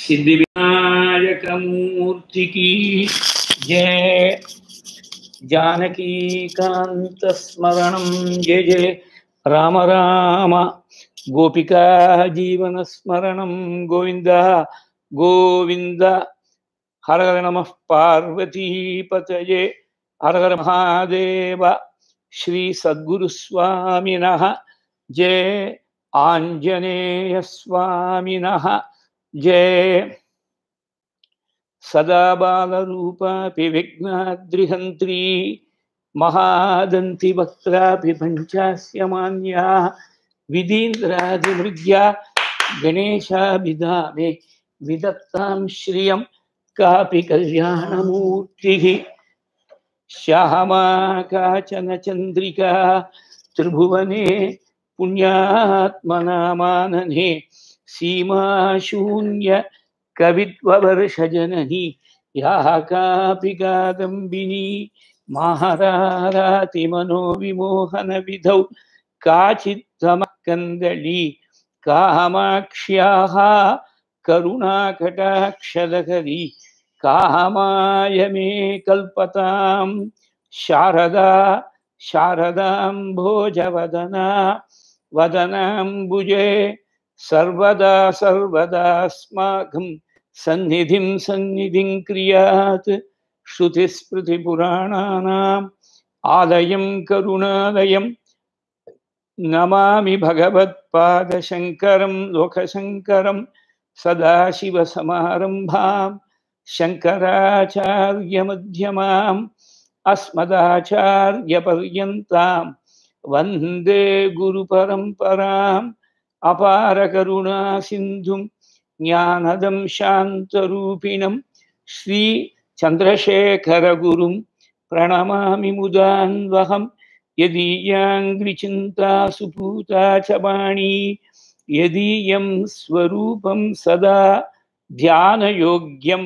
सिद्धि विनायक मूर्ति की जय जानकी कांत स्मरणं जय जय राम राम गोपिका जीवन स्मरणं गोविंद गोविंद हर हर नमः पार्वती पतये हर हर महादेव श्री सद्गुरुस्वामिनः जय आञ्जनेय स्वामिनः जय सदा बालरूपापि विघ्नाद्रिहन्त्री महादन्ति वक्त्रापि पञ्चास्य मान्या विधीन्द्रादिमृग्या गणेशाभिधामे विदत्तां श्रियं कापि कल्याणमूर्तिः श्यामा काचन चन्द्रिका त्रिभुवने पुण्यात्मनामानने सीमाशून्य कवित्ववर्षजननी याः कापि कादम्बिनी महारारातिमनोविमोहनविधौ काचित्तमकन्दली कामाक्ष्याः करुणाकटाक्षलकरी कामाय मे कल्पतां शारदा शारदां भोजवदना वदनाम्बुजे सर्वदा सर्वदास्माकं सन्निधिं सन्निधिं क्रियात् श्रुतिस्मृतिपुराणानाम् आलयं करुणालयं नमामि भगवत्पादशङ्करं लोकशङ्करं सदाशिवसमारम्भां शङ्कराचार्यमध्यमाम् अस्मदाचार्यपर्यन्तां वन्दे गुरुपरम्पराम् अपारकरुणासिन्धुं ज्ञानदं शान्तरूपिणं श्रीचन्द्रशेखरगुरुं प्रणमामि मुदान्वहं यदीयाङ्घ्रिचिन्ता सुपूता च वाणी यदीयं स्वरूपं सदा ध्यानयोग्यं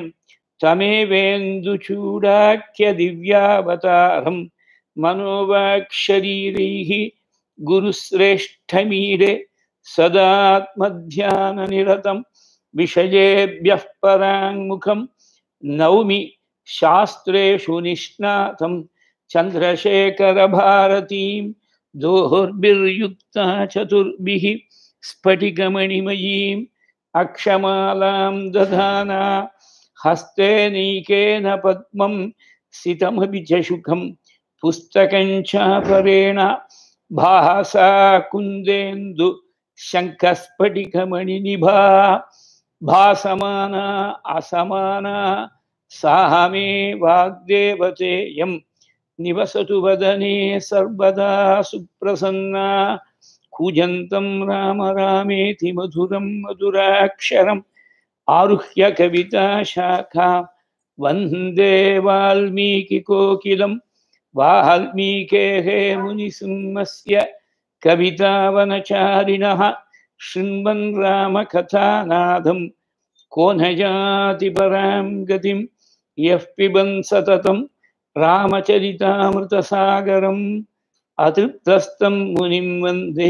तमेवेन्दुचूडाख्यदिव्यावतारं मनोवाक्शरीरैः गुरुश्रेष्ठमीरे सदात्मध्याननिरतं विषयेभ्यः पराङ्मुखं नौमि शास्त्रेषु निष्णातं चन्द्रशेखरभारतीं दोर्भिर्युक्ता चतुर्भिः स्फटिकमणिमयीम् अक्षमालां दधाना हस्ते नीकेन पद्मं सितमपि च शुकं पुस्तकं चापरेण भासा कुन्देन्दु शङ्खस्फटिकमणिनिभा भासमाना असमाना सा मे वाग्देवतेयं निवसतु वदने सर्वदा सुप्रसन्ना कूजन्तं राम रामेति मधुरं मधुराक्षरम् आरुह्य कविताशाखां वन्दे वाल्मीकिकोकिलं वाल्मीकेः मुनिसिंहस्य कवितावनचारिणः शृण्वन् रामकथानादं को न याति परां गतिं यः पिबन् सततं रामचरितामृतसागरम् अतृप्तस्तं मुनिं वन्दे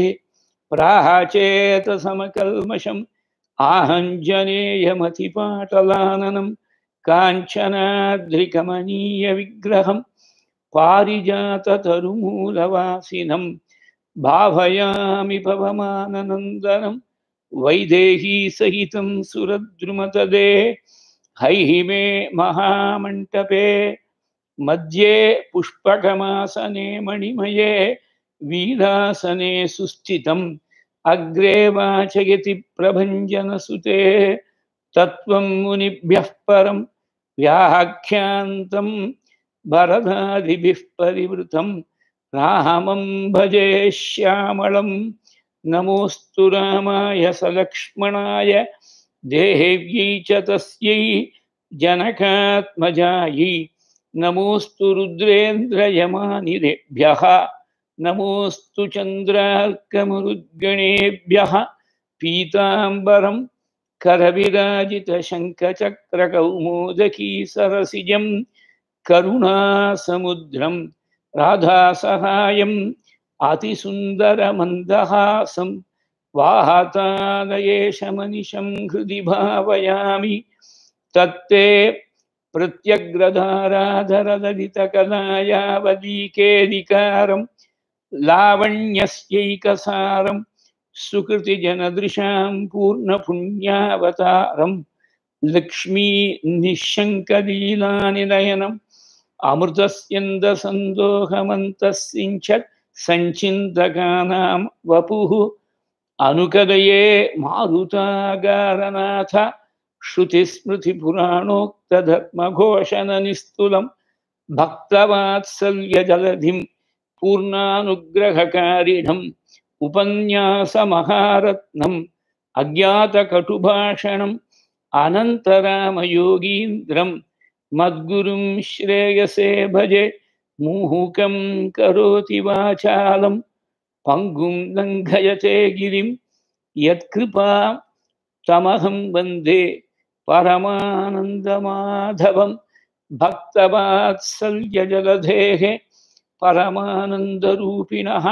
प्राचेतसमकल्मषम् आहञ्जनेयमतिपाटलाननं काञ्चनाद्रिकमनीयविग्रहं पारिजाततरुमूलवासिनं भावयामि पवमाननन्दनं वैदेहीसहितं सुरद्रुमतदे हैहिमे महामण्टपे मध्ये पुष्पकमासने मणिमये वीरासने सुस्थितम् अग्रे वाचयति प्रभञ्जनसुते तत्त्वं मुनिभ्यः परं व्याख्यान्तं भरदादिभिः परिवृतं रामं भजे श्यामलं नमोऽस्तु रामाय सलक्ष्मणाय देहेव्यै च तस्यै जनकात्मजायै नमोऽस्तु रुद्रेन्द्रयमानिरेभ्यः नमोऽस्तु चन्द्रार्कमरुद्गणेभ्यः पीताम्बरं करविराजितशङ्खचक्रकौमोदकी सरसिजं करुणासमुद्रं राधासहायम् अतिसुन्दरमन्दहासं वाहातादयेशमनिशं हृदि भावयामि तत्ते प्रत्यग्रधाराधरललितकलायावलीकेदिकारं लावण्यस्यैकसारं सुकृतिजनदृशां पूर्णपुण्यावतारं लक्ष्मी निःशङ्कलीलानिलयनम् अमृतस्यन्दसन्दोहमन्तस्सिञ्चत् सञ्चिन्तकानां वपुः अनुकदये मारुतागारनाथ श्रुतिस्मृतिपुराणोक्तधर्मघोषणनिस्तुलं भक्तवात्सल्यजलधिं पूर्णानुग्रहकारिणम् उपन्यासमहारत्नम् अज्ञातकटुभाषणम् अनन्तरामयोगीन्द्रम् मद्गुरुं श्रेयसे भजे मुहुकं करोति वाचालं पङ्गुं लङ्घयते गिरिं यत्कृपा तमहं वन्दे परमानन्दमाधवं भक्तवात्सल्यजलधेः परमानन्दरूपिणः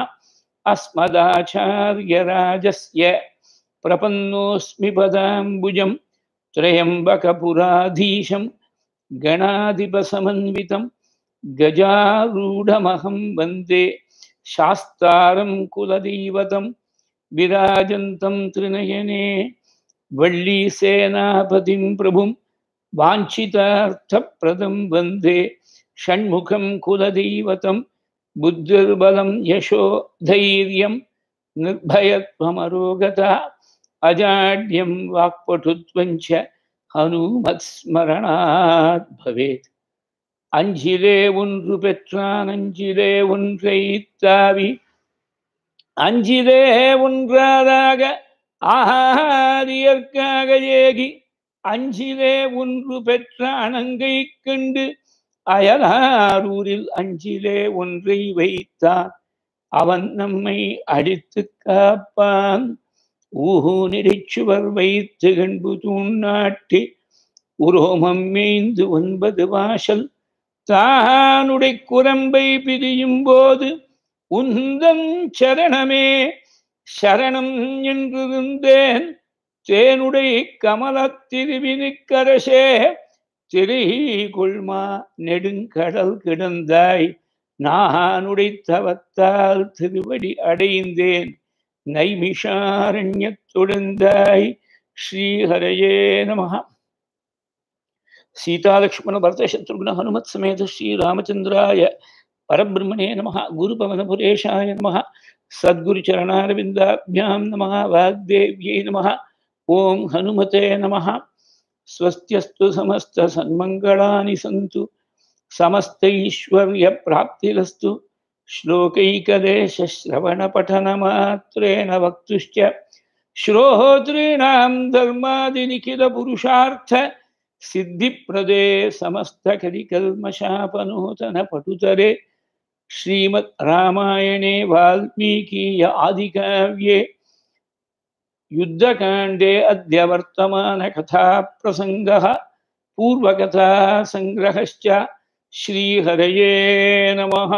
अस्मदाचार्यराजस्य प्रपन्नोऽस्मि पदाम्बुजं त्र्यम्बकपुराधीशं गणाधिपसमन्वितं गजारूढमहं वन्दे शास्तारं कुलदैवतं विराजन्तं त्रिनयने वल्लीसेनापतिं प्रभुं वाञ्छितार्थप्रदं वन्दे षण्मुखं कुलदैवतं बुद्धिर्बलं यशो धैर्यं निर्भयत्वमरोगता अजाड्यं वाक्पटुत्वञ्च ஹனுமத்ஸ்மரணாத் பவேத் அஞ்சிலே ஒன்று பெற்றான் அஞ்சிலே ஒன்றை தாவி அஞ்சிலே ஒன்றாதாக ஆகாரியற்காக ஏகி அஞ்சிலே ஒன்று பெற்ற அணங்கை கண்டு அயலாரூரில் அஞ்சிலே ஒன்றை வைத்தான் அவன் நம்மை அடித்து காப்பான் ஊஹூ நெறிச்சுவர் வைத்து கண்பு தூண்ணாட்டி உரோமம் மேய்ந்து ஒன்பது வாசல் தானுடை குரம்பை பிரியும் போது உந்தன் சரணமே சரணம் என்றிருந்தேன் தேனுடை கமலத்திருவினுக்கரசே திரை கொள்மா நெடுங்கடல் கிடந்தாய் நானுடை தவத்தால் திருவடி அடைந்தேன் நைமிஷாரண்யத்துடந்தாய் ஸ்ரீஹரயே நம சீதாலக்ஷ்மண பரத சத்ருக்ன ஹனுமத் சமேத ஸ்ரீராமச்சந்திராய பரபிரம்மணே நம குருபவனபுரேஷாய நம சத்குருச்சரணாரவிந்தாபியாம் நம வாக்தேவ்யை நம ஓம் ஹனுமதே நம ஸ்வஸ்தியஸ்து சமஸ்த சன்மங்களானி சந்து समस्तैश्वर्यप्राप्तिरस्तु श्लोकैकदेशश्रवणपठनमात्रेण वक्तुश्च श्रोतॄणां धर्मादिनिखिलपुरुषार्थ सिद्धिप्रदे समस्तकलिकल्मषापनूतनपटुतरे श्रीमद् रामायणे वाल्मीकीय आदिकाव्ये युद्धकाण्डे अद्य वर्तमानकथाप्रसङ्गः पूर्वकथासङ्ग्रहश्च श्रीहरये नमः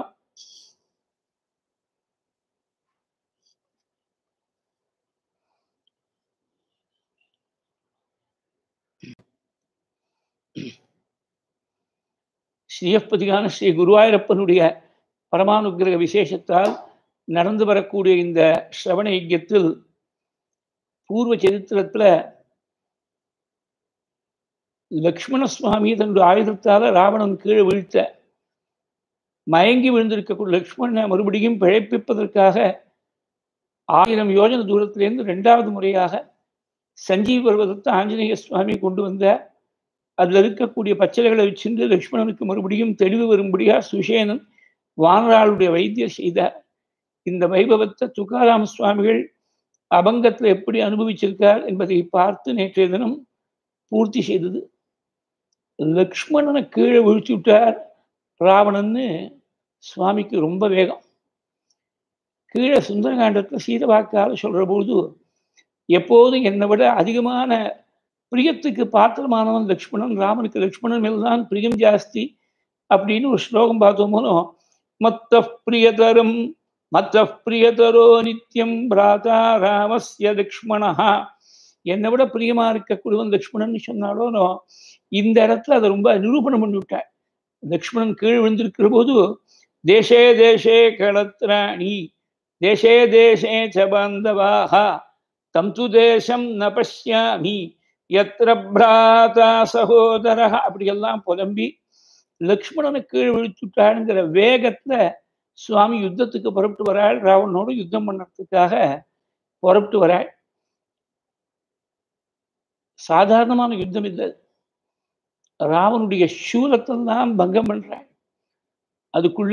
ஸ்ரீயப்பதிகான ஸ்ரீ குருவாயூரப்பனுடைய பரமானுகிரக விசேஷத்தால் நடந்து வரக்கூடிய இந்த ஸ்ரவண யஜ்யத்தில் பூர்வ சரித்திரத்துல லக்ஷ்மண சுவாமி தன்னுடைய ஆயுதத்தால ராவணன் கீழே வீழ்த்த மயங்கி விழுந்திருக்கக்கூடிய லக்ஷ்மணனை மறுபடியும் பிழைப்பிப்பதற்காக ஆயிரம் யோஜன தூரத்திலேருந்து ரெண்டாவது முறையாக சஞ்சீவ பர்வதத்தை ஆஞ்சநேய சுவாமி கொண்டு வந்த அதில் இருக்கக்கூடிய பச்சளைகளை வச்சிருந்து லக்ஷ்மணனுக்கு மறுபடியும் தெளிவு வரும்படியா சுஷேனன் வானராளுடைய வைத்தியர் செய்த இந்த வைபவத்தை துக்காராம சுவாமிகள் அபங்கத்தில் எப்படி அனுபவிச்சிருக்கார் என்பதை பார்த்து நேற்றைய தினம் பூர்த்தி செய்தது லக்ஷ்மணனை கீழே விழிச்சு விட்டார் ராவணன்னு சுவாமிக்கு ரொம்ப வேகம் கீழே சுந்தரகாண்டத்தில் சீதவாக்கால சொல்ற பொழுது எப்போதும் என்னை விட அதிகமான பிரியத்துக்கு பாத்திரமானவன் லக்ஷ்மணன் ராமனுக்கு லக்ஷ்மணன் மேல்தான் பிரியம் ஜாஸ்தி அப்படின்னு ஒரு ஸ்லோகம் பார்த்தோமோ மொத்த பிரியதரம் மத்த பிரியதரோ நித்தியம் பிராதா ராமஸ்ய லக்ஷ்மணா என்னை விட பிரியமா இருக்கக்கூடியவன் லக்ஷ்மணன் சொன்னாலோ இந்த இடத்துல அதை ரொம்ப நிரூபணம் பண்ணி விட்டார் லக்ஷ்மணன் கீழ் விழுந்திருக்கிற போது தேசே தேசே களத்ராணி தேசே தேசே ச பாந்தவாக தம் து தேசம் ந பஷ்யாமி எத்திர பிராதா சகோதர அப்படியெல்லாம் புலம்பி லக்ஷ்மணனை கீழ் விழுத்துட்டாருங்கிற வேகத்துல சுவாமி யுத்தத்துக்கு புறப்பட்டு வராள் ராவணனோடு யுத்தம் பண்ணுறதுக்காக புறப்பட்டு வராள் சாதாரணமான யுத்தம் இல்லை ராவனுடைய சூலத்தை தான் பங்கம் பண்றாள் அதுக்குள்ள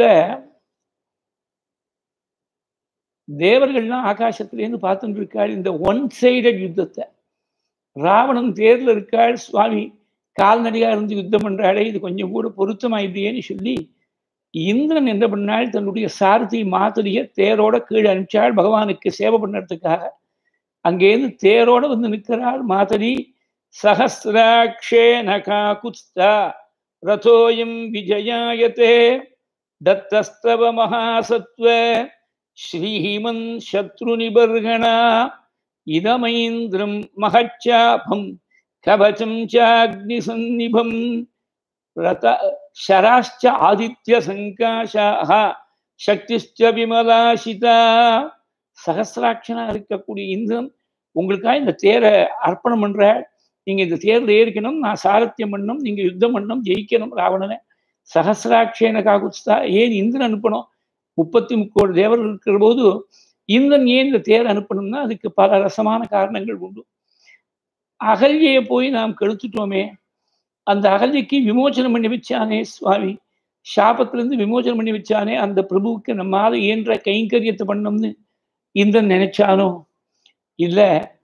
தேவர்கள்லாம் ஆகாசத்திலேருந்து பார்த்துட்டு இருக்காள் இந்த ஒன் சைடட் யுத்தத்தை ராவணன் தேர்ல இருக்காள் சுவாமி கால்நடையா இருந்து யுத்தம் பண்றாளே இது கொஞ்சம் கூட பொருத்தமாயில்லையேன்னு சொல்லி இந்திரன் என்ன பண்ணாள் தன்னுடைய சாரதி மாத்துரிய தேரோட கீழே அனுப்பிச்சாள் பகவானுக்கு சேவை பண்ணுறதுக்காக அங்கேருந்து தேரோட வந்து நிற்கிறாள் மாதரி சஹசிராட்சே நகாகுஸ்தா ரதோயம் விஜயாயத்தே தத்தஸ்தவ மகாசத்வ ஸ்ரீமன் சத்ரு நிபர்கணா இதமைந்திரம் மகச்சாபம் கவச்சம் சாக்னி சந்நிபம் ரத शराश्च ஆதித்யசங்காஷாக சக்திஷ்ட விமலாசிதா சகசிராட்சனா இருக்கக்கூடிய இந்திரன் உங்களுக்காக இந்த தேரை அர்ப்பணம் பண்ற நீங்க இந்த தேர்ல ஏறிக்கணும் நான் சாரத்தியம் பண்ணணும் நீங்க யுத்தம் பண்ணணும் ஜெயிக்கணும் ராவணனை சகசிராட்சேன காகுஸ்தா ஏன் இந்திரன் அனுப்பணும் முப்பத்தி முக்கோடி தேவர்கள் இருக்கிற போது இந்திரன் ஏன் இந்த தேர் அனுப்பணும்னா அதுக்கு பல ரசமான காரணங்கள் உண்டு அகல்யை போய் நாம் கெடுத்துட்டோமே அந்த அகல்யக்கு விமோச்சனம் பண்ணி வச்சானே சுவாமி சாபத்திலிருந்து விமோச்சனம் பண்ணி வச்சானே அந்த பிரபுவுக்கு நம்மால இயன்ற கைங்கரியத்தை பண்ணோம்னு இந்திரன் நினைச்சானோ இல்ல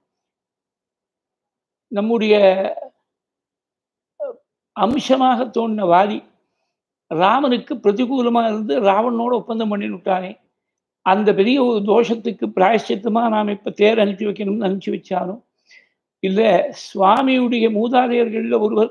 நம்முடைய அம்சமாக தோணின வாதி ராமனுக்கு பிரதிகூலமா இருந்து ராவணனோட ஒப்பந்தம் பண்ணி விட்டானே அந்த பெரிய ஒரு தோஷத்துக்கு பிராயஷ்சித்தமா நாம் இப்ப தேர் அனுப்பி வைக்கணும்னு அனுப்பிச்சு வச்சாலும் இல்ல சுவாமியுடைய மூதாதையர்கள்ல ஒருவர்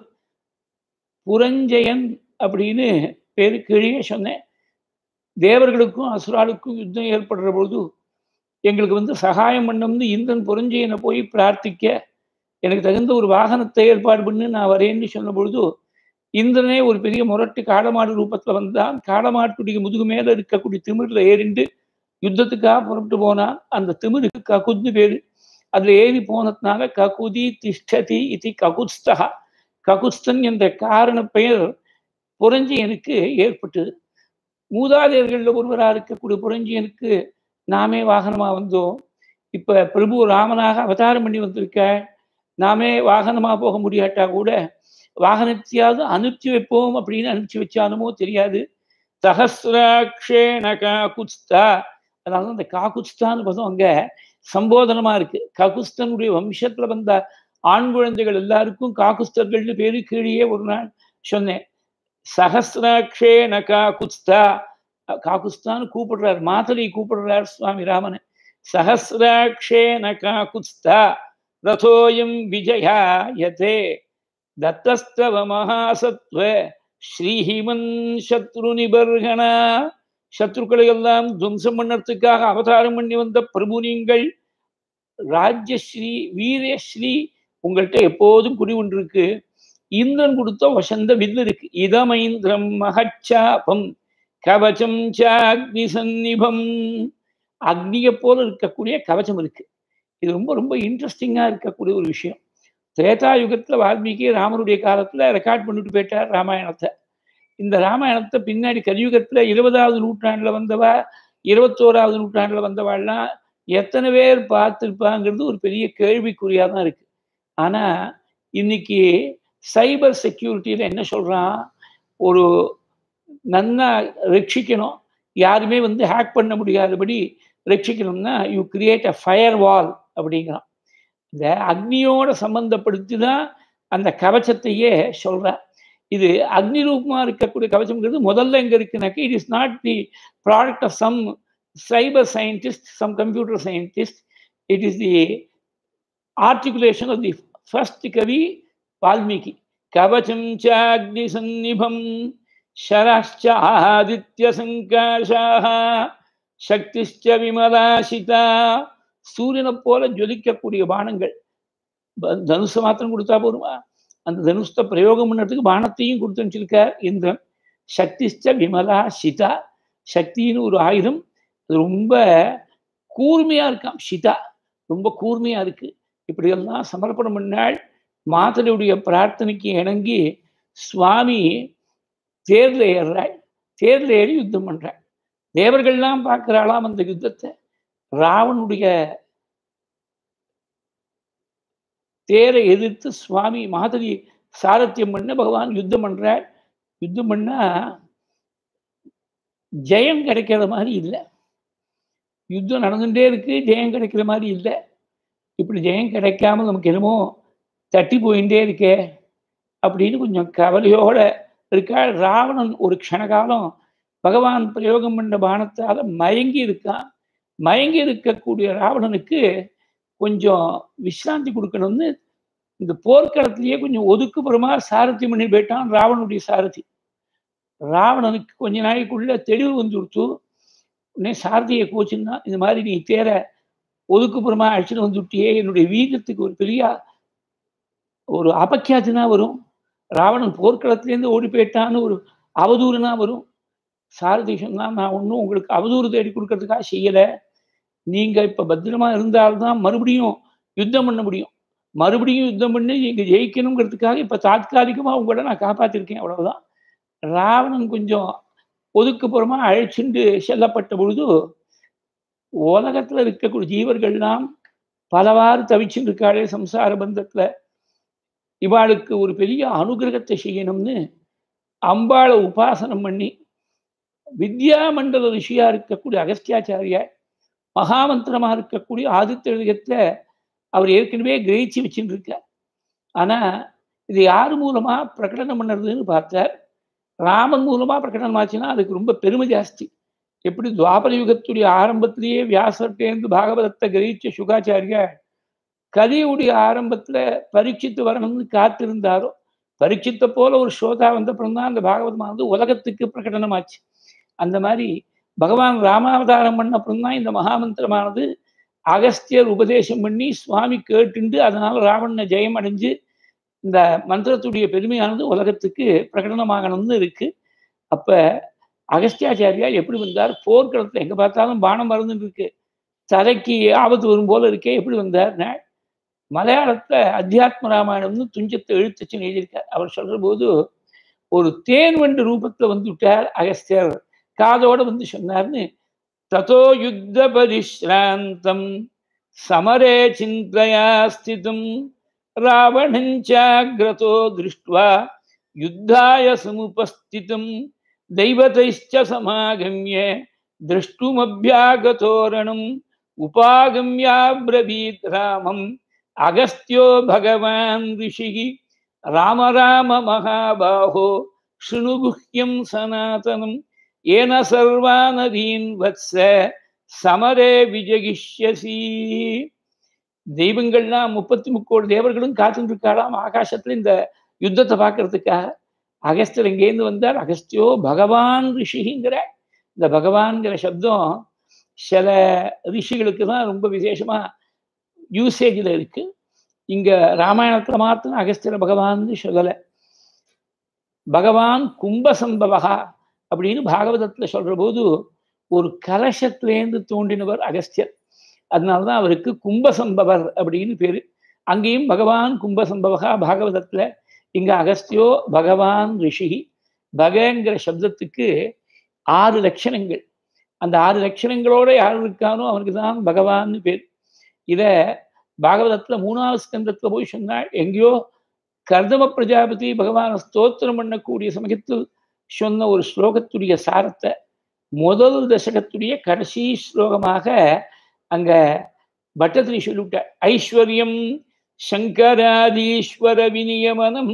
புரஞ்சயன் அப்படின்னு பேரு கீழே சொன்னேன் தேவர்களுக்கும் அசுராளுக்கும் யுத்தம் ஏற்படுற பொழுது எங்களுக்கு வந்து சகாயம் பண்ணணும்னு இந்திரன் புரஞ்சயனை போய் பிரார்த்திக்க எனக்கு தகுந்த ஒரு வாகனத்தை ஏற்பாடு பண்ணு நான் வரேன்னு சொன்ன பொழுது இந்திரனே ஒரு பெரிய முரட்டு காடமாடு ரூபத்துல வந்தான் காடமாட்டுடைய முதுகு மேல இருக்கக்கூடிய திமிர்ல ஏறிண்டு யுத்தத்துக்காக புறப்பட்டு போனான் அந்த திமிருக்கு ககுத்னு பேரு அதுல ஏறி போனதுனால ககுதி திஷ்டதி இது ககுஸ்தகா ககுஸ்தன் என்ற காரண பெயர் புரஞ்சியனுக்கு ஏற்பட்டது மூதாதையர்களில் ஒருவராக இருக்கக்கூடிய புரஞ்சியனுக்கு நாமே வாகனமா வந்தோம் இப்ப பிரபு ராமனாக அவதாரம் பண்ணி வந்திருக்க நாமே வாகனமா போக முடியாட்டா கூட வாகனத்தையாவது அனுப்பிச்சு வைப்போம் அப்படின்னு அனுப்பிச்சு வச்சானுமோ தெரியாது சஹசிராட்சேன காகுஸ்தா அதனால அந்த காகுஸ்தான்னு பதம் அங்க சம்போதனமா இருக்கு ககுஸ்தனுடைய வம்சத்துல வந்த ஆண் குழந்தைகள் எல்லாருக்கும் காகுஸ்தர்கள்னு பேரு கீழே ஒரு நாள் சொன்னேன் சஹசிராட்சேன காகுஸ்தா காகுஸ்தான்னு கூப்பிடுறார் மாதலி கூப்பிடுறார் சுவாமி ராமனை சஹசிராட்சேன காகுஸ்தா ரதோயம் விஜயாயதே தத்தஸ்தவ மகாசத்வ ஸ்ரீஹிமன் சத்ரு நிபர்கணா சத்ருக்களை எல்லாம் துவம்சம் பண்ணறதுக்காக அவதாரம் பண்ணி வந்த பிரபு நீங்கள் ராஜ்யஸ்ரீ வீரஸ்ரீ உங்கள்கிட்ட எப்போதும் குடி ஒன்று இருக்கு இந்திரன் கொடுத்த வசந்த வில்லு இருக்கு இதமைந்திரம் மகச்சாபம் கவச்சம் சாக்னி சந்நிபம் அக்னியை போல இருக்கக்கூடிய கவச்சம் இருக்கு இது ரொம்ப ரொம்ப இன்ட்ரெஸ்டிங்கா இருக்கக்கூடிய ஒரு விஷயம் திரேதா யுகத்துல வால்மீகி ராமனுடைய காலத்துல ரெக்கார்ட் பண்ணிட்டு போயிட்டார் ராமாயணத்தை இந்த ராமாயணத்தை பின்னாடி கலியுகத்துல இருபதாவது நூற்றாண்டுல வந்தவா இருபத்தோராவது நூற்றாண்டுல வந்தவாள்லாம் எத்தனை பேர் பார்த்துருப்பாங்கிறது ஒரு பெரிய கேள்விக்குறியா தான் இருக்கு ஆனா இன்னைக்கு சைபர் செக்யூரிட்டியில என்ன சொல்றான் ஒரு நன்னா ரட்சிக்கணும் யாருமே வந்து ஹேக் பண்ண முடியாதபடி ரட்சிக்கணும்னா you create a fire wall அப்படிங்கிறான் இந்த அக்னியோட சம்பந்தப்படுத்தி தான் அந்த கவச்சத்தையே சொல்றேன் இது அக்னி ரூபமா இருக்கக்கூடிய கவச்சம்ங்கிறது முதல்ல எங்க இருக்குனாக்க it is not the product of some cyber scientist some computer scientist it is the articulation of the first கவி வால்மீகி கவச்சம் சாக்னி சந்நிபம் शरश्च आदित्यसङ्काशाः சக்திஷ்ட விமலாசிதா சூரியனை போல ஜொலிக்கக்கூடிய பானங்கள் தனுசை மாத்திரம் கொடுத்தா போருமா அந்த தனுஷத்தை பிரயோகம் பண்ணுறதுக்கு பானத்தையும் கொடுத்து வச்சிருக்கார் இந்திரன் சக்திஷ்ட விமலா சிதா சக்தின்னு ஒரு ஆயுதம் அது ரொம்ப கூர்மையா இருக்காம் சிதா ரொம்ப கூர்மையா இருக்கு இப்படியெல்லாம் சமர்ப்பணம் பண்ணால் மாதனுடைய பிரார்த்தனைக்கு இணங்கி சுவாமி தேர்ல ஏறுறாள் தேர்ல ஏறி யுத்தம் பண்றாள் தேவர்கள்லாம் பார்க்கிறாளாம் அந்த யுத்தத்தை ராவனுடைய தேரை எதிர்த்து சுவாமி மாதிரி சாரத்தியம் பண்ண பகவான் யுத்தம் பண்றார் யுத்தம் பண்ணா ஜெயம் கிடைக்கிற மாதிரி இல்லை யுத்தம் நடந்துட்டே இருக்கு ஜெயம் கிடைக்கிற மாதிரி இல்லை இப்படி ஜெயம் கிடைக்காம நமக்கு என்னமோ தட்டி போயிட்டே இருக்கே அப்படின்னு கொஞ்சம் கவலையோட இருக்காள் ராவணன் ஒரு க்ஷணகாலம் பகவான் பிரயோகம் பண்ண பானத்தால மயங்கி இருக்கான் மயங்கி இருக்கக்கூடிய ராவணனுக்கு கொஞ்சம் விசிராந்தி கொடுக்கணும்னு இந்த போர்க்களத்திலேயே கொஞ்சம் ஒதுக்குப்புறமா சாரதி பண்ணி போயிட்டான் ராவணனுடைய சாரதி ராவணனுக்கு கொஞ்ச நாளைக்குள்ள தெளிவு வந்து கொடுத்து உடனே சாரதியை கோச்சுன்னா இந்த மாதிரி நீ தேர ஒதுக்குப்புறமா அழைச்சிட்டு வந்துட்டியே என்னுடைய வீரத்துக்கு ஒரு பெரிய ஒரு அபக்கியாத்தினா வரும் ராவணன் போர்க்களத்திலேருந்து ஓடி போயிட்டான்னு ஒரு அவதூறுனா வரும் சாரதி சொன்னா நான் ஒன்றும் உங்களுக்கு அவதூறு தேடி கொடுக்கறதுக்காக செய்யலை நீங்க இப்ப பத்திரமா இருந்தால்தான் மறுபடியும் யுத்தம் பண்ண முடியும் மறுபடியும் யுத்தம் பண்ணி நீங்க ஜெயிக்கணுங்கிறதுக்காக இப்ப தாத்காலிகமா உங்களை நான் காப்பாத்திருக்கேன் அவ்வளவுதான் ராவணன் கொஞ்சம் ஒதுக்குப்புறமா அழைச்சிண்டு செல்லப்பட்ட பொழுது உலகத்துல இருக்கக்கூடிய ஜீவர்கள்லாம் பலவாறு தவிச்சுட்டு இருக்காளே சம்சார பந்தத்துல இவாளுக்கு ஒரு பெரிய அனுகிரகத்தை செய்யணும்னு அம்பாளை உபாசனம் பண்ணி வித்யா மண்டல ரிஷியா இருக்கக்கூடிய அகஸ்தியாச்சாரியார் மகாமந்திரமா இருக்கக்கூடிய ஆதித்ய யுகத்தை அவர் ஏற்கனவே கிரகிச்சு வச்சுட்டு இருக்கார் ஆனா இது யார் மூலமா பிரகடனம் பண்ணுறதுன்னு பார்த்தார் ராமன் மூலமா பிரகடனம் ஆச்சுன்னா அதுக்கு ரொம்ப பெருமை ஜாஸ்தி எப்படி துவாபர யுகத்துடைய ஆரம்பத்திலேயே வியாசர்டேந்து பாகவதத்தை கிரகிச்ச சுகாச்சாரியார் கலியுடைய ஆரம்பத்துல பரீட்சித்து வரணும்னு காத்திருந்தாரோ பரீட்சித்த போல ஒரு ஸ்ரோதா வந்தப்புறம் தான் அந்த பாகவதமானது உலகத்துக்கு பிரகடனமாச்சு அந்த மாதிரி பகவான் ராமாவதாரம் பண்ண அப்புறம் தான் இந்த மகாமந்திரமானது அகஸ்தியர் உபதேசம் பண்ணி சுவாமி கேட்டுண்டு அதனால ராவண ஜெயம் அடைஞ்சு இந்த மந்திரத்துடைய பெருமையானது உலகத்துக்கு பிரகடனமாகணும்னு இருக்கு அப்ப அகஸ்தியாச்சாரியா எப்படி வந்தார் போர்க்களத்துல எங்க பார்த்தாலும் பானம் மறந்துட்டு இருக்கு தலைக்கு ஆபத்து வரும் போல இருக்கே எப்படி வந்தார் மலையாளத்துல அத்தியாத்ம ராமாயணம்னு துஞ்சத்தை எழுத்துச்சுன்னு எழுதியிருக்கார் அவர் சொல்ற போது ஒரு தேன் வண்டு ரூபத்துல வந்து விட்டார் அகஸ்தியர் காதோட வந்து சொன்னார்னு ததோ யுத்த பரிஷ்ராந்தம் சமரே சிந்தையா ஸ்திதம் ராவணஞ்சாகிரதோ திருஷ்டுவா யுத்தாய சமுபஸ்திதம் தெய்வதைश्च சமாகம்ய திருஷ்டுமபியாகதோரணம் உபாகம்யாப்ரவீத் ராமம் அகஸ்தியோ பகவான் ரிஷிகி ராம ராம மகாபாஹோ ஸ்ருணுகுஹ்யம் சனாதனம் ஏன சர்வானதீன் வத்ச சமரே விஜகிஷ்யசி தெய்வங்கள்லாம் முப்பத்தி முக்கோடி தேவர்களும் காத்துட்டு இருக்காளாம் ஆகாசத்துல இந்த யுத்தத்தை பார்க்கறதுக்காக அகஸ்தியர் எங்கேருந்து வந்தார் அகஸ்தியோ பகவான் ரிஷிங்கிற இந்த பகவான்கிற சப்தம் சில ரிஷிகளுக்கு தான் ரொம்ப விசேஷமா யூசேஜில் இருக்கு இங்க ராமாயணத்துல மாத்திரம் அகஸ்தியர பகவான் சொல்லலை பகவான் கும்பசம்பவகா அப்படின்னு பாகவதத்துல சொல்ற போது ஒரு கலசத்திலேருந்து தோன்றினவர் அகஸ்தியர் அதனால்தான் அவருக்கு கும்பசம்பவர் அப்படின்னு பேரு அங்கேயும் பகவான் கும்பசம்பவகா பாகவதத்துல இங்க அகஸ்தியோ பகவான் ரிஷி பகங்கிற சப்தத்துக்கு ஆறு லட்சணங்கள் அந்த ஆறு லட்சணங்களோட யார் இருக்கானோ அவனுக்கு தான் பகவான்னு பேர் இத பாகவதத்துல மூணாவது ஸ்கந்தத்துல போய் சொன்னாள் எங்கேயோ கர்தம பிரஜாபதி பகவான ஸ்தோத்திரம் பண்ணக்கூடிய சமயத்தில் சொன்ன ஒரு ஸ்லோகத்துடைய சாரத்தை முதல் தசகத்துடைய கடைசி ஸ்லோகமாக அங்க பட்டத்திரி சொல்லிவிட்டார் ஐஸ்வர்யம் சங்கராதீஸ்வர விநியமனம்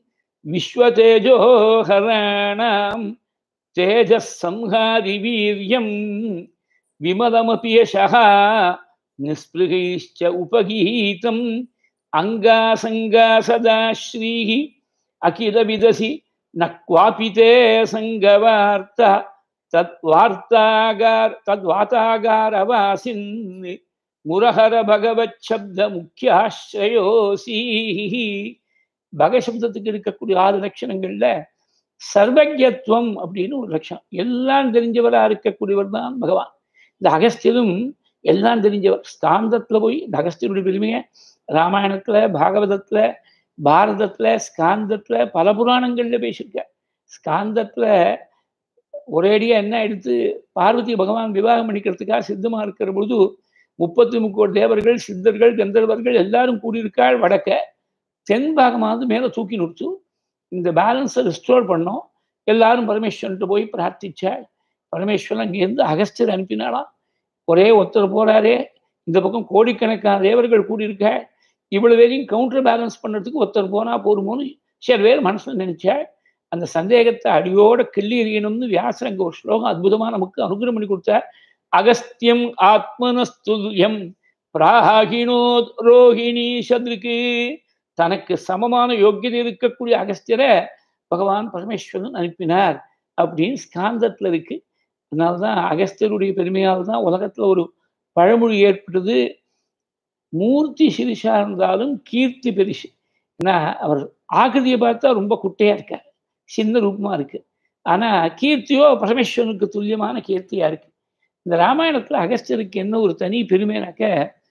விஸ்வதேஜோஹராணாம் தேஜஸ் சம்ஹாரி வீரியம் விமலமபி யசா நிஸ்பிருகைश्च உபகீதம் அங்காசங்கா சதா ஸ்ரீஹி அகில விதசி ந குவாபி தே சங்கவார்த்தா தத் வார்த்தாகார் தத் வாத்தாகார் அவாசின் முரஹர பகவத் சப்த முக்கியாஸ்ரயோசி பகசப்தத்துக்கு இருக்கக்கூடிய ஆறு லட்சணங்கள்ல சர்வஜத்துவம் அப்படின்னு ஒரு லட்சணம் எல்லாம் தெரிஞ்சவரா இருக்கக்கூடியவர் தான் பகவான் இந்த அகஸ்தியரும் எல்லாம் தெரிஞ்சவர் ஸ்காந்தத்துல போய் இந்த அகஸ்தியருடைய பெருமையை ராமாயணத்துல பாகவதத்துல பாரதத்துல ஸ்காந்தத்துல பல புராணங்கள்ல பேசியிருக்க ஸ்காந்தத்துல ஒரேடியா என்ன எடுத்து பார்வதி பகவான் விவாகம் பண்ணிக்கிறதுக்காக சித்தமா இருக்கிற பொழுது முப்பத்தி முக்கோடி தேவர்கள் சித்தர்கள் கந்தர்வர்கள் எல்லாரும் கூடியிருக்காள் வடக்க தென் பாகமானது மேலே தூக்கி நிறுத்து இந்த பேலன்ஸை ரிஸ்டோர் பண்ணோம் எல்லாரும் பரமேஸ்வரன்ட்டு போய் பிரார்த்திச்சாள் பரமேஸ்வரன் அங்கேருந்து அகஸ்தியர் அனுப்பினாலாம் ஒரே ஒருத்தர் போறாரே இந்த பக்கம் கோடிக்கணக்கான தேவர்கள் கூடியிருக்க இவ்வளவு பேரையும் கவுண்டர் பேலன்ஸ் பண்ணுறதுக்கு ஒருத்தர் போனா போருமோன்னு சரி வேறு மனசுல நினைச்சாள் அந்த சந்தேகத்தை அடியோட கிள்ளி எறியணும்னு வியாசர் அங்க ஒரு ஸ்லோகம் அற்புதமா நமக்கு அனுகிரகம் பண்ணி கொடுத்தார் அகஸ்தியம் ஆத்மனஸ்துல்யம் பிராகினோ ரோஹிணி சத்ருக்கு தனக்கு சமமான யோக்கியதை இருக்கக்கூடிய அகஸ்தியரை பகவான் பரமேஸ்வரன் அனுப்பினார் அப்படின்னு ஸ்காந்தத்துல இருக்கு அதனால்தான் அகஸ்தியருடைய பெருமையால் தான் உலகத்துல ஒரு பழமொழி ஏற்பட்டது மூர்த்தி சிரிசா இருந்தாலும் கீர்த்தி பெரிசு ஏன்னா அவர் ஆகிருதியை பார்த்தா ரொம்ப குட்டையா இருக்கார் சின்ன ரூபமா இருக்கு ஆனா கீர்த்தியோ பரமேஸ்வரனுக்கு துல்லியமான கீர்த்தியா இருக்கு இந்த ராமாயணத்துல அகஸ்தியருக்கு என்ன ஒரு தனி பெருமைனாக்க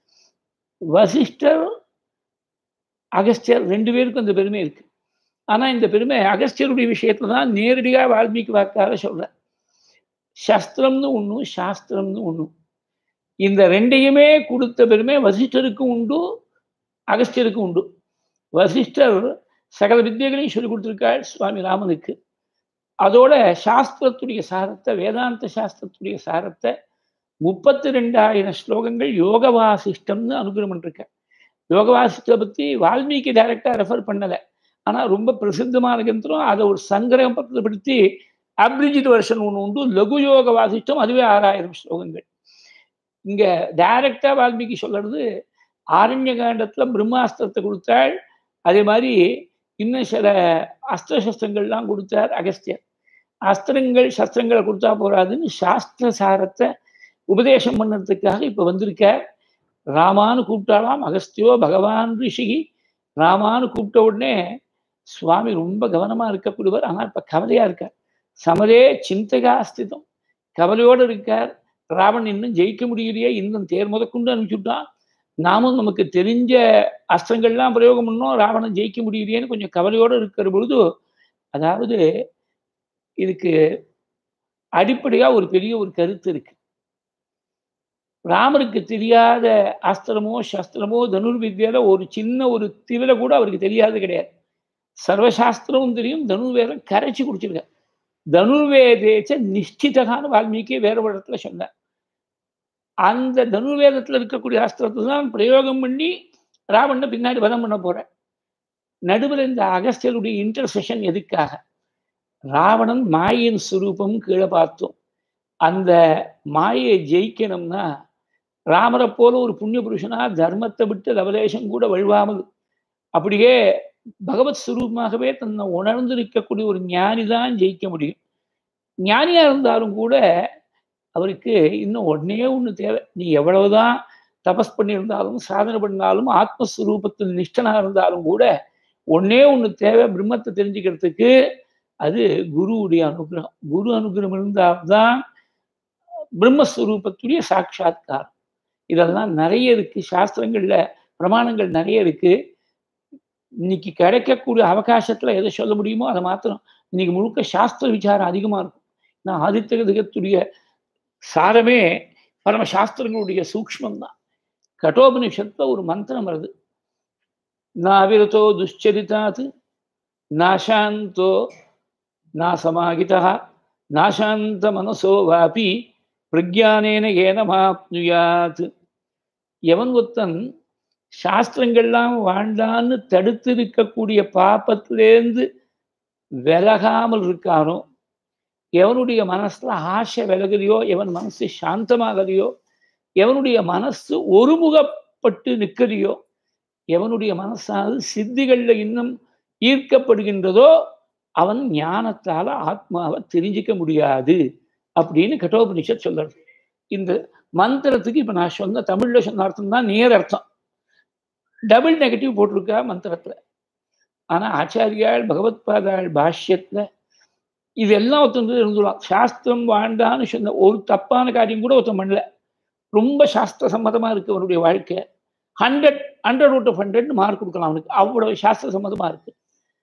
வசிஷ்டர் அகஸ்தியர் ரெண்டு பேருக்கும் அந்த பெருமை இருக்கு ஆனா இந்த பெருமை அகஸ்தியருடைய விஷயத்துல தான் நேரடியா வால்மீகி வாக்கால சொல்ற சஸ்திரம்னு ஒண்ணும் சாஸ்திரம்னு ஒண்ணும் இந்த ரெண்டையுமே கொடுத்த பெருமை வசிஷ்டருக்கும் உண்டு அகஸ்தியருக்கும் உண்டு வசிஷ்டர் சகல வித்தியங்களையும் சொல்லிக் கொடுத்திருக்காள் சுவாமி ராமனுக்கு அதோட சாஸ்திரத்துடைய சாரத்தை வேதாந்த சாஸ்திரத்துடைய சாரத்தை முப்பத்தி ரெண்டாயிரம் ஸ்லோகங்கள் யோக வாசிஷ்டம்னு அனுகிரகம் பண்ணிருக்க யோக வாசிஷ்டத்தை பத்தி வால்மீகி டைரக்டா ரெஃபர் பண்ணல ஆனா ரொம்ப பிரசித்தமான கிரந்தம் அதை ஒரு சங்கிரகப்படுத்தி அப்ரிஜிட் வெர்ஷன் ஒன்று உண்டு லகு யோக வாசிஷ்டம் அதுவே ஆறாயிரம் ஸ்லோகங்கள் இங்க டைரக்டா வால்மீகி சொல்றது ஆரண்ய காண்டத்துல பிரம்மாஸ்திரத்தை கொடுத்தாள் அதே மாதிரி இன்னும் சில அஸ்திர சஸ்திரங்கள்லாம் கொடுத்தார் அகஸ்தியர் அஸ்திரங்கள் சஸ்திரங்களை கொடுத்தா போறாதுன்னு சாஸ்திர சாரத்தை உபதேசம் பண்ணுறதுக்காக இப்போ வந்திருக்கார் ராமானு கூப்பிட்டாலாம் அகஸ்தியோ பகவான் ரிஷிகி ராமானு கூப்பிட்ட உடனே சுவாமி ரொம்ப கவனமா இருக்கக்கூடியவர் ஆனால் இப்ப கவலையா இருக்கார் சமரே சிந்தகா அஸ்திதம் கவலையோடு இருக்கார் ராவன் இன்னும் ஜெயிக்க முடியலையே இன்னும் தேர் முதற்கொண்டு அனுப்பிச்சுட்டான் நாமும் நமக்கு தெரிஞ்ச அஸ்திரங்கள்லாம் பிரயோகம் பண்ணோம் ராவணன் ஜெயிக்க முடியலையேன்னு கொஞ்சம் கவலையோடு இருக்கிற பொழுது அதாவது இதுக்கு அடிப்படையா ஒரு பெரிய ஒரு கருத்து இருக்கு ராமருக்கு தெரியாத அஸ்திரமோ சஸ்திரமோ தனுர்வித்யால ஒரு சின்ன ஒரு திவில கூட அவருக்கு தெரியாது கிடையாது சர்வசாஸ்திரமும் தெரியும் தனுர்வேதம் கரைச்சி குடிச்சிருக்க தனுர்வேதேச்ச நிஷ்டிதகான வால்மீகி வேற ஒரு இடத்துல சொன்னார் அந்த தனுர்வேதத்துல இருக்கக்கூடிய அஸ்திரத்தை தான் பிரயோகம் பண்ணி ராவணனை பின்னாடி வதம் பண்ண போற நடுவில் இந்த அகஸ்தியருடைய இன்டர்செஷன் எதுக்காக ராவணன் மாயின் சுரூபம் கீழே பார்த்தோம் அந்த மாயை ஜெயிக்கணும்னா ராமரை போல ஒரு புண்ணிய புருஷனா தர்மத்தை விட்டு லவலேசம் கூட வழுவாமல் அப்படியே பகவத் சுரூபமாகவே தன்னை உணர்ந்து இருக்கக்கூடிய ஒரு ஞானி தான் ஜெயிக்க முடியும் ஞானியா இருந்தாலும் கூட அவருக்கு இன்னும் உடனே ஒன்று தேவை நீ எவ்வளவுதான் தபஸ் பண்ணியிருந்தாலும் சாதனை பண்ணாலும் ஆத்மஸ்வரூபத்தில் நிஷ்டனா இருந்தாலும் கூட ஒன்னே ஒன்று தேவை பிரம்மத்தை தெரிஞ்சுக்கிறதுக்கு அது குருவுடைய அனுகிரகம் குரு அனுகிரகம் இருந்தால்தான் பிரம்மஸ்வரூபத்துடைய சாட்சாத்காரம் இதெல்லாம் நிறைய இருக்கு சாஸ்திரங்கள்ல பிரமாணங்கள் நிறைய இருக்கு இன்னைக்கு கிடைக்கக்கூடிய அவகாசத்துல எதை சொல்ல முடியுமோ அதை மாத்திரம் இன்னைக்கு முழுக்க சாஸ்திர விசாரம் அதிகமா இருக்கும் நான் ஆதித்ய திகத்துடைய சாரமே பரம சாஸ்திரங்களுடைய சூக்மம் தான் கட்டோபனிஷத்துல ஒரு மந்திரம் வருது நாவிரதோ துஷ்சரிதாத் நாசாந்தோ நாசமாகிதா நாசாந்த மனசோ வாபி பிரஜானேன ஏனமாப்னுயாத் எவன் ஒருத்தன் சாஸ்திரங்கள்லாம் வாழ்ந்தான்னு தடுத்து இருக்கக்கூடிய பாப்பத்திலேருந்து விலகாமல் இருக்கானோ எவனுடைய மனசுல ஆசை விலகலையோ எவன் மனசு சாந்தமாகலையோ எவனுடைய மனசு ஒருமுகப்பட்டு நிற்கலையோ எவனுடைய மனசானது சித்திகள்ல இன்னும் ஈர்க்கப்படுகின்றதோ அவன் ஞானத்தால ஆத்மாவை தெரிஞ்சிக்க முடியாது அப்படின்னு கட்டோபனிஷத் சொல்றது இந்த மந்திரத்துக்கு இப்ப நான் சொன்ன தமிழ்ல சொன்ன அர்த்தம் தான் நேர் அர்த்தம் டபுள் நெகட்டிவ் போட்டிருக்கா மந்திரத்துல ஆனா ஆச்சாரியாள் பகவத் பாதாள் பாஷ்யத்துல இதெல்லாம் ஒருத்தன் இருந்துடலாம் சாஸ்திரம் வாழ்ந்தான்னு சொன்ன ஒரு தப்பான காரியம் கூட ஒருத்தன் பண்ணல ரொம்ப சாஸ்திர சம்மதமா இருக்கு அவனுடைய வாழ்க்கை hundred hundred out of hundred mark கொடுக்கலாம் அவனுக்கு அவ்வளவு சாஸ்திர சம்மதமா இருக்கு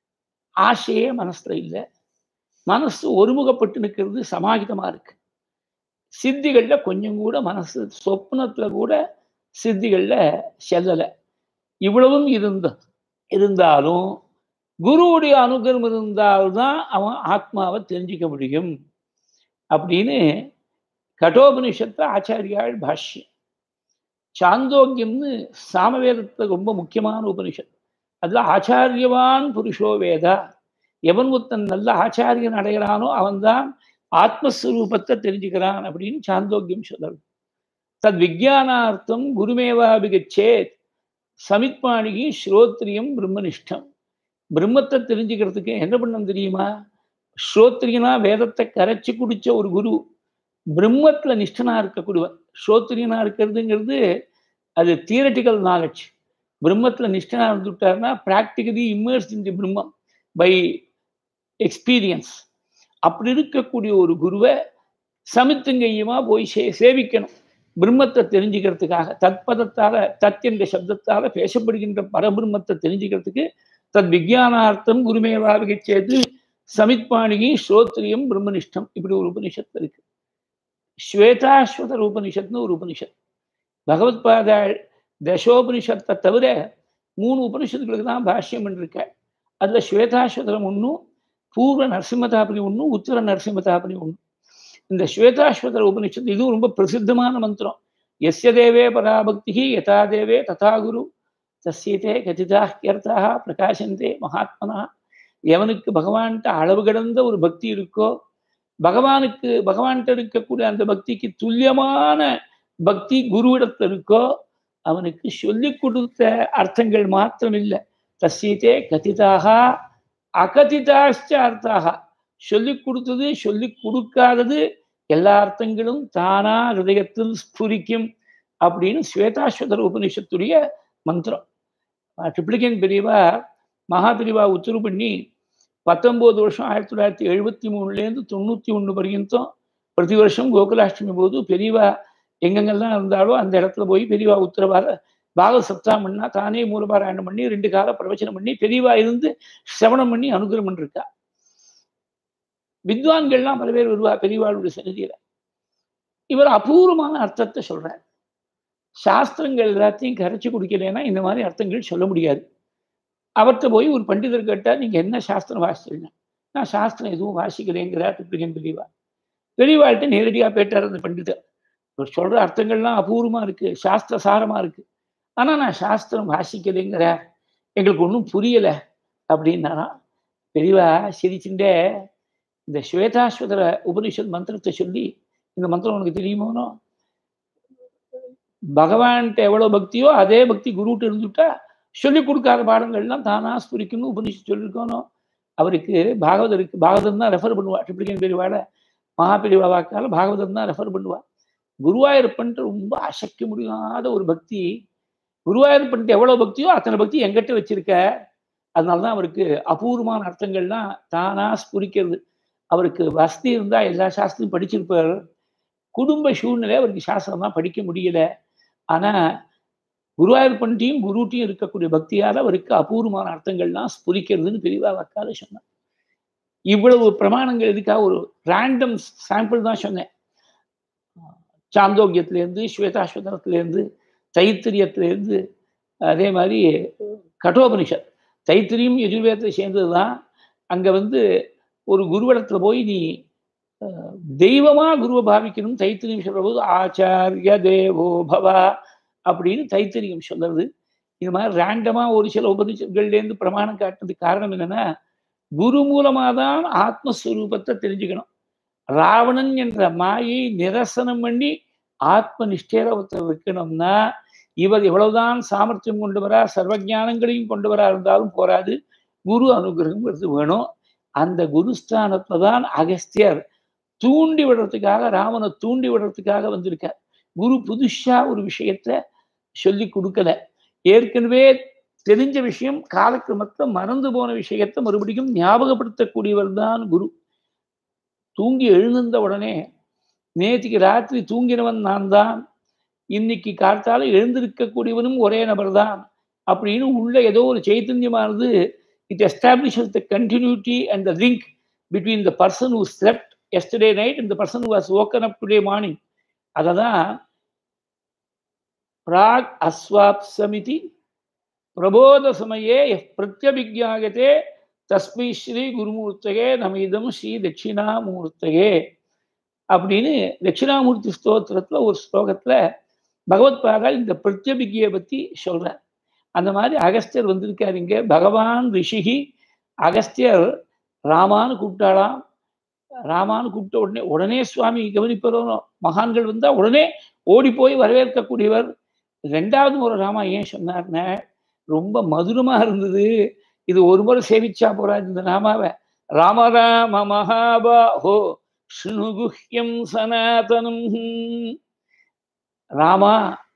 ஆசையே மனசுல இல்லை மனசு ஒருமுகப்பட்டு நிற்கிறது சமாகிதமா இருக்கு சித்திகள்ல கொஞ்சம் கூட மனசு சொப்னத்துல கூட சித்திகள்ல செல்லலை இவ்வளவும் இருந்த இருந்தாலும் குருவுடைய அனுகிரம் இருந்தால்தான் அவன் ஆத்மாவை தெரிஞ்சுக்க முடியும் அப்படின்னு கட்டோபனிஷத்தை ஆச்சாரியாள் பாஷ்யம் சாந்தோக்கியம்னு சாமவேதத்துல ரொம்ப முக்கியமான உபனிஷத் அதுல ஆச்சாரியவான் புருஷோ வேதா எவன் ஒருத்தன் நல்ல ஆச்சாரியன் அடைகிறானோ அவன்தான் ஆத்மஸ்வரூபத்தை தெரிஞ்சுக்கிறான் அப்படின்னு சாந்தோக்கியம் சொல்றது தத் விஜயானார்த்தம் குருமேவாபிகச்சேத் சமித்மாணிகி ஸ்ரோத்ரியம் பிரம்மனிஷ்டம் பிரம்மத்தை தெரிஞ்சுக்கிறதுக்கு என்ன பண்ணணும் தெரியுமா ஸ்ரோத்ரியனா வேதத்தை கரைச்சி குடிச்ச ஒரு குரு பிரம்மத்துல நிஷ்டனா இருக்கக்கூடியவன் ஸ்ரோத்ரியனா இருக்கிறதுங்கிறது அது தியரட்டிக்கல் நாலேஜ் பிரம்மத்துல நிஷ்டனா இருந்துட்டாருன்னா practically immerse in the Brahmam by experience அப்படி இருக்கக்கூடிய ஒரு குருவை சமித்துங்கையுமா போய் சே சேவிக்கணும் பிரம்மத்தை தெரிஞ்சுக்கிறதுக்காக தத்பதத்தால தத் என்ற சப்தத்தால பேசப்படுகின்ற பரபிரம்மத்தை தெரிஞ்சுக்கிறதுக்கு தத் விஜயானார்த்தம் குருமேவாவிகை சேர்த்து சமித்பாணிகி ஸ்ரோத்ரியம் பிரம்மனிஷ்டம் இப்படி ஒரு உபனிஷத்து இருக்கு ஸ்வேதாஸ்வதர் உபனிஷத்னு ஒரு உபனிஷத் பகவத் பாதா தசோபனிஷத்தை தவிர மூணு உபனிஷத்துகளுக்கு தான் பாஷ்யம் பண்ணிருக்க அதுல ஸ்வேதாஸ்வதரம் ஒன்றும் பூர்வ நரசிம்மதாபனி ஒன்று உத்தர நரசிம்மதாபனி ஒன்று இந்த ஸ்வேதாஸ்வதர உபனிஷத்து இதுவும் ரொம்ப பிரசித்தமான மந்திரம் எஸ்ய தேவே பராபக்தி யதா தேவே ததா குரு தஸ்யதே கதிதாக்கியர்த்தாக பிரகாசந்தே மகாத்மனா எவனுக்கு பகவான்கிட்ட அளவு கடந்த ஒரு பக்தி இருக்கோ பகவானுக்கு பகவான்கிட்ட இருக்கக்கூடிய அந்த பக்திக்கு துல்லியமான பக்தி குருவிடத்துல இருக்கோ அவனுக்கு சொல்லி கொடுத்த அர்த்தங்கள் மாத்திரம் இல்லை தஸ்யதே கதிதாக அகதிதாச்ச அர்த்தாக சொல்லி கொடுத்தது சொல்லி கொடுக்காதது எல்லா அர்த்தங்களும் தானா ஹிருதயத்தில் ஸ்புரிக்கும் அப்படின்னு ஸ்வேதாஸ்வதர உபனிஷத்துடைய மந்திரம் ட்ரிப்ளிகன் பிரிவா மகா பிரிவா உத்தரவு பண்ணி பத்தொம்போது வருஷம் ஆயிரத்தி தொள்ளாயிரத்தி எழுபத்தி மூணுலேருந்து தொண்ணூற்றி ஒன்று வரைக்கும் பிரதி வருஷம் கோகுலாஷ்டமி போது பெரியவா எங்கெங்கெல்லாம் இருந்தாலோ அந்த இடத்துல போய் பெரியவா உத்தரவார பாக சப்தாம் பண்ணா தானே மூலபாராயணம் பண்ணி ரெண்டு கால பிரவச்சனம் பண்ணி பெரியவா இருந்து சிரவணம் பண்ணி அனுகிரம் பண்ணிருக்கா வித்வான்கள்லாம் பல பேர் வருவா பெரியவாளுடைய சன்னிதியில இவர் அபூர்வமான அர்த்தத்தை சொல்றார் சாஸ்திரங்கள் எல்லாத்தையும் கரைச்சி குடிக்கலைன்னா இந்த மாதிரி அர்த்தங்கள் சொல்ல முடியாது அவர்கிட்ட போய் ஒரு பண்டிதர் கேட்டால் நீங்கள் என்ன சாஸ்திரம் வாசிச்சீங்க நான் சாஸ்திரம் எதுவும் வாசிக்கலைங்கிறார் திருப்பிகன் பெரியவா பெரியவாள்கிட்ட நேரடியாக பேட்டார் அந்த பண்டிதர் இவர் சொல்கிற அர்த்தங்கள்லாம் அபூர்வமாக இருக்குது சாஸ்திர சாரமாக இருக்குது ஆனால் நான் சாஸ்திரம் வாசிக்கலைங்கிறார் எங்களுக்கு ஒன்றும் புரியலை அப்படின்னாராம் பெரியவா சிரிச்சுட்டே இந்த ஸ்வேதாஸ்வதர உபனிஷத் மந்திரத்தை சொல்லி இந்த மந்திரம் உனக்கு தெரியுமோனோ பகவான்கிட்ட எவ்வளோ பக்தியோ அதே பக்தி குருட்டு இருந்துட்டா சொல்லி கொடுக்காத பாடங்கள்லாம் தானா ஸ்புரிக்கணும் உபனிஷத் சொல்லியிருக்கணும் அவருக்கு பாகவதருக்கு பாகவதம் தான் ரெஃபர் பண்ணுவா ட்ரிப்ளிகன் பெரியவாட மகா பெரியவா வாக்கால பாகவதம் தான் ரெஃபர் பண்ணுவா குருவாயூரப்பன்ட்டு ரொம்ப அசைக்க முடியாத ஒரு பக்தி குருவாயூரப்பன்ட்டு எவ்வளோ பக்தியோ அத்தனை பக்தி எங்கிட்ட வச்சிருக்க அதனால தான் அவருக்கு அபூர்வமான அர்த்தங்கள்லாம் தானா ஸ்புரிக்கிறது அவருக்கு வசதி இருந்தால் எல்லா சாஸ்திரத்தையும் படிச்சிருப்பார் குடும்ப சூழ்நிலை அவருக்கு சாஸ்திரம்லாம் படிக்க முடியல ஆனால் குருவாயூர்பன்ட்டியும் குருட்டியும் இருக்கக்கூடிய பக்தியால் அவருக்கு அபூர்வமான அர்த்தங்கள்லாம் ஸ்புரிக்கிறதுன்னு பெரியவா வக்கால சொன்னேன் இவ்வளவு பிரமாணங்கள் எதுக்காக ஒரு ரேண்டம் சாம்பிள் தான் சொன்னேன் சாந்தோக்கியத்திலேருந்து ஸ்வேதாஸ்வதனத்திலேருந்து தைத்திரியத்திலேருந்து அதே மாதிரி கட்டோபனிஷத் தைத்திரியும் எஜுர்வேதத்தை சேர்ந்தது தான் அங்கே வந்து ஒரு குருவிடத்துல போய் நீ தெய்வமா குருவை பாவிக்கணும் தைத்திரியம் சொல்ற போது ஆச்சாரிய தேவோ பவா அப்படின்னு தைத்திரியம் சொல்றது இது மாதிரி ரேண்டமா ஒரு சில உபனிஷங்கள்லேருந்து பிரமாணம் காட்டுறதுக்கு காரணம் என்னன்னா குரு மூலமா தான் ஆத்மஸ்வரூபத்தை தெரிஞ்சுக்கணும் ராவணன் என்ற மாயை நிரசனம் பண்ணி ஆத்ம நிஷ்டேர ஒருத்தர் வைக்கணும்னா இவர் எவ்வளவுதான் சாமர்த்தியம் கொண்டு வரா சர்வஜானங்களையும் கொண்டு வரா இருந்தாலும் போராது குரு அனுகிரகம் வேணும் அந்த குருஸ்தானத்துல தான் அகஸ்தியர் தூண்டி விடுறதுக்காக ராமனை தூண்டி விடுறதுக்காக வந்திருக்கார் குரு புதுசா ஒரு விஷயத்த சொல்லி கொடுக்கல ஏற்கனவே தெரிஞ்ச விஷயம் காலக்கிரமத்தில் மறந்து போன விஷயத்தை மறுபடியும் ஞாபகப்படுத்தக்கூடியவர் தான் குரு தூங்கி எழுந்திருந்த உடனே நேற்றுக்கு ராத்திரி தூங்கினவன் நான் தான் இன்னைக்கு காத்தால எழுந்திருக்கக்கூடியவனும் ஒரே நபர் தான் அப்படின்னு உள்ள ஏதோ ஒரு சைத்தன்யமானது it establishes the continuity and the link between the person who slept yesterday night இந்த person who was woken up today morning அதை தான் பிராக் அஸ்வாப்சமிதி பிரபோத சமயே பிரத்யபிஜாகத்தே தஸ்மை ஸ்ரீ குருமூர்த்தகே நமீதம் ஸ்ரீ தட்சிணாமூர்த்தகே அப்படின்னு தட்சிணாமூர்த்தி ஸ்தோத்திரத்தில் ஒரு ஸ்லோகத்தில் பகவத்பாதா இந்த பிரத்யபிகியை பற்றி சொல்கிறார் அந்த மாதிரி அகஸ்தியர் வந்திருக்காரு இங்கே பகவான் ரிஷிகி அகஸ்தியர் ராமான்னு கூப்பிட்டாளாம் ராமான்னு கூப்பிட்ட உடனே உடனே சுவாமி கவனிப்பவரும் மகான்கள் வந்தால் உடனே ஓடி போய் வரவேற்கக்கூடியவர் ரெண்டாவது முறை ராமா ஏன் சொன்னார்ன ரொம்ப மதுரமாக இருந்தது இது ஒரு முறை சேவிச்சா போறாது இந்த நாமாவை ராம ராம மகாபாஹோ ஸ்ருணுகுஹ்யம் சனாதனம் ராமா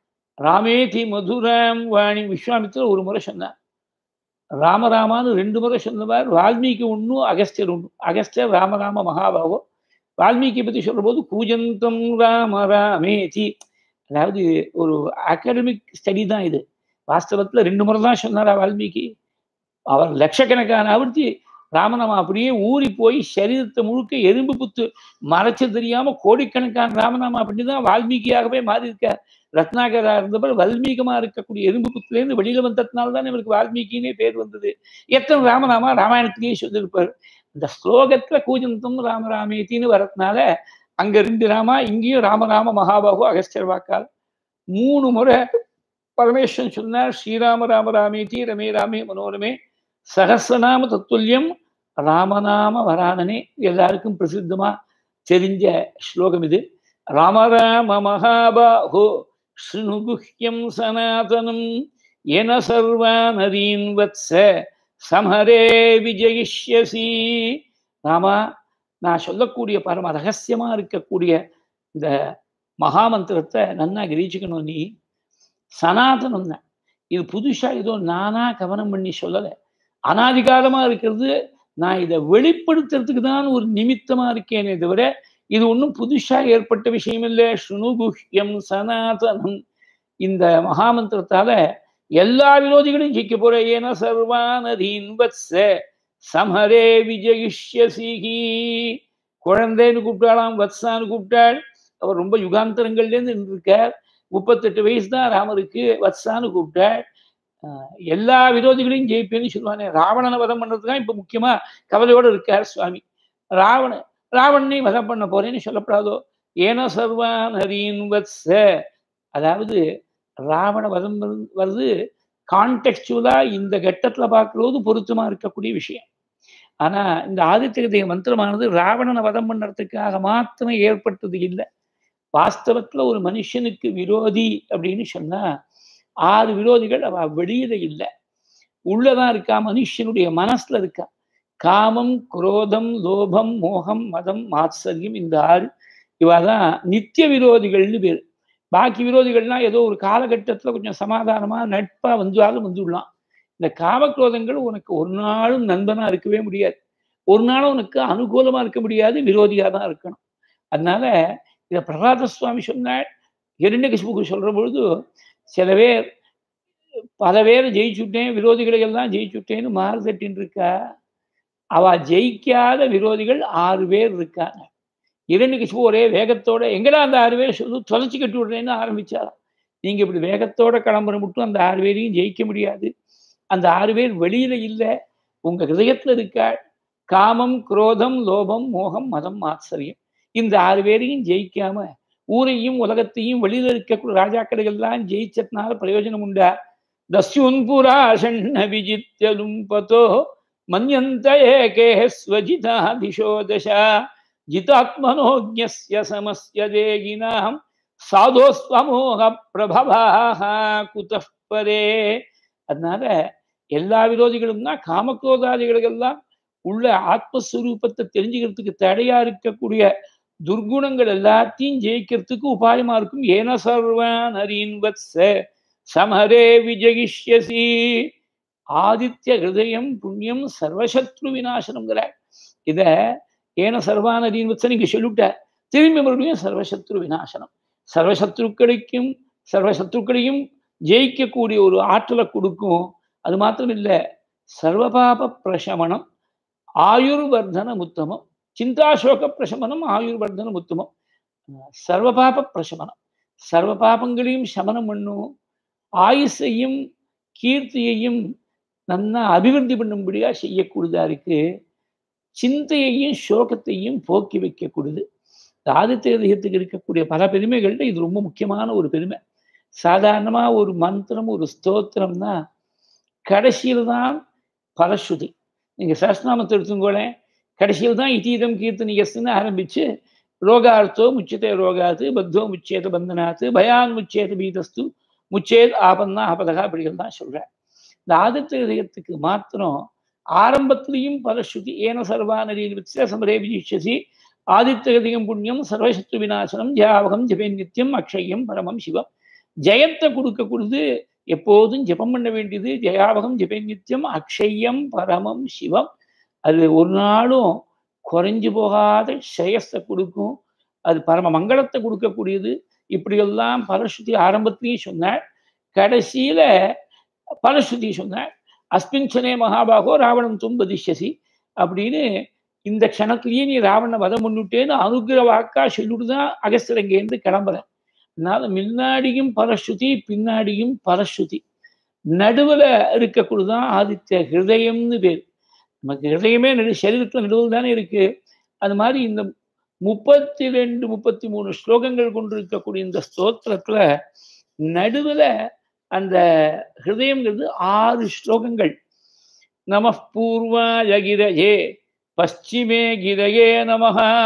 ராமேதி மதுராம் வாணி விஸ்வாமித்திர ஒரு முறை சொன்னார் ராமராமான்னு ரெண்டு முறை சொன்னவர் வால்மீகி ஒன்றும் அகஸ்தியர் ஒன்று அகஸ்தியர் ராமராம மகாபாவோ வால்மீகி பற்றி சொல்ற போது கூஜந்தம் ராம ராமேதி அதாவது ஒரு அகாடமிக் ஸ்டடி தான் இது வாஸ்தவத்தில் ரெண்டு முறை தான் சொன்னாரா வால்மீகி அவர் லட்சக்கணக்கான ஆவர்த்தி ராமநாம அப்படியே ஊறி போய் சரீரத்தை முழுக்க எறும்பு புத்து மறைச்சு தெரியாம கோடிக்கணக்கான ராமநாமா அப்படி தான் வால்மீகியாகவே மாறி இருக்கார் ரத்னாகரா இருந்தவர் வல்மீகமா இருக்கக்கூடிய எறும்பு புத்துலேருந்து வெளியில வந்ததுனால தான் இவருக்கு வால்மீகினே பேர் வந்தது எத்தனை ராமநாமா ராமாயணத்திலேயே சொல்லியிருப்பார் இந்த ஸ்லோகத்துல கூஜந்தம் ராமராமேத்தின்னு வரதுனால அங்க ரெண்டு ராமா இங்கேயும் ராமராம மகாபாகு அகஸ்தியர் வாக்கால் மூணு முறை பரமேஸ்வரன் சொன்னார் ஸ்ரீராம ராம ராமேதி ரமே ராமே மனோரமே சகசிரநாம தத்துல்யம் ராமநாம வராணனே எல்லாருக்கும் பிரசித்தமா தெரிஞ்ச ஸ்லோகம் இது ராம ராம மகாபாஹோ ஸ்ருணுகுஹ்யம் சனாதனம் என சர்வானதீன் வத்ச சமரே விஜயிஷ்யசி ராமா நான் சொல்லக்கூடிய பரம ரகசியமா இருக்கக்கூடிய இந்த மகாமந்திரத்தை நன்னா கிரகிச்சுக்கணும் நீ சனாதனம் தான் இது புதுசா ஏதோ நானா கவனம் பண்ணி சொல்லலை அனாதிகாலமா இருக்கிறது நான் இதை வெளிப்படுத்துறதுக்கு தான் ஒரு நிமித்தமா இருக்கேனே தவிர இது ஒன்றும் புதுசா ஏற்பட்ட விஷயம் இல்லை ஸ்ருணுகுஹ்யம் சனாதனம் இந்த மகாமந்திரத்தால எல்லா விரோதிகளையும் ஜெயிக்க போற ஏன சர்வானதீன் வத்ச சமரே விஜயிஷ்யசிகி குழந்தைன்னு கூப்பிட்டாலாம் வத்சான்னு கூப்பிட்டாள் அவர் ரொம்ப யுகாந்தரங்கள்லேருந்து இருந்திருக்கார் முப்பத்தெட்டு வயசு தான் ராமருக்கு வத்சான்னு கூப்பிட்டாள் எல்லா விரோதிகளையும் ஜெயிப்பேன்னு சொல்லுவானே ராவணனை வதம் பண்ணுறது தான் இப்போ முக்கியமா கவலையோடு இருக்கார் சுவாமி ராவண ராவணனை வதம் பண்ண போறேன்னு சொல்லப்படாதோ ஏனோ சர்வான் ஹரீன் வத்ச அதாவது ராவண வதம் வருது கான்டெக்சுவலா இந்த கட்டத்துல பார்க்கறது பொருத்தமா இருக்கக்கூடிய விஷயம் ஆனா இந்த ஆதித்ய மந்திரமானது ராவணனை வதம் பண்ணுறதுக்காக மாத்திரமே ஏற்பட்டது இல்லை வாஸ்தவத்துல ஒரு மனுஷனுக்கு விரோதி அப்படின்னு சொன்னா ஆறு விரோதிகள் அவ வெளியில இல்லை உள்ளதான் இருக்கா மனுஷனுடைய மனசுல இருக்கா காமம் குரோதம் லோபம் மோகம் மதம் மாத்சரியம் இந்த ஆறு இவாதான் நித்திய விரோதிகள்னு பேர் பாக்கி விரோதிகள்னா ஏதோ ஒரு காலகட்டத்துல கொஞ்சம் சமாதானமா நட்பா வந்தாலும் வந்துடலாம் இந்த காமக்ரோதங்கள் உனக்கு ஒரு நாளும் நண்பனா இருக்கவே முடியாது ஒரு நாளும் உனக்கு அனுகூலமா இருக்க முடியாது விரோதியா தான் இருக்கணும் அதனால இதை பிரகலாத சுவாமி சொன்னாள் இரண்யகசிபுக்கு சொல்ற பொழுது சில பேர் பல பேரை ஜெயிச்சுட்டேன் விரோதிகளை எல்லாம் ஜெயிச்சுட்டேன்னு மாறு தட்டின்னு இருக்கா அவ ஜெயிக்காத விரோதிகள் ஆறு பேர் இருக்காங்க இரண்யகசிபு ஒரே வேகத்தோட எங்கடா அந்த ஆறு பேர் சொல்லு தொலைச்சி கட்டி விடுறேன்னு ஆரம்பிச்சாராம் நீங்க இப்படி வேகத்தோட கிளம்புற மட்டும் அந்த ஆறு பேரையும் ஜெயிக்க முடியாது அந்த ஆறு பேர் வெளியில இல்லை உங்க ஹிருதயத்துல இருக்கா காமம் குரோதம் லோபம் மோகம் மதம் ஆச்சரியம் இந்த ஆறு பேரையும் ஜெயிக்காம ஊரையும் உலகத்தையும் வெளியில இருக்கக்கூடிய ராஜாக்களை எல்லாம் ஜெயிச்சதுனால பிரயோஜனம் உண்டா தஸ்யுன் புராஷண்ண விஜித்யலும் பதோ மன்யந்த ஏகே ஸ்வஜிதா திசோ தசா ஜிதாத்மனோஜ்ய சமஸ்ய தேகினாம் சாதோஸ்வமோக பிரபவாக குதப்பரே அதனால எல்லா விரோதிகளும் தான் காமக்ரோதாதிகளுக்கெல்லாம் உள்ள ஆத்மஸ்வரூபத்தை தெரிஞ்சுக்கிறதுக்கு தடையா இருக்கக்கூடிய துர்குணங்கள் எல்லாத்தையும் ஜெயிக்கிறதுக்கு உபாயமா இருக்கும் ஏன சர்வான் ஹரீன் வத்ச சமரே விஜயிஷ்யசி ஆதித்ய ஹிருதயம் புண்ணியம் சர்வசத்ரு விநாசனங்கிற இத ஏன சர்வான் ஹரீன் வத்ச நீங்க சொல்லிவிட்ட திரும்பி மறுபடியும் சர்வசத்ரு விநாசனம் சர்வசத்ருக்களைக்கும் சர்வசத்ருக்களையும் ஜெயிக்கக்கூடிய ஒரு ஆற்றலை கொடுக்கும் அது மாத்திரம் இல்லை சர்வபாப பிரசமனம் ஆயுர்வர்தனம் உத்தமம் சிந்தாசோக பிரசமனம் ஆயுர்வர்தனம் உத்தமம் சர்வபாப பிரசமனம் சர்வ பாபங்களையும் சமனம் பண்ணும் ஆயுசையும் கீர்த்தியையும் நன்னா அபிவிருத்தி பண்ணும்படியா செய்யக்கூடியதா இருக்கு சிந்தையையும் சோகத்தையும் போக்கி வைக்கக்கூடியது ஆதித்ய இதயத்துக்கு இருக்கக்கூடிய பல பெருமைகள்ல இது ரொம்ப முக்கியமான ஒரு பெருமை சாதாரணமா ஒரு மந்திரம் ஒரு ஸ்தோத்திரம்னா கடைசியில் தான் பலஸ்ருதி நீங்க சஹஸ்நாமத்தை எடுத்துங்கோளேன் கடைசியில் தான் இதீதம் கீர்த்தனி எஸ்ன்னு ஆரம்பிச்சு ரோகார்த்தோ முச்சியத்தை ரோகாத்து பத்தோ முச்சேத பந்தனாத்து பயான் முச்சேத பீதஸ்து முச்சேத் ஆபன்னா ஆபதகா அப்படிகள் தான் சொல்றேன் இந்த ஆதித்ய இதயத்துக்கு மாத்திரம் ஆரம்பத்திலையும் பலஸ்ருதி ஏன சர்வானரி சமரே விஜிஷசி ஆதித்ய இதயம் புண்ணியம் சர்வசத்ரு விநாசனம் ஜாவகம் ஜபே நித்தியம் அக்ஷயம் பரமம் சிவம் ஜெயத்தை கொடுக்க கொடுத்து எப்போதும் ஜெபம் பண்ண வேண்டியது ஜெயாவகம் ஜெபே நித்தியம் அக்ஷயம் பரமம் சிவம் அது ஒரு நாளும் குறைஞ்சு போகாத ஸ்ரேயஸை கொடுக்கும் அது பரம மங்களத்தை கொடுக்கக்கூடியது இப்படியெல்லாம் பலஸ்ருதி ஆரம்பத்திலையும் சொன்னார் கடைசியில பலஸ்ருதி சொன்னார் அஸ்மின்சனே மகாபாகோ ராவணம் தும்பதிஷசி அப்படின்னு இந்த க்ஷணத்திலேயே நீ ராவண வதம் முன்னுட்டேன்னு அனுகிர வாக்கா சொல்லிட்டு தான் அகஸ்திரங்கேருந்து கிளம்புறேன் அதனால முன்னாடியும் பலஸ்ருதி பின்னாடியும் பலஸ்ருதி நடுவுல இருக்கக்கூடியதான் ஆதித்ய ஹிருதயம்னு பேர் நமக்கு ஹிருதயமே நடு சரீரத்துல நடுவில் தானே இருக்கு அது மாதிரி இந்த முப்பத்தி ரெண்டு முப்பத்தி மூணு ஸ்லோகங்கள் கொண்டிருக்கக்கூடிய இந்த ஸ்தோத்திரத்துல நடுவுல அந்த ஹிருதயம்ங்கிறது ஆறு ஸ்லோகங்கள் நம பூர்வாய கிரயே பশ্চিமே கிரயே நம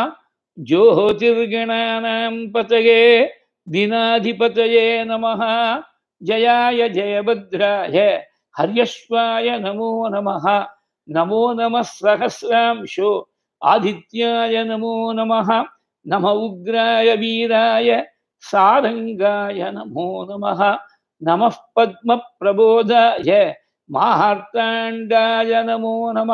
ஜோதிர்கணானாம் பதயே தினாதிபதயே நம ஜயாய ஜயபத்ராய ஹரியஸ்வாய நமோ நம நமோ நம சகசிராம்சோ ஆதித்யாய நமோ நம நம உக்ராய வீராய சாரங்காய நமோ நம நம பத்ம பிரபோதாய மாஹார்த்தாண்டாய நமோ நம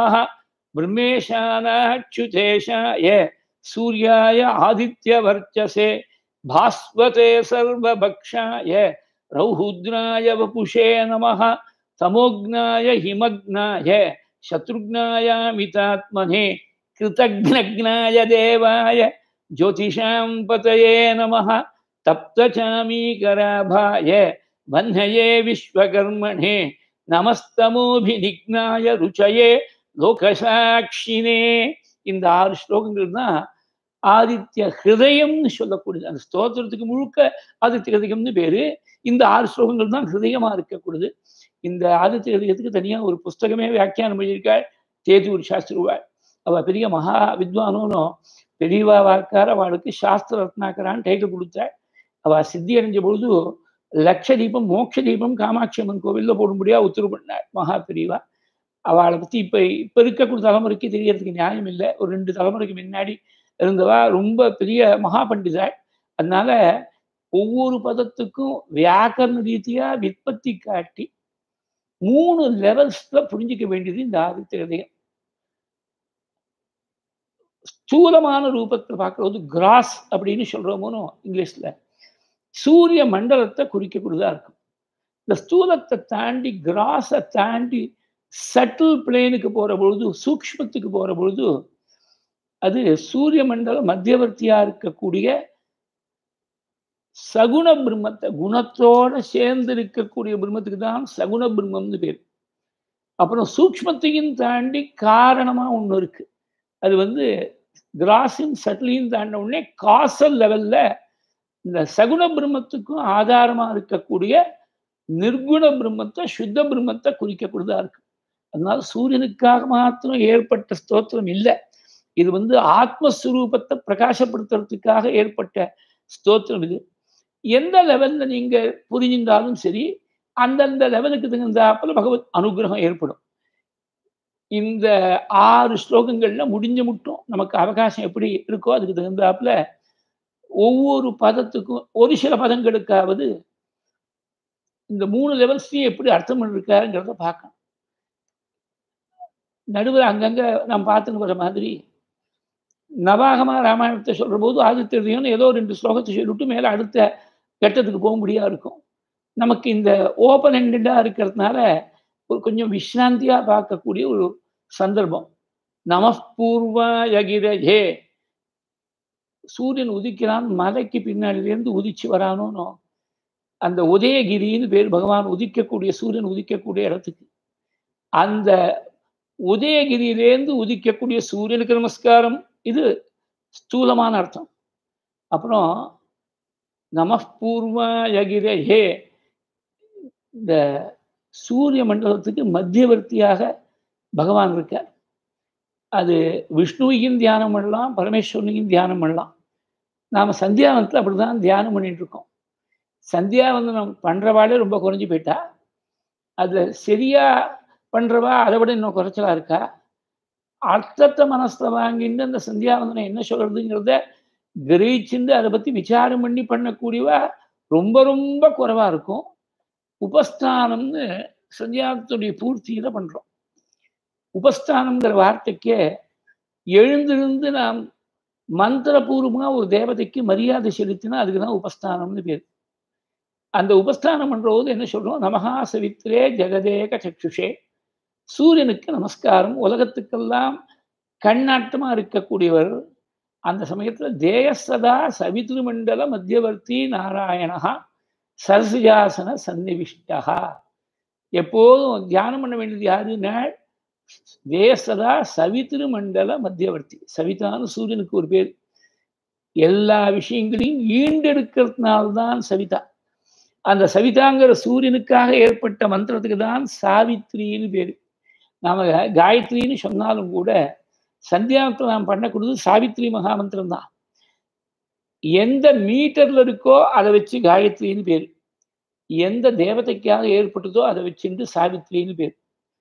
பிரம்மேஷானாச்சுதேஷாய சூர்யாய ஆதித்யவர்ச்சசே भास्वते सर्वभक्षाय रौहुद्राय वपुषे नमः तमोघ्नाय हिमग्नाय शत्रुघ्नायामितात्मने कृतघ्नघ्नाय देवाय ज्योतिषां पतये नमः तप्तचामीकराभाय वह्नये विश्वकर्मणे நமஸ்தமோபிநிக்னாய ருச்சயே லோகசாட்சினே இந்த ஆறு ஸ்லோகங்கள் தான் ஆதித்ய ஹிருதயம்னு சொல்லக்கூடியது அந்த ஸ்தோத்திரத்துக்கு முழுக்க ஆதித்ய ஹிருதயம்னு பேரு இந்த ஆறு ஸ்லோகங்கள் தான் ஹிருதயமா இருக்கக்கூடியது இந்த ஆதித்ய ஹிருதயத்துக்கு தனியா ஒரு புஸ்தகமே வியாக்கியானம் எழுதியிருக்காள் தேதூர் சாஸ்திருவாள் அவ பெரிய மகா வித்வானும் பெரியவா வாக்கார அவளுக்கு சாஸ்திர ரத்னாக்கரான்னு டைட்டில் கொடுத்தாள் அவ சித்தி அடைஞ்ச பொழுது லட்ச தீபம் மோட்ச தீபம் காமாட்சி அம்மன் கோவில்ல போடும்படியா உத்தரவு பண்ணாள் மகா பெரியவா அவளை பத்தி இப்ப இப்ப இருக்கக்கூடிய தலைமுறைக்கு தெரியறதுக்கு நியாயம் இல்லை ஒரு ரெண்டு தலைமுறைக்கு முன்னாடி இருந்தவா ரொம்ப பெரிய மகா பண்டிதாள் அதனால ஒவ்வொரு பதத்துக்கும் வியாக்கரண ரீதியா விற்பத்தி காட்டி மூணு லெவல்ஸ்ல புரிஞ்சிக்க வேண்டியது இந்த ஆதித்ய ஹிருதயம் ஸ்தூலமான ரூபத்தை பார்க்கறது கிராஸ் அப்படின்னு சொல்றோமோனோ இங்கிலீஷ்ல சூரிய மண்டலத்தை குறிக்கக்கூடியதா இருக்கும் இந்த ஸ்தூலத்தை தாண்டி கிராஸை தாண்டி சட்டில் பிளேனுக்கு போற பொழுது சூக்மத்துக்கு போற பொழுது அது சூரிய மண்டல மத்தியவர்த்தியா இருக்கக்கூடிய சகுண பிரம்மத்தை குணத்தோட சேர்ந்து இருக்கக்கூடிய பிரம்மத்துக்கு தான் சகுண பிரம்மம்னு பேர் அப்புறம் சூக்மத்தையும் தாண்டி காரணமா ஒண்ணு இருக்கு அது வந்து கிராஸின் சட்டிலையும் தாண்ட உடனே காசல் லெவல்ல இந்த சகுண பிரம்மத்துக்கும் ஆதாரமா இருக்கக்கூடிய நிர்குண பிரம்மத்தை சுத்த பிரம்மத்தை குறிக்கக்கூடியதா இருக்கு அதனால சூரியனுக்காக மாத்திரம் ஏற்பட்ட ஸ்தோத்திரம் இல்லை இது வந்து ஆத்மஸ்வரூபத்தை பிரகாசப்படுத்துறதுக்காக ஏற்பட்ட ஸ்தோத்திரம் இது எந்த லெவல்ல நீங்க புரிஞ்சிருந்தாலும் சரி அந்தந்த லெவலுக்கு தகுந்தாப்புல பகவத் அனுகிரகம் ஏற்படும் இந்த ஆறு ஸ்லோகங்கள்ல முடிஞ்சு முட்டும் நமக்கு அவகாசம் எப்படி இருக்கோ அதுக்கு தகுந்தாப்புல ஒவ்வொரு பதத்துக்கும் ஒரு சில பதங்களுக்காவது இந்த மூணு லெவல்ஸ்லையும் எப்படி அர்த்தம் பண்ணிருக்காருங்கிறத பார்க்கணும் நடுவில் அங்கங்க நாம் பார்த்துன்னு வர மாதிரி நவாகமா ராமாயணத்தை சொல்ற போது ஆதித்யதையும் ஏதோ ரெண்டு ஸ்லோகத்தை சொல்லிவிட்டு மேலே அடுத்த கட்டத்துக்கு போக முடியா இருக்கும் நமக்கு இந்த ஓப்பன் ஹெண்டடாக இருக்கிறதுனால ஒரு கொஞ்சம் விஸ்ராந்தியா பார்க்கக்கூடிய ஒரு சந்தர்ப்பம் நமப்பூர்வகிரஜே சூரியன் உதிக்கிறான் மலைக்கு பின்னாடியிலேருந்து உதிச்சு வரானோனோ அந்த உதயகிரின்னு பேர் பகவான் உதிக்கக்கூடிய சூரியன் உதிக்கக்கூடிய இடத்துக்கு அந்த உதயகிரியிலேருந்து உதிக்கக்கூடிய சூரியனுக்கு நமஸ்காரம் இது ஸ்தூலமான அர்த்தம் அப்புறம் நமப்பூர்வகிரே இந்த சூரிய மண்டலத்துக்கு மத்தியவர்த்தியாக பகவான் இருக்கார் அது விஷ்ணுவையும் தியானம் பண்ணலாம் பரமேஸ்வரனையும் தியானம் பண்ணலாம் நாம் சந்தியாவனத்தில் அப்படி தான் தியானம் பண்ணிட்டு இருக்கோம் சந்தியாவந்தனம் பண்ணுறவாளே ரொம்ப குறைஞ்சி போயிட்டா அதில் சரியா பண்ணுறவா அதை விட இன்னும் குறைச்சலா இருக்கா அர்த்தத்தை மனசில் வாங்கிட்டு அந்த சந்தியாவந்தனம் என்ன சொல்றதுங்கிறத கிரகிச்சுட்டு அதை பற்றி விசாரம் பண்ணி பண்ணக்கூடியவா ரொம்ப ரொம்ப குறைவாக இருக்கும் உபஸ்தானம்னு சந்தியாவனத்துடைய பூர்த்தியில் பண்ணுறோம் உபஸ்தானம்ங்கிற வார்த்தைக்கு எழுந்திருந்து நாம் மந்திரபூர்வமாக ஒரு தேவதைக்கு மரியாதை செலுத்தினா அதுக்கு தான் உபஸ்தானம்னு பேர் அந்த உபஸ்தானம் பண்ணும்போது என்ன சொல்றோம் நமகா சவித்ரே ஜெகதேக சக்ஷுஷே சூரியனுக்கு நமஸ்காரம் உலகத்துக்கெல்லாம் கண்ணாட்டமா இருக்கக்கூடியவர் அந்த சமயத்துல தேயசதா சவித்ருமண்டல மத்தியவர்த்தி நாராயணா சரசிஜாசன சன்னிவிஷ்டா எப்போதும் தியானம் பண்ண வேண்டியது யாருன்னா தேசதா சவித்திரு மண்டல மத்தியவர்த்தி சவிதான்னு சூரியனுக்கு ஒரு பேர் எல்லா விஷயங்களையும் ஈண்டெடுக்கிறதுனால்தான் சவிதா அந்த சவிதாங்கிற சூரியனுக்காக ஏற்பட்ட மந்திரத்துக்கு தான் சாவித்ரின்னு பேர் நாம காயத்ரின்னு சொன்னாலும் கூட சந்தியாவத்தில் நாம் பண்ணக்கூடியது சாவித்ரி மகாமந்திரம் தான் எந்த மீட்டர்ல இருக்கோ அதை வச்சு காயத்ரின்னு பேர் எந்த தேவதைக்காக ஏற்பட்டதோ அதை வச்சுட்டு சாவித்ரின்னு பேர்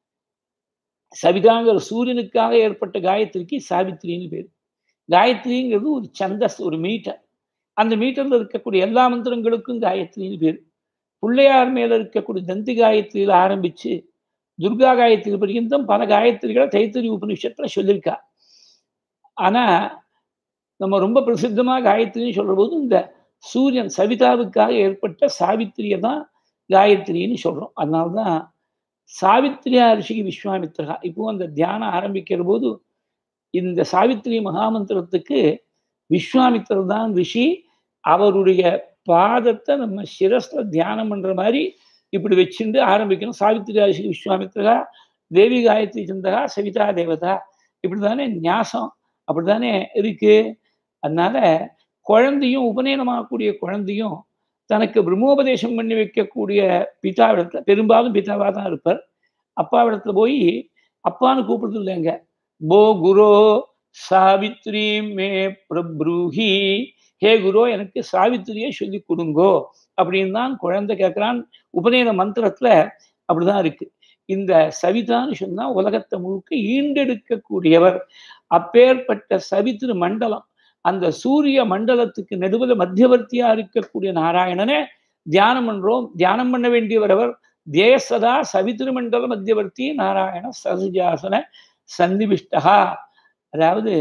சவிதாங்கிற சூரியனுக்காக ஏற்பட்ட காயத்ரிக்கு சாவித்ரின்னு பேர் காயத்ரிங்கிறது ஒரு சந்தஸ் ஒரு மீட்டர் அந்த மீட்டர்ல இருக்கக்கூடிய எல்லா மந்திரங்களுக்கும் காயத்ரின்னு பேர் பிள்ளையார் மேல இருக்கக்கூடிய தந்தி காயத்ரியில ஆரம்பிச்சு துர்கா காயத்ரி பர்யந்தம் பல காயத்ரிகளை தைத்தறி உபநிஷத்துல சொல்லியிருக்கா ஆனா நம்ம ரொம்ப பிரசித்தமா காயத்ரின்னு சொல்ற போது இந்த சூரியன் சவிதாவுக்காக ஏற்பட்ட சாவித்திரியை தான் காயத்ரின்னு சொல்றோம் அதனால்தான் சாவித்ரியா ரிஷிக்கு விஸ்வாமித்ரா இப்போ அந்த தியானம் ஆரம்பிக்கிற போது இந்த சாவித்ரி மகாமந்திரத்துக்கு விஸ்வாமித்திரர் தான் ரிஷி அவருடைய பாதத்தை நம்ம சிரஸ்ல தியானம் பண்ற மாதிரி இப்படி வச்சுட்டு ஆரம்பிக்கணும் சாவித்ரி ரிஷி விஸ்வாமித்ரா தேவி காயத்ரி சந்தகா சவிதா தேவதா இப்படிதானே ஞாசம் அப்படித்தானே இருக்கு அதனால குழந்தையும் உபநயனமாகக்கூடிய குழந்தையும் தனக்கு பிரம்மோபதேசம் பண்ணி வைக்கக்கூடிய பிதாவிடத்துல பெரும்பாலும் பிதாவாக தான் இருப்பார் அப்பாவிடத்துல போய் அப்பான்னு கூப்பிடுறது இல்லைங்க போ குரோ சாவித்ரி மே பிரப்ரூஹி ஹே குரோ எனக்கு சாவித்திரியை சொல்லி கொடுங்கோ அப்படின்னு தான் குழந்தை கேட்குறான் உபநயன மந்திரத்துல அப்படிதான் இருக்கு இந்த சவிதான்னு சொன்னா உலகத்தை முழுக்க ஈண்டெடுக்கக்கூடியவர் அப்பேற்பட்ட சவித்திரு மண்டலம் அந்த சூரிய மண்டலத்துக்கு நடுவில் மத்தியவர்த்தியா இருக்கக்கூடிய நாராயணனே தியானம் பண்றோம் தியானம் பண்ண வேண்டியவர் அவர் தேசதா சவித்திரு மண்டல மத்தியவர்த்தி நாராயண சசுஜாசன சந்திவிஷ்டகா அதாவது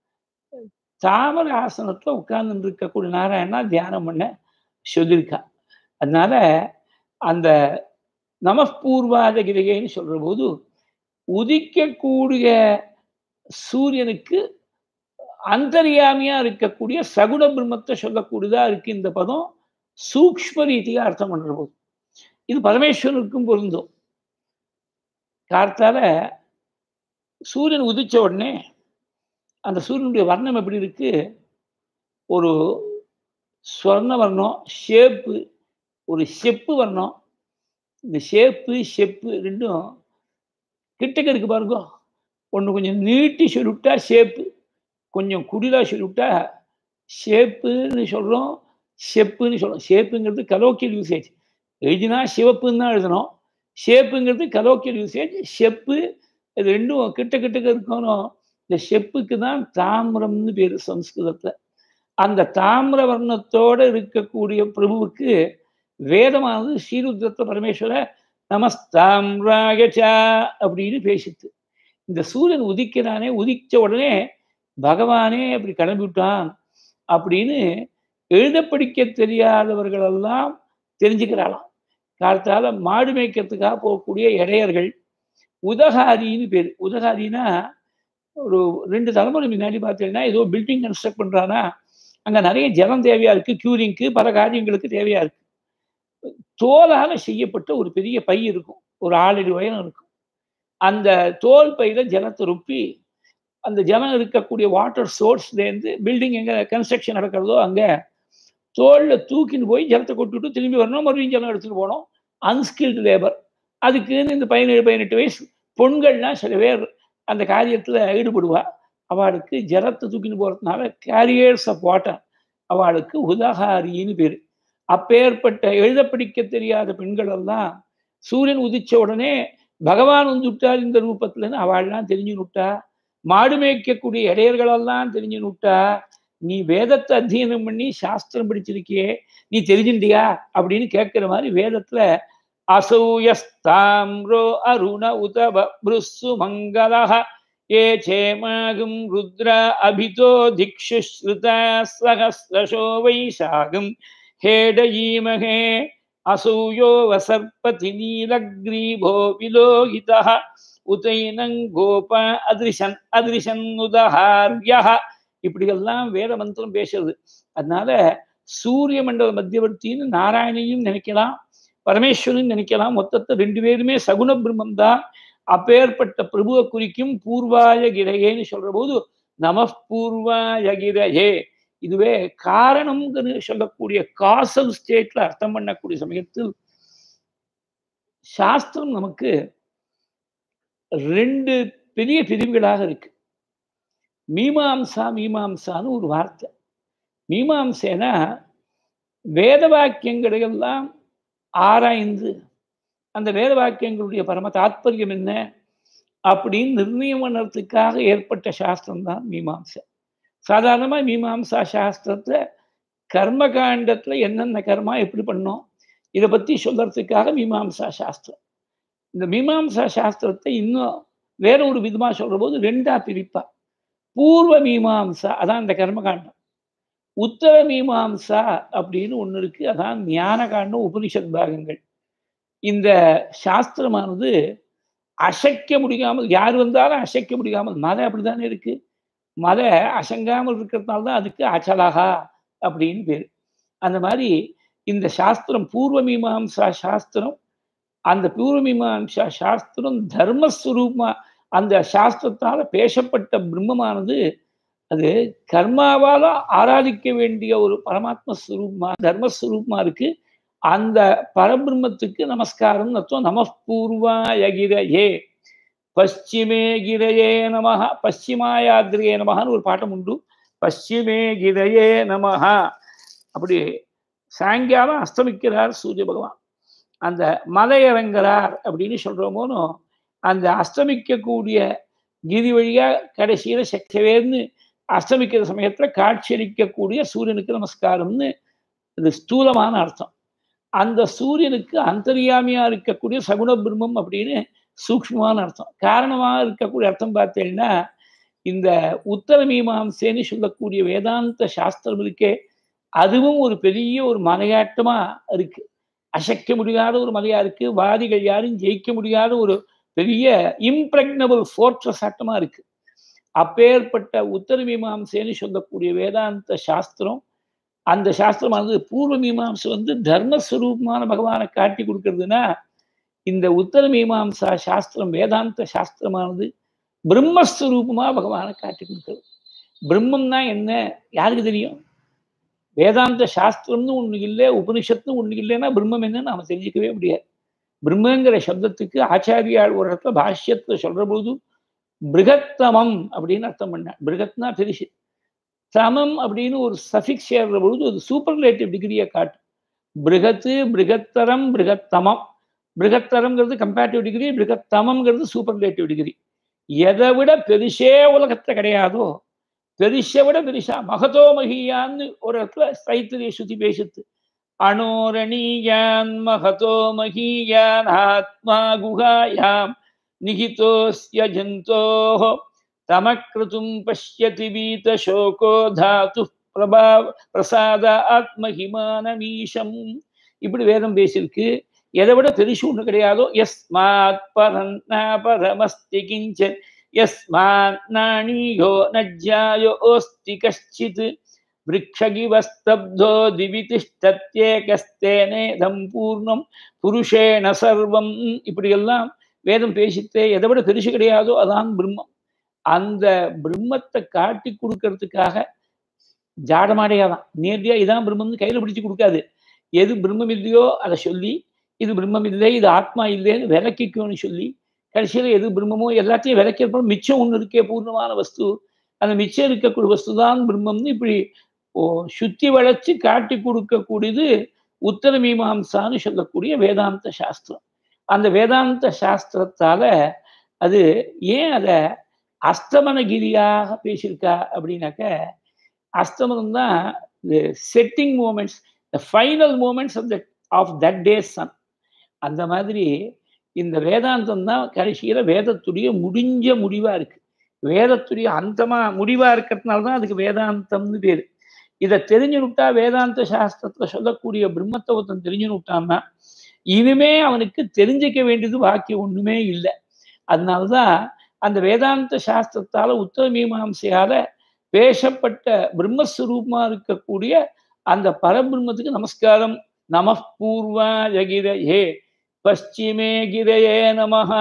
தாமர ஆசனத்துல உட்கார்ந்து இருக்கக்கூடிய நாராயணா தியானம் பண்ண சொல்லியிருக்கா அதனால அந்த நமப்பூர்வாத கிரிகைன்னு சொல்ற போது உதிக்கக்கூடிய சூரியனுக்கு அந்தரியாமியா இருக்கக்கூடிய சகுண பிரம்மத்தை சொல்லக்கூடியதா இருக்கு இந்த பதம் சூக்ம ரீதியா அர்த்தம் பண்ற போது இது பரமேஸ்வரனுக்கும் பொருந்தும் கார்த்தால சூரியன் உதிச்ச உடனே அந்த சூரியனுடைய வர்ணம் எப்படி இருக்கு ஒரு ஸ்வர்ண வர்ணம் ஷேப்பு ஒரு செப்பு வர்ணம் இந்த ஷேப்பு செப்பு ரெண்டும் கிட்டக்க இருக்கு பாருங்க ஒன்று கொஞ்சம் நீட்டி சொல்லிவிட்டா ஷேப்பு கொஞ்சம் குடிலா சொல்லிவிட்டா ஷேப்புன்னு சொல்கிறோம் செப்புன்னு சொல்கிறோம் ஷேப்புங்கிறது கலோக்கியல் யூசேஜ் எழுதினா சிவப்புன்னு தான் எழுதணும் ஷேப்புங்கிறது கலோக்கியல் யூசேஜ் செப்பு இது ரெண்டும் கிட்ட கிட்டக்க இருக்கணும் இந்த செப்புக்கு தான் தாமிரம்னு பேர் சம்ஸ்கிருதத்துல அந்த தாமிர வர்ணத்தோட இருக்கக்கூடிய பிரபுவுக்கு வேதமானது ஸ்ரீருத்ரத்த பரமேஸ்வர நமஸ்தாம்ராகச்சா அப்படின்னு பேசித்து இந்த சூரியன் உதிக்கிறானே உதிச்ச உடனே பகவானே அப்படி கிளம்பி விட்டான் அப்படின்னு எழுத படிக்க தெரியாதவர்களெல்லாம் தெரிஞ்சுக்கிறாளாம் காலத்தால மாடு மேய்க்கிறதுக்காக போகக்கூடிய இடையர்கள் உதகாரின்னு பேர் உதகாரின்னா ஒரு ரெண்டு தலைமுறை முன்னாடி பார்த்தீங்கன்னா ஏதோ பில்டிங் கன்ஸ்ட்ரக்ட் பண்ணுறானா அங்கே நிறைய ஜலம் தேவையா இருக்கு க்யூரிங்க்கு பல காரியங்களுக்கு தேவையா இருக்கு தோலால் செய்யப்பட்ட ஒரு பெரிய பை இருக்கும் ஒரு ஆளடி உயரம் இருக்கும் அந்த தோல் பையில ஜலத்தை ரொப்பி அந்த ஜலம் இருக்கக்கூடிய வாட்டர் சோர்ஸ்லேருந்து பில்டிங் எங்கே கன்ஸ்ட்ரக்ஷன் நடக்கிறதோ அங்கே தோளில் தூக்கின்னு போய் ஜலத்தை கொட்டுட்டு திரும்பி வரணும் மறுபடியும் ஜலம் எடுத்துகிட்டு போகணும் அன்ஸ்கில்டு லேபர் அதுக்குன்னு இந்த பதினேழு பதினெட்டு வயசு பொண்கள்லாம் சில பேர் அந்த காரியத்தில் ஈடுபடுவா அவளுக்கு ஜலத்தை தூக்கின்னு போகிறதுனால கேரியர்ஸ் ஆஃப் வாட்டர் அவளுக்கு உதகாரின்னு பேர் அப்பேற்பட்ட எழுத படிக்க தெரியாத பெண்கள் எல்லாம் சூரியன் உதிச்ச உடனே பகவான் வந்து விட்டார் இந்த ரூபத்துலன்னு அவள்லாம் தெரிஞ்சு விட்டா மாடு மேய்க்கக்கூடிய இடையர்களெல்லாம் தெரிஞ்சு விட்டா நீ வேதத்தை அத்தியனம் பண்ணி சாஸ்திரம் படிச்சிருக்கியே நீ தெரிஞ்சுண்டியா அப்படின்னு கேட்கிற மாதிரி வேதத்துல அசூயஸ்தாம்ரோ அருண உதப பிருசு மங்களஹ ஏ சேமாகும் ருத்ர அபிதோ திக்ஷு ஸ்ருத சகஸ்ரசோ வைசாகும் हेडयीमहे असूयो वसर्पति नीलग्रीभो विलोहितः உதைனங் கோப அதிரிசன் அதிரிசன் உதஹார்யா இப்படியெல்லாம் வேத மந்திரம் பேசுறது அதனால சூரிய மண்டல மத்தியவர்த்தின்னு நாராயணையும் நினைக்கலாம் பரமேஸ்வரன் நினைக்கலாம் மொத்தத்தை ரெண்டு பேருமே சகுண பிரம்மம் தான் அப்பேற்பட்ட பிரபுவை குறிக்கும் பூர்வாய கிரையேன்னு சொல்ற போது நம பூர்வாய கிரையே இதுவே காரணம்னு சொல்லக்கூடிய காசல் ஸ்டேட்ல அர்த்தம் பண்ணக்கூடிய சமயத்தில் சாஸ்திரம் நமக்கு ரெண்டு பெரிய பிரிவுகளாக இருக்கு மீமாம்சா மீமாம்சான்னு ஒரு வார்த்தை மீமாம்சேனா வேத வாக்கியங்களையெல்லாம் ஆராய்ந்து அந்த வேத வாக்கியங்களுடைய பரம தாத்பரியம் என்ன அப்படின்னு நிர்ணயம் பண்ணுறதுக்காக ஏற்பட்ட சாஸ்திரம் தான் மீமாம்சை சாதாரணமாக மீமாம்சா சாஸ்திரத்தை கர்மகாண்டத்தில் என்னென்ன கர்மா எப்படி பண்ணோம் இதை பற்றி சொல்கிறதுக்காக மீமாம்சா சாஸ்திரம் இந்த மீமாம்சா சாஸ்திரத்தை இன்னும் வேற ஒரு விதமாக சொல்கிற போது ரெண்டா பிரிப்பா பூர்வ மீமாம்சா அதான் இந்த கர்மகாண்டம் உத்தர மீமாம்சா அப்படின்னு ஒன்று இருக்கு அதான் ஞான காண்டம் உபனிஷத் பாகங்கள் இந்த சாஸ்திரமானது அசைக்க முடியாமல் யார் வந்தாலும் அசைக்க முடியாமல் மலை அப்படித்தானே இருக்கு மலை அசங்காமல் இருக்கிறதுனால தான் அதுக்கு அச்சலகா அப்படின்னு பேர் அந்த மாதிரி இந்த சாஸ்திரம் பூர்வ மீமாம்சா சாஸ்திரம் அந்த பூர்வ மீமாம்சா சாஸ்திரம் தர்மஸ்வரூபமா அந்த சாஸ்திரத்தால பேசப்பட்ட பிரம்மமானது அது கர்மாவால ஆராதிக்க வேண்டிய ஒரு பரமாத்ம ஸ்வரூபமா தர்மஸ்வரூபமா இருக்கு அந்த பரபிரம்மத்துக்கு நமஸ்காரம் அர்த்தம் நமஸ்பூர்வாயகிரயே பశ్చిமே கிரையே நமஹ பశ్చిமாயாத்ரியே நமஹான்னு ஒரு பாட்டம் உண்டு பశ్చిமே கிரையே நமஹ அப்படி சாயங்காலம் அஸ்தமிக்கிறார் சூரிய பகவான் அந்த மலை இறங்குறார் அப்படின்னு சொல்றோமோனோ அந்த அஸ்தமிக்கக்கூடிய கிரி வழியா கடைசியில சக்கவேர்னு அஸ்தமிக்கிற சமயத்துல காட்சியளிக்கக்கூடிய சூரியனுக்கு நமஸ்காரம்னு இது ஸ்தூலமான அர்த்தம் அந்த சூரியனுக்கு அந்தரியாமியா இருக்கக்கூடிய சகுண பிரம்மம் அப்படின்னு சூக்மமான அர்த்தம் காரணமாக இருக்கக்கூடிய அர்த்தம் பார்த்தீங்கன்னா இந்த உத்தர மீமாம்சேன்னு சொல்லக்கூடிய வேதாந்த சாஸ்திரம் இருக்கே அதுவும் ஒரு பெரிய ஒரு மலையாட்டமா இருக்கு அசைக்க முடியாத ஒரு மலையா இருக்கு வாதிகள் யாரும் ஜெயிக்க முடியாத ஒரு பெரிய இம்ப்ரெக்னபிள் ஃபோர்ட்ரஸ் ஆட்டமா இருக்கு அப்பேற்பட்ட உத்தர மீமாம்சேன்னு சொல்லக்கூடிய வேதாந்த சாஸ்திரம் அந்த சாஸ்திரமானது பூர்வ மீமாம்சை வந்து தர்மஸ்வரூபமான பகவானை காட்டி கொடுக்கறதுன்னா இந்த உத்தர மீமாம்சா சாஸ்திரம் வேதாந்த சாஸ்திரமானது பிரம்மஸ்வரூபமா பகவானை காட்டி கொடுக்கிறது பிரம்மம்னா என்ன யாருக்கு தெரியும் வேதாந்த சாஸ்திரம்னு ஒண்ணு இல்லை உபனிஷத்துன்னு ஒண்ணு இல்லைன்னா பிரம்மம் என்னன்னு நாம தெரிஞ்சுக்கவே முடியாது பிரம்மங்கிற சப்தத்துக்கு ஆச்சாரியால் ஒரு இடத்துல பாஷ்யத்துல சொல்ற போது பிருகத்தமம் அப்படின்னு அர்த்தம் பண்ண பிருகத்னா பெருசு தமம் அப்படின்னு ஒரு சஃபிக்ஸ் சேர்ற பொழுது அது சூப்பர்லேட்டிவ் டிகிரியை காட்டும் பிருகத்து பிருகத்தரம் பிருகத்தமம் பிருகத்தரம்ங்கிறது கம்பேரிட்டிவ் டிகிரி பிருகத்தமம்ங்கிறது சூப்பர்லேட்டிவ் டிகிரி எதை விட பெருசே உலகத்துல கிடையாதோ பெருசை விட பெருசா மகதோ மகியான்னு ஒரு இடத்துல சைத்திரிய சுத்தி பேசுது அணோரணீயான் மகதோ மகியான் ஆத்மா குகாயாம் நிகிதோஸ்ய ஜந்தோः தமக்ருதும் பஷ்யதி வீத சோகோ தாத்து பிரபாவ பிரசாத ஆத்மஹிமானமீஷம் இப்படி வேதம் பேசியிருக்கு எதை விட பெருசு ஒண்ணு கிடையாதோ எஸ்மாத் பரன்னா பரமஸ்தி கிஞ்சன் यस्मात् नाणीयो न ज्यायोऽस्ति कश्चित् वृक्षगिवस्तब्धो दिवि तिष्ठत्येकस्तेनेदं பூர்ணம் புருஷேண சர்வம் இப்படியெல்லாம் வேதம் பேசித்தே எதை விட பெருசு கிடையாதோ அதான் பிரம்மம் அந்த பிரம்மத்தை காட்டி கொடுக்கறதுக்காக ஜாடமாடையாதான் நேரடியா இதான் பிரம்மம்னு கையில பிடிச்சு கொடுக்காது எது பிரம்மம் இல்லையோ அதை சொல்லி இது பிரம்மம் இல்லை இது ஆத்மா இல்லைன்னு விளக்கிக்கும்னு சொல்லி கடைசியில் எது பிரம்மமோ எல்லாத்தையும் விளக்கிறப்ப மிச்சம் ஒன்று இருக்கே பூர்ணமான வஸ்து அந்த மிச்சம் இருக்கக்கூடிய வஸ்து தான் பிரம்மம்னு இப்படி ஓ சுத்தி வளைச்சு காட்டி கொடுக்கக்கூடியது உத்தர மீமாம்சான்னு சொல்லக்கூடிய வேதாந்த சாஸ்திரம் அந்த வேதாந்த சாஸ்திரத்தால அது ஏன் அதை அஸ்தமனகிரியாக பேசியிருக்கா அப்படின்னாக்க அஸ்தமனம் தான் setting moments the final moments of the off that day sun அந்த மாதிரி இந்த வேதாந்தம் தான் கடைசியில் வேதத்துடைய முடிஞ்ச முடிவாக இருக்கு வேதத்துடைய அந்தமாக முடிவாக இருக்கிறதுனால தான் அதுக்கு வேதாந்தம்னு பேர் இதை தெரிஞ்சு விட்டா வேதாந்த சாஸ்திரத்தில் சொல்லக்கூடிய பிரம்மத்தை ஒருத்தன் தெரிஞ்சு விட்டான்னா இனிமே அவனுக்கு தெரிஞ்சிக்க வேண்டியது பாக்கி ஒன்றுமே இல்லை அதனால்தான் அந்த வேதாந்த சாஸ்திரத்தால உத்தர மீமாம்சையால பேசப்பட்ட பிரம்மஸ்வரூபமா இருக்கக்கூடிய அந்த பரபிரம்மத்துக்கு நமஸ்காரம் நம பூர்வா ஜகிரயே பশ্চিமே கிரையே நமஹ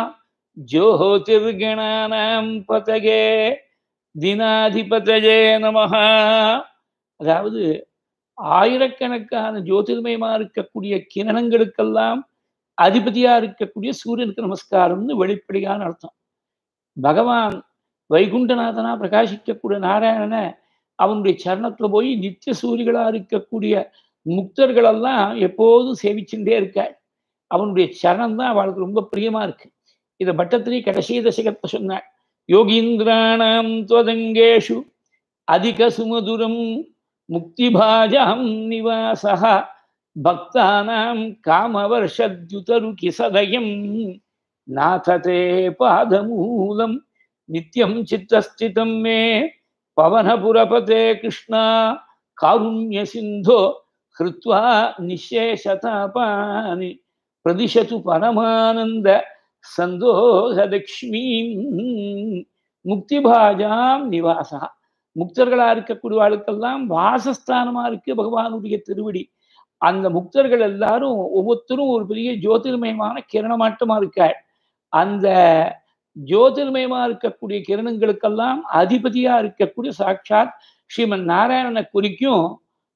ஜோதிர்கணானாம் பதகே தினாதிபதஜே நமஹ அதாவது ஆயிரக்கணக்கான ஜோதிர்மயமா இருக்கக்கூடிய கிரணங்களுக்கெல்லாம் அதிபதியா இருக்கக்கூடிய சூரியனுக்கு நமஸ்காரம்னு வெளிப்படையான அர்த்தம் பகவான் வைகுண்டநாதனா பிரகாசிக்கக்கூடிய நாராயணனை அவனுடைய சரணத்துல போய் நித்திய சூரிகளா இருக்கக்கூடிய முக்தர்களெல்லாம் எப்போதும் சேவிச்சுட்டே இருக்காள் அவனுடைய சரணம் தான் அவளுக்கு ரொம்ப பிரியமா இருக்கு இதை பட்டத்திலே கடைசி தசகத்தை சொன்னாள் யோகீந்திராணாம் துவதங்கேஷு அதிக சுமதுரம் முக்திபாஜாம் நிவாசா பக்தானாம் காமவர்ஷத்யுதருகி சதயம் நாததே பாதமூலம் நித்யம் சித்தஸ்திதம் மே பவனபுரபதே கிருஷ்ணா காருண்ய சிந்தோ ஹிருத்வா நிசேஷதாபானி பிரதிஷது பரமானந்த சந்தோகலக்ஷ்மீம் முக்திபாஜாம் நிவாசா முக்தர்களா இருக்கக்கூடியவாளுக்கெல்லாம் வாசஸ்தானமா இருக்கு பகவானுடைய திருவடி அந்த முக்தர்கள் எல்லாரும் ஒவ்வொருத்தரும் ஒரு பெரிய ஜோதிர்மயமான கிரணமாட்டமா இருக்காள் அந்த ஜோதிர்மயமா இருக்கக்கூடிய கிரணங்களுக்கெல்லாம் அதிபதியா இருக்கக்கூடிய சாட்சாத் ஸ்ரீமன் நாராயணனை குறிக்கும்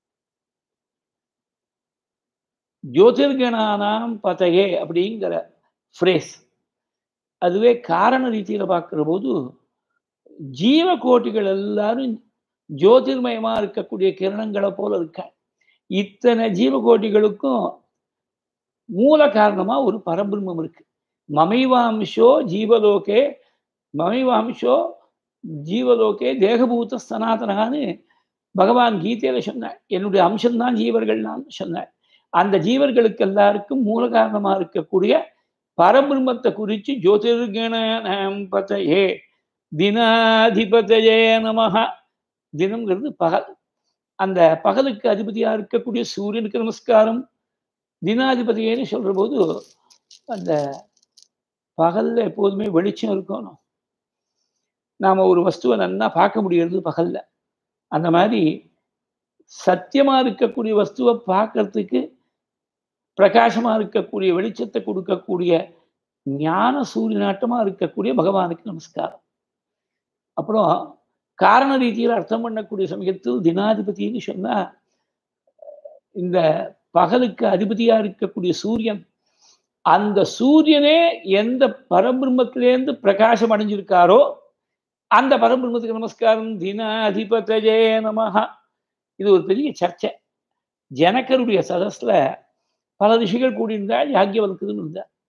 ஜோதிர்கணானாம் பதகே அப்படிங்கிற ஃப்ரேஸ் அதுவே காரண ரீதியில பார்க்கிற போது ஜீவ கோட்டிகள் எல்லாரும் ஜோதிர்மயமா இருக்கக்கூடிய கிரணங்களை போல இருக்க இத்தனை ஜீவகோட்டிகளுக்கும் மூல காரணமா ஒரு பரபிரம்மம் இருக்கு மமைவாம்சோ ஜீவலோகே மமைவாம்சோ ஜீவலோகே தேகபூத சனாதனகான்னு பகவான் கீதையில சொன்னார் என்னுடைய அம்சம்தான் ஜீவர்கள் நான் சொன்னார் அந்த ஜீவர்களுக்கு எல்லாருக்கும் மூல காரணமா இருக்கக்கூடிய பரபிரம்மத்தை குறித்து ஜோதிர்கணம் பதையே தினாதிபதையே நமஹ தினம்ங்கிறது பகல் அந்த பகலுக்கு அதிபதியா இருக்கக்கூடிய சூரியனுக்கு நமஸ்காரம் தினாதிபதியேன்னு சொல்ற போது அந்த பகல்ல எப்போதுமே வெளிச்சம் இருக்கணும் நாம ஒரு வஸ்துவை நன்னா பார்க்க முடியறது பகல்ல அந்த மாதிரி சத்தியமா இருக்கக்கூடிய வஸ்துவை பார்க்கறதுக்கு பிரகாசமா இருக்கக்கூடிய வெளிச்சத்தை கொடுக்கக்கூடிய ஞான சூரியனாட்டமா இருக்கக்கூடிய பகவானுக்கு நமஸ்காரம் அப்புறம் காரண ரீதியில் அர்த்தம் பண்ணக்கூடிய சமயத்தில் தினாதிபதினு சொன்னா இந்த பகலுக்கு அதிபதியா இருக்கக்கூடிய சூரியன் அந்த சூரியனே எந்த பரபிரம்மத்திலேருந்து பிரகாசம் அடைஞ்சிருக்காரோ அந்த பரபிரம்மத்துக்கு நமஸ்காரம் தினாதிபதஜே நமஹா இது ஒரு பெரிய சர்ச்சை ஜனக்கருடைய சதஸ்ல பல ரிஷிகள் கூடியிருந்தா யாக்கியவனுக்குதுன்னு இருந்தா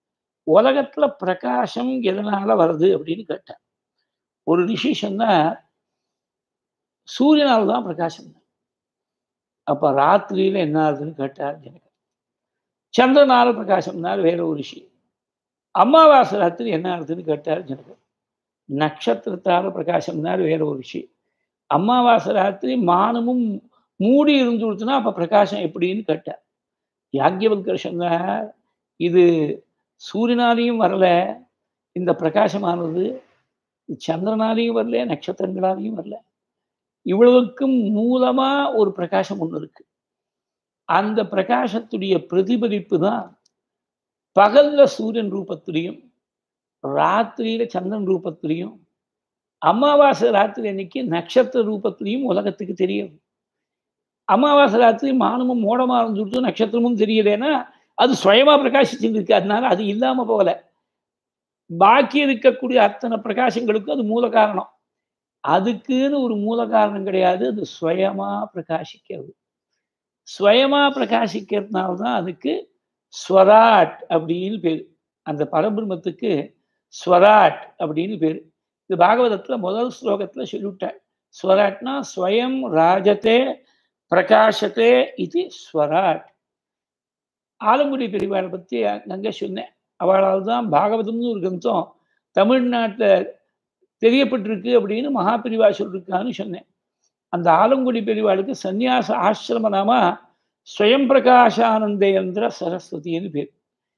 உலகத்துல பிரகாசம் எதனால வருது அப்படின்னு கேட்டார் ஒரு ரிஷி சொன்னா சூரியனால் தான் பிரகாசம் அப்ப ராத்திரியில என்ன ஆகுதுன்னு கேட்டார் ஜனகர் சந்திரனால பிரகாசம்னார் வேற ஒரு ரிஷி அமாவாசை ராத்திரி என்ன ஆகுதுன்னு கேட்டார் ஜனகர் நட்சத்திரத்தால பிரகாசம்னார் வேற ஒரு ரிஷி அமாவாசை ராத்திரி மானமும் மூடி இருந்து கொடுத்தனா அப்ப பிரகாசம் எப்படின்னு கேட்டார் யாக்கியவல்கர் சொன்னார் இது சூரியனாலையும் வரல இந்த பிரகாசமானது சந்திரனாலையும் வரல நட்சத்திரங்களாலையும் வரல இவ்வளவுக்கும் மூலமா ஒரு பிரகாசம் ஒன்று இருக்கு அந்த பிரகாசத்துடைய பிரதிபலிப்பு தான் பகல்ல சூரியன் ரூபத்திலையும் ராத்திரியில சந்திரன் ரூபத்திலையும் அமாவாசை ராத்திரி அன்னைக்கு நட்சத்திர ரூபத்திலையும் உலகத்துக்கு தெரியும் அமாவாசை ராத்திரி மானமும் மோடமா இருந்துட்டு நட்சத்திரமும் தெரியலன்னா அது சுயமா பிரகாசிச்சுருக்கு அதனால அது இல்லாம போகல பாக்கி இருக்கக்கூடிய அத்தனை பிரகாசங்களுக்கும் அது மூல காரணம் அதுக்குன்னு ஒரு மூல காரணம் கிடையாது அது சுயமா பிரகாசிக்கிறது சுயமா பிரகாசிக்கிறதுனால தான் அதுக்கு ஸ்வராட் அப்படின்னு பேர் அந்த பரபிரமத்துக்கு ஸ்வராட் அப்படின்னு பேர் இது பாகவதத்துல முதல் ஸ்லோகத்துல சொல்லிவிட்டார் ஸ்வராட்னா ஸ்வயம் ராஜத்தே பிரகாசத்தே இது ஸ்வராட் ஆலங்குடி பெரியவாளை பற்றி அங்கே சொன்னேன் அவளால் தான் பாகவதம்னு ஒரு கிரந்தம் தமிழ்நாட்டில் தெரியப்பட்டிருக்கு அப்படின்னு மகாபிரிவா சொல்லிருக்கான்னு சொன்னேன் அந்த ஆலங்குடி பெரியவாளுக்கு சந்நியாச ஆசிரம நாம ஸ்வயம் பிரகாஷானந்தேந்திர சரஸ்வதினு பேர்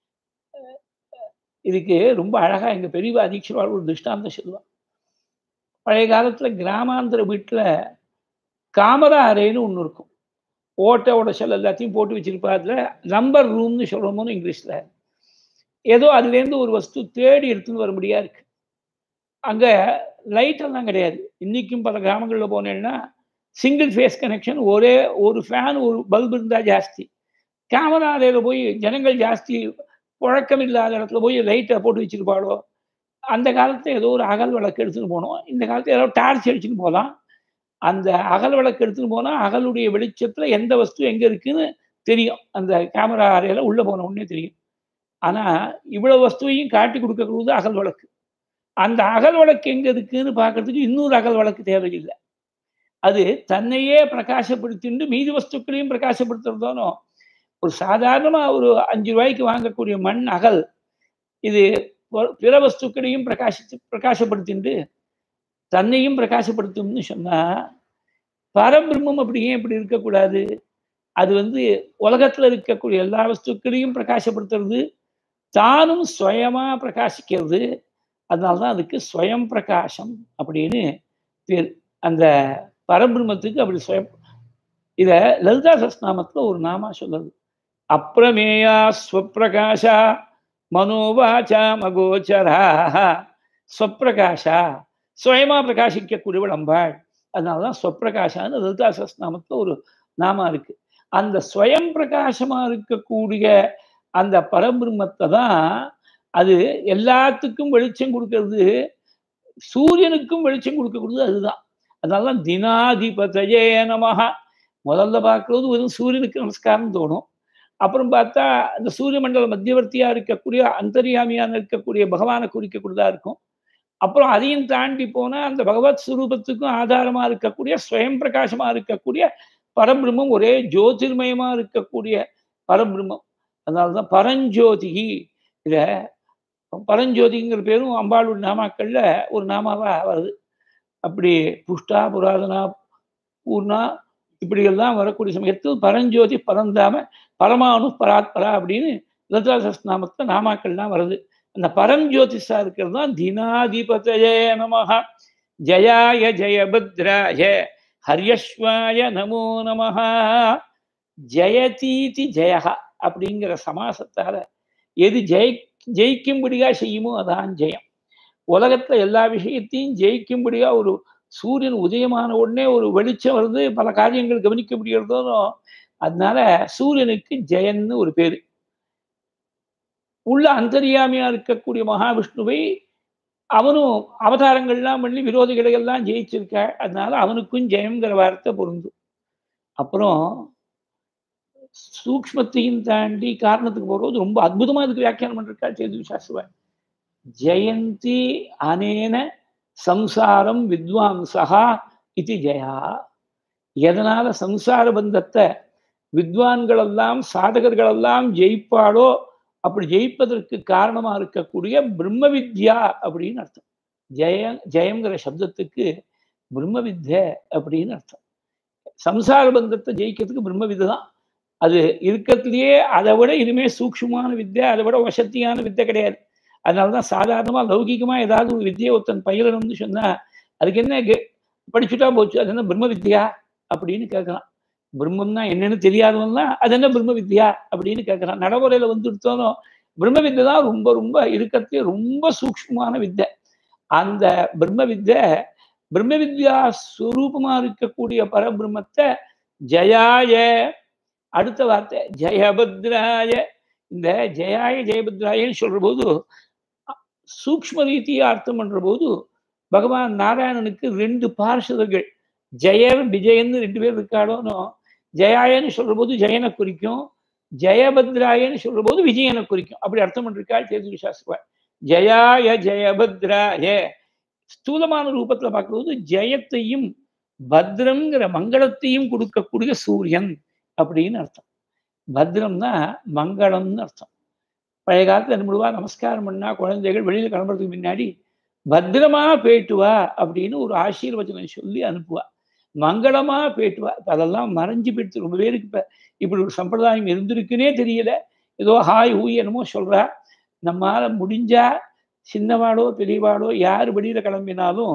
இதுக்கு ரொம்ப அழகா எங்க பெரியவா அதீட்சவாள் ஒரு திருஷ்டாந்தம் சொல்லுவாள் பழைய காலத்துல கிராமாந்திர வீட்டுல காமரா அறைன்னு ஒன்று இருக்கும் ஓட்டை உடச்சல் எல்லாத்தையும் போட்டு வச்சிருப்பா அதுல நம்பர் ரூம்னு சொல்றோமோன்னு இங்கிலீஷ்ல ஏதோ அதுலேருந்து ஒரு வஸ்து தேடி எடுத்துன்னு வர முடியா இருக்கு அங்க லைட் எல்லாம் கிடையாது இன்னைக்கும் பல கிராமங்களில் போனேன்னா சிங்கிள் ஃபேஸ் கனெக்ஷன் ஒரே ஒரு ஃபேன் ஒரு பல்பு இருந்தால் ஜாஸ்தி கேமரா அறையில் போய் ஜனங்கள் ஜாஸ்தி புழக்கம் இல்லாத இடத்துல போய் லைட்டை போட்டு வச்சிருப்பாளோ அந்த காலத்தில் ஏதோ ஒரு அகல் விளக்கு எடுத்துன்னு போனோம் இந்த காலத்தில் ஏதோ டார்ச் அடிச்சுன்னு போகலாம் அந்த அகல் விளக்கு எடுத்துன்னு போனால் அகலுடைய வெளிச்சத்தில் எந்த வஸ்து எங்கே இருக்குன்னு தெரியும் அந்த கேமரா அறையில் உள்ளே போன உடனே தெரியும் ஆனால் இவ்வளோ வஸ்துவையும் காட்டி கொடுக்கக்கூடியது அகல் விளக்கு அந்த அகல் வழக்கு எங்க இருக்குன்னு பார்க்கறதுக்கு இன்னொரு அகல் வழக்கு தேவையில்லை அது தன்னையே பிரகாசப்படுத்திட்டு மீதி வஸ்துக்களையும் பிரகாசப்படுத்துறதானோ ஒரு சாதாரணமா ஒரு அஞ்சு ரூபாய்க்கு வாங்கக்கூடிய மண் அகல் இது பிற வஸ்துக்களையும் பிரகாசித்து பிரகாசப்படுத்திட்டு தன்னையும் பிரகாசப்படுத்தும்னு சொன்னா பரபிரம்மம் அப்படி ஏன் இப்படி இருக்கக்கூடாது அது வந்து உலகத்துல இருக்கக்கூடிய எல்லா வஸ்துக்களையும் பிரகாசப்படுத்துறது தானும் சுயமா பிரகாசிக்கிறது அதனால்தான் அதுக்கு ஸ்வயம் பிரகாசம் அப்படின்னு பேர் அந்த பரபிரம்மத்துக்கு அப்படி சுயம் இத லலிதா சஸ்நாமத்துல ஒரு நாமா சொல்லுது அப்பிரமேயா ஸ்வப்பிரகாஷா மனோவாச்சா மகோச்சரா ஸ்வப்பிரகாஷா சுயமா பிரகாசிக்கக்கூடியவள் அம்பாள் அதனாலதான் ஸ்வப்பிரகாஷான்னு லலிதா சஸ்நாமத்துல ஒரு நாமா இருக்கு அந்த ஸ்வயம் பிரகாசமா இருக்கக்கூடிய அந்த பரபிரம்மத்தை தான் அது எல்லாத்துக்கும் வெளிச்சம் கொடுக்கறது சூரியனுக்கும் வெளிச்சம் கொடுக்கக்கூடியது அதுதான் அதனால தினாதிபதையே நமஹா முதல்ல பார்க்கறது வெறும் சூரியனுக்கு நமஸ்காரம் தோணும் அப்புறம் பார்த்தா அந்த சூரிய மண்டல மத்தியவர்த்தியா இருக்கக்கூடிய அந்தரியாமியான இருக்கக்கூடிய பகவானை குறிக்கக்கூடியதா இருக்கும் அப்புறம் அதையும் தாண்டி போனா அந்த பகவத் சுரூபத்துக்கும் ஆதாரமா இருக்கக்கூடிய ஸ்வயம் பிரகாசமா இருக்கக்கூடிய பரபிரம்மம் ஒரே ஜோதிர்மயமா இருக்கக்கூடிய பரபிரம்மம் அதனாலதான் பரஞ்சோதிகி இத பரஞ்சோதிங்கிற பேரும் அம்பாளுடைய நாமாக்கள்ல ஒரு நாமாவா வருது அப்படி புஷ்டா புராதனா பூர்ணா இப்படியெல்லாம் வரக்கூடிய சமயத்தில் பரஞ்சோதி பரந்தாம பரமானு பராத்பரா அப்படின்னு லலிதா சஸ்நாமத்துல நாமாக்கள்லாம் வருது அந்த பரஞ்சோதிஷா இருக்கிறது தான் தினாதிபதயே நமஹ ஜயாய ஜெயபத்ராய ஹரியஸ்வாய நமோ நமஹ ஜெயதீதி ஜெயஹா அப்படிங்கிற சமாசத்தால எது ஜெய் ஜெயிக்கும்படியா செய்யுமோ அதான் ஜெயம் உலகத்துல எல்லா விஷயத்தையும் ஜெயிக்கும்படியா ஒரு சூரியன் உதயமான உடனே ஒரு வெளிச்சம் வருது பல காரியங்கள் கவனிக்க முடியறதோ அதனால சூரியனுக்கு ஜெயன்னு ஒரு பேரு உள்ள அந்தரியாமியா இருக்கக்கூடிய மகாவிஷ்ணுவை அவனும் அவதாரங்கள்லாம் பண்ணி விரோதிகளை எல்லாம் ஜெயிச்சிருக்க அதனால அவனுக்கும் ஜெயம்ங்கிற வார்த்தை பொருந்தும் அப்புறம் சூக்மத்தையும் தாண்டி காரணத்துக்கு போகிறது ரொம்ப அற்புதமா இதுக்கு வியாக்கியானம் பண்ணிருக்கா சேது சாஸ்திரவன் ஜெயந்தி அனேன சம்சாரம் வித்வாம்சகா இது ஜெயா எதனால சம்சார பந்தத்தை வித்வான்களெல்லாம் சாதகர்களெல்லாம் ஜெயிப்பாளோ அப்படி ஜெயிப்பதற்கு காரணமா இருக்கக்கூடிய பிரம்ம வித்யா அப்படின்னு அர்த்தம் ஜெய ஜெயங்கிற சப்தத்துக்கு பிரம்ம வித்ய அப்படின்னு அர்த்தம் சம்சார பந்தத்தை ஜெயிக்கிறதுக்கு பிரம்ம வித்தை தான் அது இருக்கிறதுலயே அதை விட இனிமே சூக்ஷமான வித்தை அதை விட வசத்தியான வித்தை கிடையாது அதனாலதான் சாதாரணமா லௌகிகமா ஏதாவது ஒரு வித்தியை ஒருத்தன் பயிலணும்னு சொன்னா அதுக்கு என்ன படிச்சுட்டா போச்சு அது என்ன பிரம்ம வித்யா அப்படின்னு கேட்கறான் பிரம்மம்னா என்னன்னு தெரியாதவன்லாம் அது என்ன பிரம்ம வித்யா அப்படின்னு கேட்கறான் நடைமுறையில வந்துடுத்தோனோ பிரம்ம வித்தை தான் ரொம்ப ரொம்ப இருக்கிறதுலே ரொம்ப சூக்ஷ்மமான வித்தை அந்த பிரம்ம வித்தை பிரம்ம வித்யா ஸ்வரூபமா இருக்கக்கூடிய பரபிரம்மத்தை ஜயாய அடுத்த வார்த்தை ஜெயபத்ராய இந்த ஜெயாய ஜெயபத்ராயன்னு சொல்ற போது சூக்ம ரீதியா அர்த்தம் பண்ற போது பகவான் நாராயணனுக்கு ரெண்டு பார்ஷதர்கள் ஜெயன் விஜயன்னு ரெண்டு பேர் இருக்காளோனோ ஜெயாயன்னு சொல்ற போது ஜெயனை குறிக்கும் ஜெயபத்ராயன்னு சொல்ற போது விஜயனை குறிக்கும் அப்படி அர்த்தம் பண்ணிருக்காள் சேது சாஸ்திரா ஜெயாய ஜெயபத்ராய ஸ்தூலமான ரூபத்துல பார்க்கும்போது ஜெயத்தையும் பத்ரம்ங்கிற மங்களத்தையும் கொடுக்கக்கூடிய சூரியன் அப்படின்னு அர்த்தம் பத்ரம்னா மங்களம்னு அர்த்தம் பழைய காலத்துல நம்மளுவா நமஸ்காரம் பண்ணா குழந்தைகள் வெளியில கிளம்புறதுக்கு முன்னாடி பத்திரமா போயிட்டு வா அப்படின்னு ஒரு ஆசீர்வச்சனம் சொல்லி அனுப்புவா மங்களமா போயிட்டு வா அதெல்லாம் மறைஞ்சு போயிடுச்சு ரொம்ப பேருக்கு இப்ப இப்படி ஒரு சம்பிரதாயம் இருந்திருக்குன்னே தெரியல ஏதோ ஹாய் ஹூய் என்னமோ சொல்றா நம்மால முடிஞ்சா சின்னவாடோ பெரியவாடோ யார் வெளியில கிளம்பினாலும்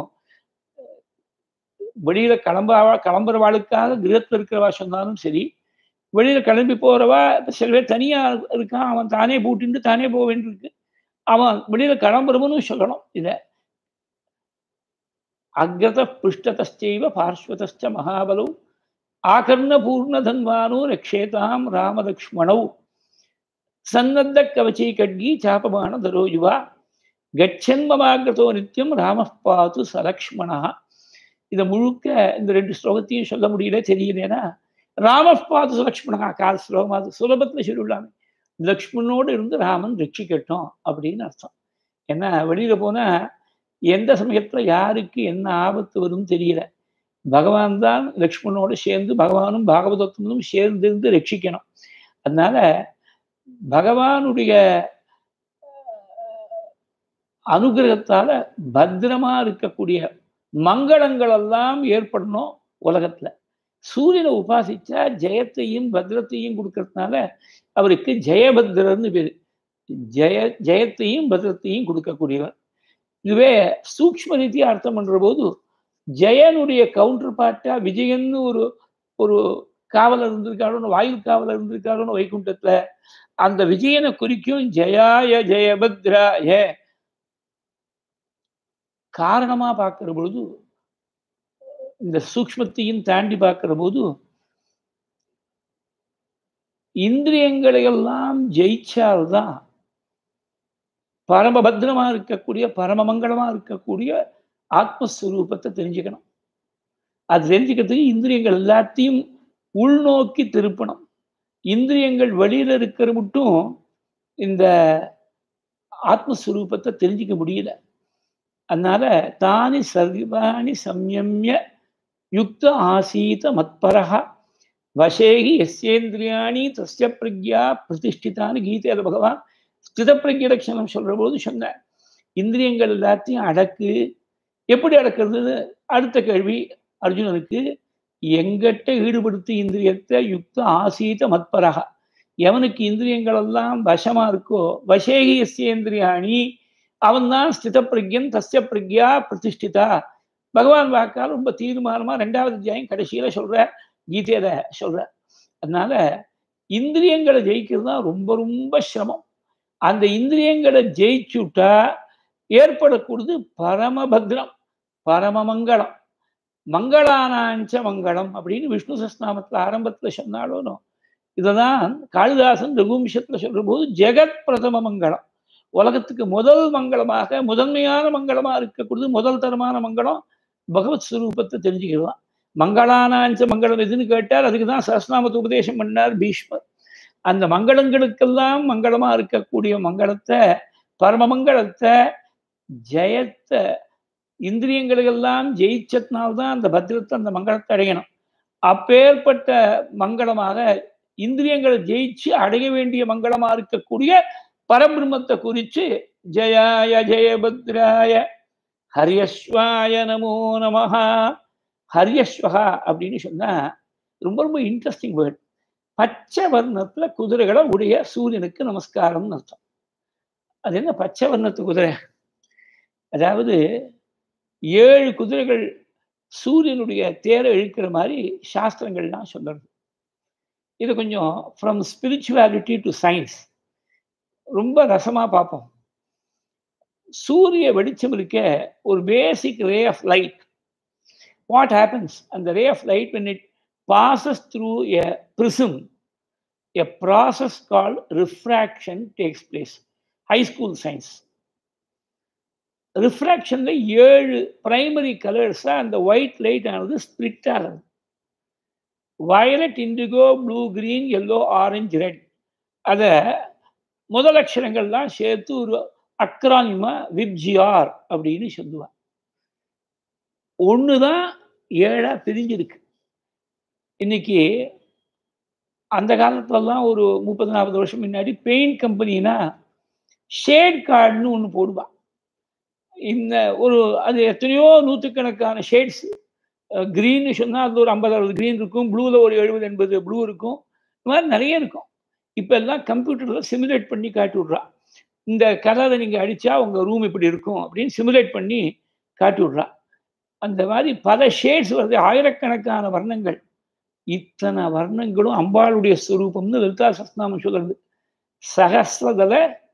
வெளியில கிளம்ப கிளம்புறவாளுக்காக கிரகத்தில் இருக்கிறவா சொன்னாலும் சரி வெளியில கிளம்பி போறவா சில பேர் தனியா இருக்கான் அவன் தானே பூட்டிட்டு தானே போக வேண்டியிருக்கு அவன் வெளியில கிளம்புறவனும் சொல்லணும் இத அக்ரத பிருஷ்டதச்சைவ பார்ஸ்வதச்ச மகாபலௌ ஆகர்ண பூர்ணதன்வானோ ரக்ஷேதாம் ராமலக்ஷ்மணௌ சன்னத்த கவச்சி கட்கி சாபமான தரோஜுவா கச்சன்மமாகதோ நித்தியம் ராம பாத்து சலக்ஷ்மணா இதை முழுக்க இந்த ரெண்டு ஸ்லோகத்தையும் சொல்ல முடியல தெரியலன்னா ராம பாத்து லக்ஷ்மணா கால் ஸ்லோகம் அது சுலபத்துல சொல்லிவிடலாமே லக்ஷ்மணோடு இருந்து ராமன் ரட்சிக்கட்டும் அப்படின்னு அர்த்தம் ஏன்னா வெளியில போனா எந்த சமயத்துல யாருக்கு என்ன ஆபத்து வரும் தெரியல பகவான் தான் லக்ஷ்மணோடு சேர்ந்து பகவானும் பாகவதத்துவனும் சேர்ந்து இருந்து ரட்சிக்கணும் அதனால பகவானுடைய அனுகிரகத்தால பத்திரமா இருக்கக்கூடிய மங்களங்கள் எல்லாம் ஏற்படணும் உலகத்துல சூரியனை உபாசிச்சா ஜெயத்தையும் பத்ரத்தையும் கொடுக்கறதுனால அவருக்கு ஜெயபத்ரர்னு பேரு ஜெய ஜெயத்தையும் பத்ரத்தையும் கொடுக்கக்கூடியவர் இதுவே சூக்ம ரீதியா அர்த்தம் பண்ற போது ஜெயனுடைய கவுண்டர் பார்ட்டா விஜயன்னு ஒரு ஒரு காவலர் இருந்திருக்காரோன்னு வாயில் காவலர் இருந்திருக்காரோன்னு வைகுண்டத்துல அந்த விஜயனை குறிக்கும் ஜெயாய ஜெயபத்ராய காரணமா பார்க்கிற பொழுது இந்த சூக்மத்தையும் தாண்டி பார்க்கிற போது இந்திரியங்களை எல்லாம் ஜெயிச்சால்தான் பரமபத்திரமா இருக்கக்கூடிய பரமமங்கலமா இருக்கக்கூடிய ஆத்மஸ்வரூபத்தை தெரிஞ்சுக்கணும் அது தெரிஞ்சுக்கிறதுக்கு இந்திரியங்கள் எல்லாத்தையும் உள்நோக்கி திருப்பணும் இந்திரியங்கள் வெளியில இருக்கிற மட்டும் இந்த ஆத்மஸ்வரூபத்தை தெரிஞ்சுக்க முடியல அதனால தானி சர்வாணி சம்யமிய யுக்த ஆசீத மத்பரஹ வசேகி எஸ்யேந்திரியாணி தஸ்ய பிரக்யா பிரதிஷ்டிதான்னு கீதையில பகவான் ஸ்தித பிரக்ய லட்சணம் சொல்ற போது சொன்னார் இந்திரியங்கள் எல்லாத்தையும் அடக்கு எப்படி அடக்கிறது அடுத்த கேள்வி அர்ஜுனனுக்கு எங்கிட்ட ஈடுபடுத்தி இந்திரியத்தை யுக்த ஆசீத மத்பரகா எவனுக்கு இந்திரியங்கள் எல்லாம் வசமா இருக்கோ வசேகி எஸ்யேந்திரியாணி அவன் தான் ஸ்தித பிரக்யன் தஸ்ய பிரக்யா பிரதிஷ்டிதா பகவான் வாக்கால் ரொம்ப தீர்மானமா ரெண்டாவது அத்தியாயம் கடைசியில சொல்ற கீதையில சொல்ற அதனால இந்திரியங்களை ஜெயிக்கிறது தான் ரொம்ப ரொம்ப சிரமம் அந்த இந்திரியங்களை ஜெயிச்சுட்டா ஏற்படக்கூடியது பரமபத்ரம் பரமமங்கலம் மங்களானாஞ்ச மங்களம் அப்படின்னு விஷ்ணு சஸ்நாமத்துல ஆரம்பத்துல சொன்னாலும் இததான் காளிதாசன் ரகுவம்சத்துல சொல்ற போது ஜெகத் பிரதம மங்களம் உலகத்துக்கு முதல் மங்களமாக முதன்மையான மங்களமா இருக்கக்கூடியது முதல் தரமான மங்களம் பகவத் ஸ்வரூபத்தை தெரிஞ்சுக்கலாம் மங்களானாஞ்ச மங்களம் எதுன்னு கேட்டார் அதுக்கு தான் சஹஸ்நாமத்தை உபதேசம் பண்ணார் பீஷ்மர் அந்த மங்களங்களுக்கெல்லாம் மங்களமா இருக்கக்கூடிய மங்களத்தை பரமமங்களத்தை ஜெயத்தை இந்திரியங்களுக்கெல்லாம் ஜெயிச்சதுனால்தான் அந்த பத்திரத்தை அந்த மங்களத்தை அடையணும் அப்பேற்பட்ட மங்களமாக இந்திரியங்களை ஜெயிச்சு அடைய வேண்டிய மங்களமா இருக்கக்கூடிய பரபிரம்மத்தை குறித்து ஜெயாய ஜெயபத்ராய ஹரியஸ்வாய நமோ நமஹா ஹரியஸ்வகா அப்படின்னு சொன்னா ரொம்ப ரொம்ப இன்ட்ரெஸ்டிங் வேர்ட் பச்சை வர்ணத்துல குதிரைகளை உடைய சூரியனுக்கு நமஸ்காரம்னு அர்த்தம் அது என்ன பச்சை வர்ணத்து குதிரை அதாவது ஏழு குதிரைகள் சூரியனுடைய தேரை இழுக்கிற மாதிரி சாஸ்திரங்கள்லாம் சொல்றது இது கொஞ்சம் ஃப்ரம் ஸ்பிரிச்சுவாலிட்டி டு சயின்ஸ் ரொம்ப ரசமாக பார்ப்போம் சூரிய வெளிச்சம் இருக்க ஒரு basic ray of light what happens அந்த ray of light when it passes through a prism a process call refraction takes place high school science ரிஃப்ராக்ஷன்ல ஏழு பிரைமரி கலர்ஸாக அந்த ஒயிட் லைட் ஆனது ஸ்பிளிட் ஆகுது violet indigo blue green yellow orange red அதை முதல் அக்ஷரங்கள்லாம் சேர்த்து ஒரு அக்ரானிமா விப்ஜிஆர் அப்படின்னு சொல்லுவான் ஒன்று தான் ஏழாக பிரிஞ்சிருக்கு இன்னைக்கு அந்த காலத்துலலாம் ஒரு முப்பது நாற்பது வருஷம் முன்னாடி பெயிண்ட் கம்பெனினா ஷேட் கார்டுன்னு ஒன்று போடுவான் இந்த ஒரு அது எத்தனையோ நூற்றுக்கணக்கான ஷேட்ஸ் க்ரீன்னு சொன்னால் அது ஒரு ஐம்பது அறுபது க்ரீன் இருக்கும் ப்ளூவில் ஒரு எழுபது எண்பது ப்ளூ இருக்கும் இந்த மாதிரி நிறைய இருக்கும் இப்போ எல்லாம் கம்ப்யூட்டரில் சிமுலேட் பண்ணி காட்டி விட்றா இந்த கலரை நீங்கள் அடித்தா உங்கள் ரூம் இப்படி இருக்கும் அப்படின்னு சிமுலேட் பண்ணி காட்டி விட்றா அந்த மாதிரி பல ஷேட்ஸ் வருது ஆயிரக்கணக்கான வர்ணங்கள் இத்தனை வர்ணங்களும் அம்பாளுடைய ஸ்வரூபம்னு லலிதா சஸ்நாமம் சொல்றது சகசிரதல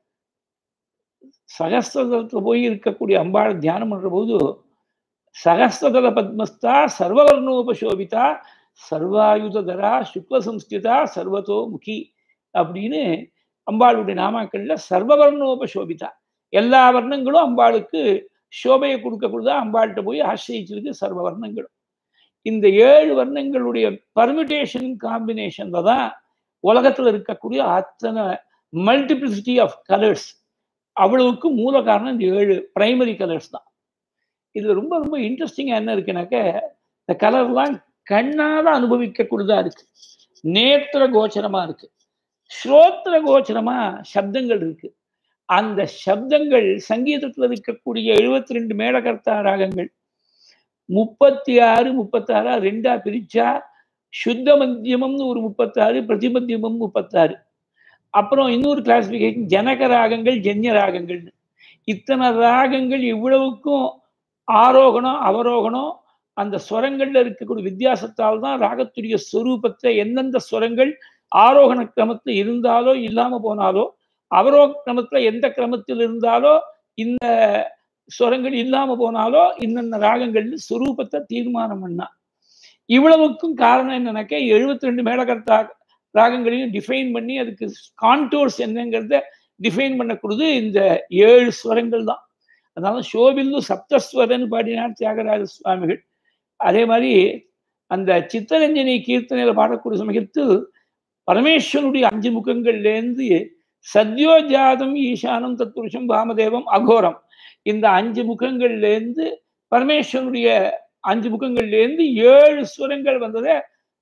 சகசிரதலத்தில் போய் இருக்கக்கூடிய அம்பாள் தியானம் பண்ணுற போது சகசிரதல பத்மஸ்தா சர்வவர்ணோபசோபிதா சர்வாயுதரா சுக்ல சம்ஸ்கிருதா சர்வதோ முகி அப்படின்னு அம்பாளுடைய நாமாக்கள்ல சர்வவர்ணோபசோபிதா எல்லா வர்ணங்களும் அம்பாளுக்கு சோபையை கொடுக்கக்கூடியதா அம்பாள்கிட்ட போய் ஆசிரியிச்சிருக்கு சர்வ வர்ணங்களும் இந்த ஏழு வர்ணங்களுடைய பர்மிட்டேஷன் காம்பினேஷன்ல தான் உலகத்துல இருக்கக்கூடிய அத்தனை மல்டிபிளிசிட்டி ஆஃப் கலர்ஸ் அவ்வளவுக்கு மூல காரணம் இந்த ஏழு பிரைமரி கலர்ஸ் தான் இதுல ரொம்ப ரொம்ப இன்ட்ரெஸ்டிங்கா என்ன இருக்குனாக்க இந்த கலர்லாம் கண்ணால அனுபவிக்கக்கூடியதா இருக்கு நேத்திர கோச்சரமா இருக்கு ஸ்ரோத்திர கோச்சரமா சப்தங்கள் இருக்கு அந்த சப்தங்கள் சங்கீதத்தில் இருக்கக்கூடிய எழுபத்தி ரெண்டு மேலகர்த்தா ராகங்கள் முப்பத்தி ஆறு முப்பத்தாறா ரெண்டா பிரிச்சா சுத்த மத்தியமம்னு ஒரு முப்பத்தாறு பிரதிமத்தியமம் முப்பத்தாறு அப்புறம் இன்னொரு கிளாசிபிகேஷன் ஜனக ராகங்கள் ஜன்ய ராகங்கள்னு இத்தனை ராகங்கள் இவ்வளவுக்கும் ஆரோகணம் அவரோகணம் அந்த ஸ்வரங்கள்ல இருக்கக்கூடிய வித்தியாசத்தால் தான் ராகத்துடைய ஸ்வரூபத்தை எந்தெந்த ஸ்வரங்கள் ஆரோகண கிரமத்தில் இருந்தாலோ இல்லாம போனாலோ அவரோக கிரமத்துல எந்த கிரமத்தில் இருந்தாலோ இந்த ஸ்வரங்கள் இல்லாம போனாலோ இன்னென்ன ராகங்கள்னு சுரூபத்தை தீர்மானம் பண்ணா இவ்வளவுக்கும் காரணம் என்னன்னாக்க எழுபத்தி ரெண்டு மேலகர்த்தா ராகங்களையும் டிஃபைன் பண்ணி அதுக்கு கான்டோர்ஸ் என்னங்கிறத டிஃபைன் பண்ணக்கூடியது இந்த ஏழு ஸ்வரங்கள் தான் அதனால ஷோபில்லு சப்தஸ்வரன் பாடினார் தியாகராஜ சுவாமிகள் அதே மாதிரி அந்த சித்தரஞ்சனி கீர்த்தனையில பாடக்கூடிய சமயத்தில் பரமேஸ்வரனுடைய அஞ்சு முகங்கள்லேருந்து சத்யோஜாதம் ஈசானம் தத்புருஷம் வாமதேவம் அகோரம் இந்த அஞ்சு முகங்கள்லேருந்து பரமேஸ்வரனுடைய அஞ்சு முகங்கள்லேருந்து ஏழு சுரங்கள் வந்ததை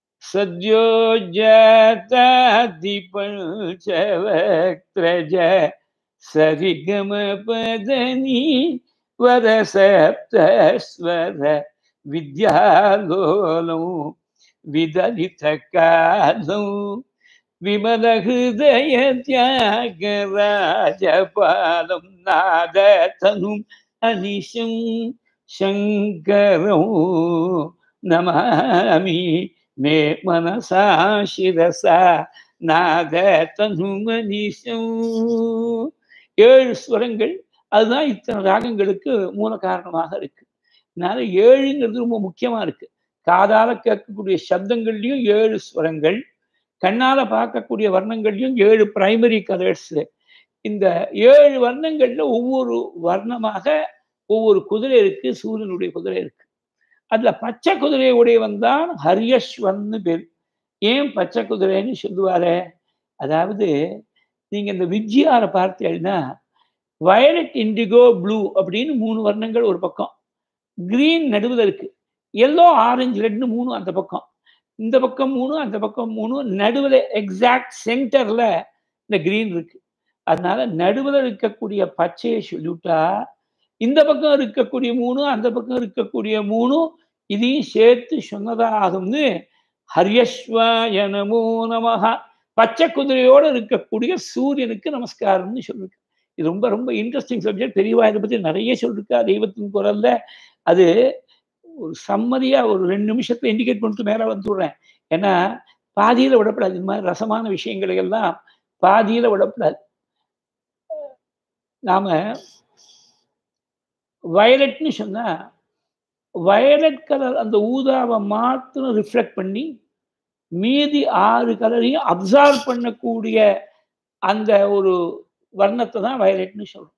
சத்யோஜாதிபஞ்சவக்திரஜ சரிகம பதனி வர சப்தஸ்வர வித்யாலோலம் விதலித காலம் விமல ஹிருதய தியாகராஜபாலம் நாததனும் அனிஷம் சங்கரம் நமாமி மே மனசா சிரசா நாததனும் அனிஷம் ஏழு ஸ்வரங்கள் அதுதான் இத்தனை ராகங்களுக்கு மூல காரணமாக இருக்கு அதனால ஏழுங்கிறது ரொம்ப முக்கியமா இருக்கு காதால கேட்கக்கூடிய சப்தங்கள்லையும் ஏழு ஸ்வரங்கள் கண்ணால பார்க்கக்கூடிய வர்ணங்கள்லையும் ஏழு பிரைமரி கலர்ஸ் இந்த ஏழு வர்ணங்கள்ல ஒவ்வொரு வர்ணமாக ஒவ்வொரு குதிரை இருக்கு சூரியனுடைய குதிரை இருக்கு அதுல பச்சை குதிரை உடையவன் தான் ஹரியஸ்வன்னு பேர் ஏன் பச்சை குதிரைன்னு சொல்லுவாரு அதாவது நீங்க இந்த விஜயாரை பார்த்தீங்கன்னா வயலட் இண்டிகோ ப்ளூ அப்படின்னு மூணு வர்ணங்கள் ஒரு பக்கம் கிரீன் நடுவில் இருக்கு எல்லோ ஆரஞ்சு ரெட்னு மூணு அந்த பக்கம் இந்த பக்கம் மூணு அந்த பக்கம் மூணு நடுவில் எக்ஸாக்ட் சென்டர்ல இந்த கிரீன் இருக்கு அதனால நடுவில் இருக்கக்கூடிய பச்சையை சொல்லிவிட்டா இந்த பக்கம் இருக்கக்கூடிய மூணு அந்த பக்கம் இருக்கக்கூடிய மூணு இதையும் சேர்த்து சொன்னதாகும்னு ஹரியஸ்வாய நமோ நமஹா பச்சை குதிரையோடு இருக்கக்கூடிய சூரியனுக்கு நமஸ்காரம்னு சொல்லிருக்கு இது ரொம்ப ரொம்ப இன்ட்ரெஸ்டிங் சப்ஜெக்ட் பெரியவா இதை பற்றி நிறைய சொல்லிருக்கா தெய்வத்தின் குரல்ல அது ஒரு சம்மதியா ஒரு ரெண்டு நிமிஷத்துல இண்டிகேட் பண்ணிட்டு மேல வந்துடுறேன் ஏன்னா பாதியில விடப்படாது இது மாதிரி ரசமான விஷயங்களை எல்லாம் பாதியில விடப்படாது நாம வயலட்னு சொன்னா வயலட் கலர் அந்த ஊதாவை மாத்திரம் ரிஃப்ளெக்ட் பண்ணி மீதி ஆறு கலரையும் அப்சார்வ் பண்ணக்கூடிய அந்த ஒரு வர்ணத்தை தான் வயலட்னு சொல்றோம்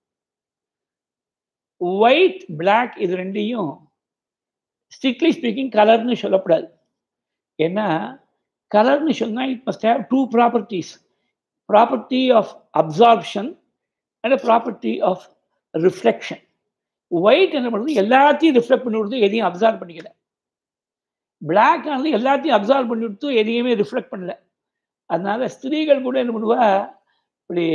ஒயிட் பிளாக் இது ரெண்டையும் ஸ்ட்ரிக்ட்லி ஸ்பீக்கிங் கலர்னு சொல்லக்கூடாது ஏன்னா கலர்னு சொன்னால் it must have two properties property of absorption and property of reflection white என்ன பண்ணுறது எல்லாத்தையும் ரிஃப்ளெக்ட் பண்ணி கொடுத்து எதையும் அப்சார்வ் பண்ணிக்கல பிளாக் ஆனது எல்லாத்தையும் அப்சார்வ் பண்ணி கொடுத்து எதையுமே ரிஃப்ளெக்ட் பண்ணல அதனால ஸ்திரீகள் கூட என்ன பண்ணுவா இப்படி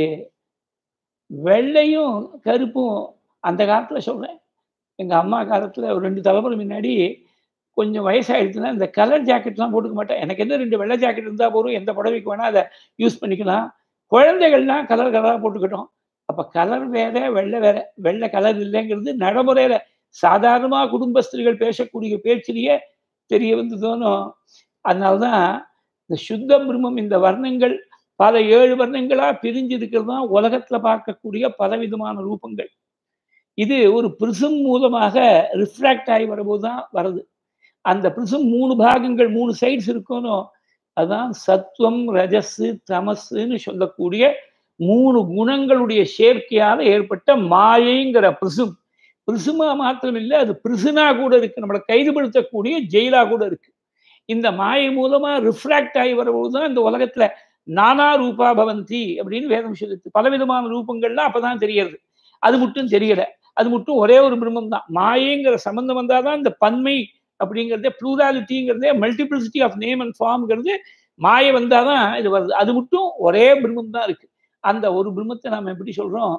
வெள்ளையும் கருப்பும் அந்த காலத்தில் சொல்கிறேன் எங்கள் அம்மா காலத்தில் ஒரு ரெண்டு தலைமுறை முன்னாடி கொஞ்சம் வயசாகிடுச்சுன்னா இந்த கலர் ஜாக்கெட்லாம் போட்டுக்க மாட்டேன் எனக்கு என்ன ரெண்டு வெள்ளை ஜாக்கெட் இருந்தால் போதும் எந்த புடவைக்கு வேணால் அதை யூஸ் பண்ணிக்கலாம் குழந்தைகள்லாம் கலர் கலராக போட்டுக்கிட்டோம் அப்போ கலர் வேற வெள்ளை வேற வெள்ளை கலர் இல்லைங்கிறது நடைமுறையில் சாதாரணமாக குடும்பஸ்திரிகள் பேசக்கூடிய பேச்சிலேயே தெரிய வந்து தோணும் அதனால தான் இந்த சுத்த பிரம்மம் இந்த வர்ணங்கள் பல ஏழு வர்ணங்களாக பிரிஞ்சு இருக்கிறது தான் உலகத்தில் பார்க்கக்கூடிய பலவிதமான ரூபங்கள் இது ஒரு பிரிசம் மூலமாக ரிஃப்ராக்ட் ஆகி வரும்போது தான் வருது அந்த பிரிசம் மூணு பாகங்கள் மூணு சைட்ஸ் இருக்கணும் அதுதான் சத்துவம் ரஜஸ் தமசுன்னு சொல்லக்கூடிய மூணு குணங்களுடைய சேர்க்கையால் ஏற்பட்ட மாயைங்கிற பிரிசும் பிரிசுமா மாத்திரம் இல்லை அது பிரிசுனா கூட இருக்கு நம்மளை கைதுபடுத்தக்கூடிய ஜெயிலா கூட இருக்கு இந்த மாயை மூலமா ரிஃப்ராக்ட் ஆகி வரும்போது தான் இந்த உலகத்துல நானா ரூபா பவந்தி அப்படின்னு வேதம் சொல்லுது பலவிதமான ரூபங்கள்லாம் அப்பதான் தெரியறது அது மட்டும் தெரியல அது மட்டும் ஒரே ஒரு பிரம்மம் தான் மாயைங்கிற சம்பந்தம் வந்தாதான் இந்த பன்மை அப்படிங்கிறதே ப்ளூராலிட்டிங்கிறதே மல்டிபிளிசிட்டி ஆஃப் நேம் அண்ட் ஃபார்ம்ங்கிறது மாயை வந்தாதான் இது வருது அது மட்டும் ஒரே பிரம்மம் தான் இருக்கு அந்த ஒரு பிரம்மத்தை நாம் எப்படி சொல்றோம்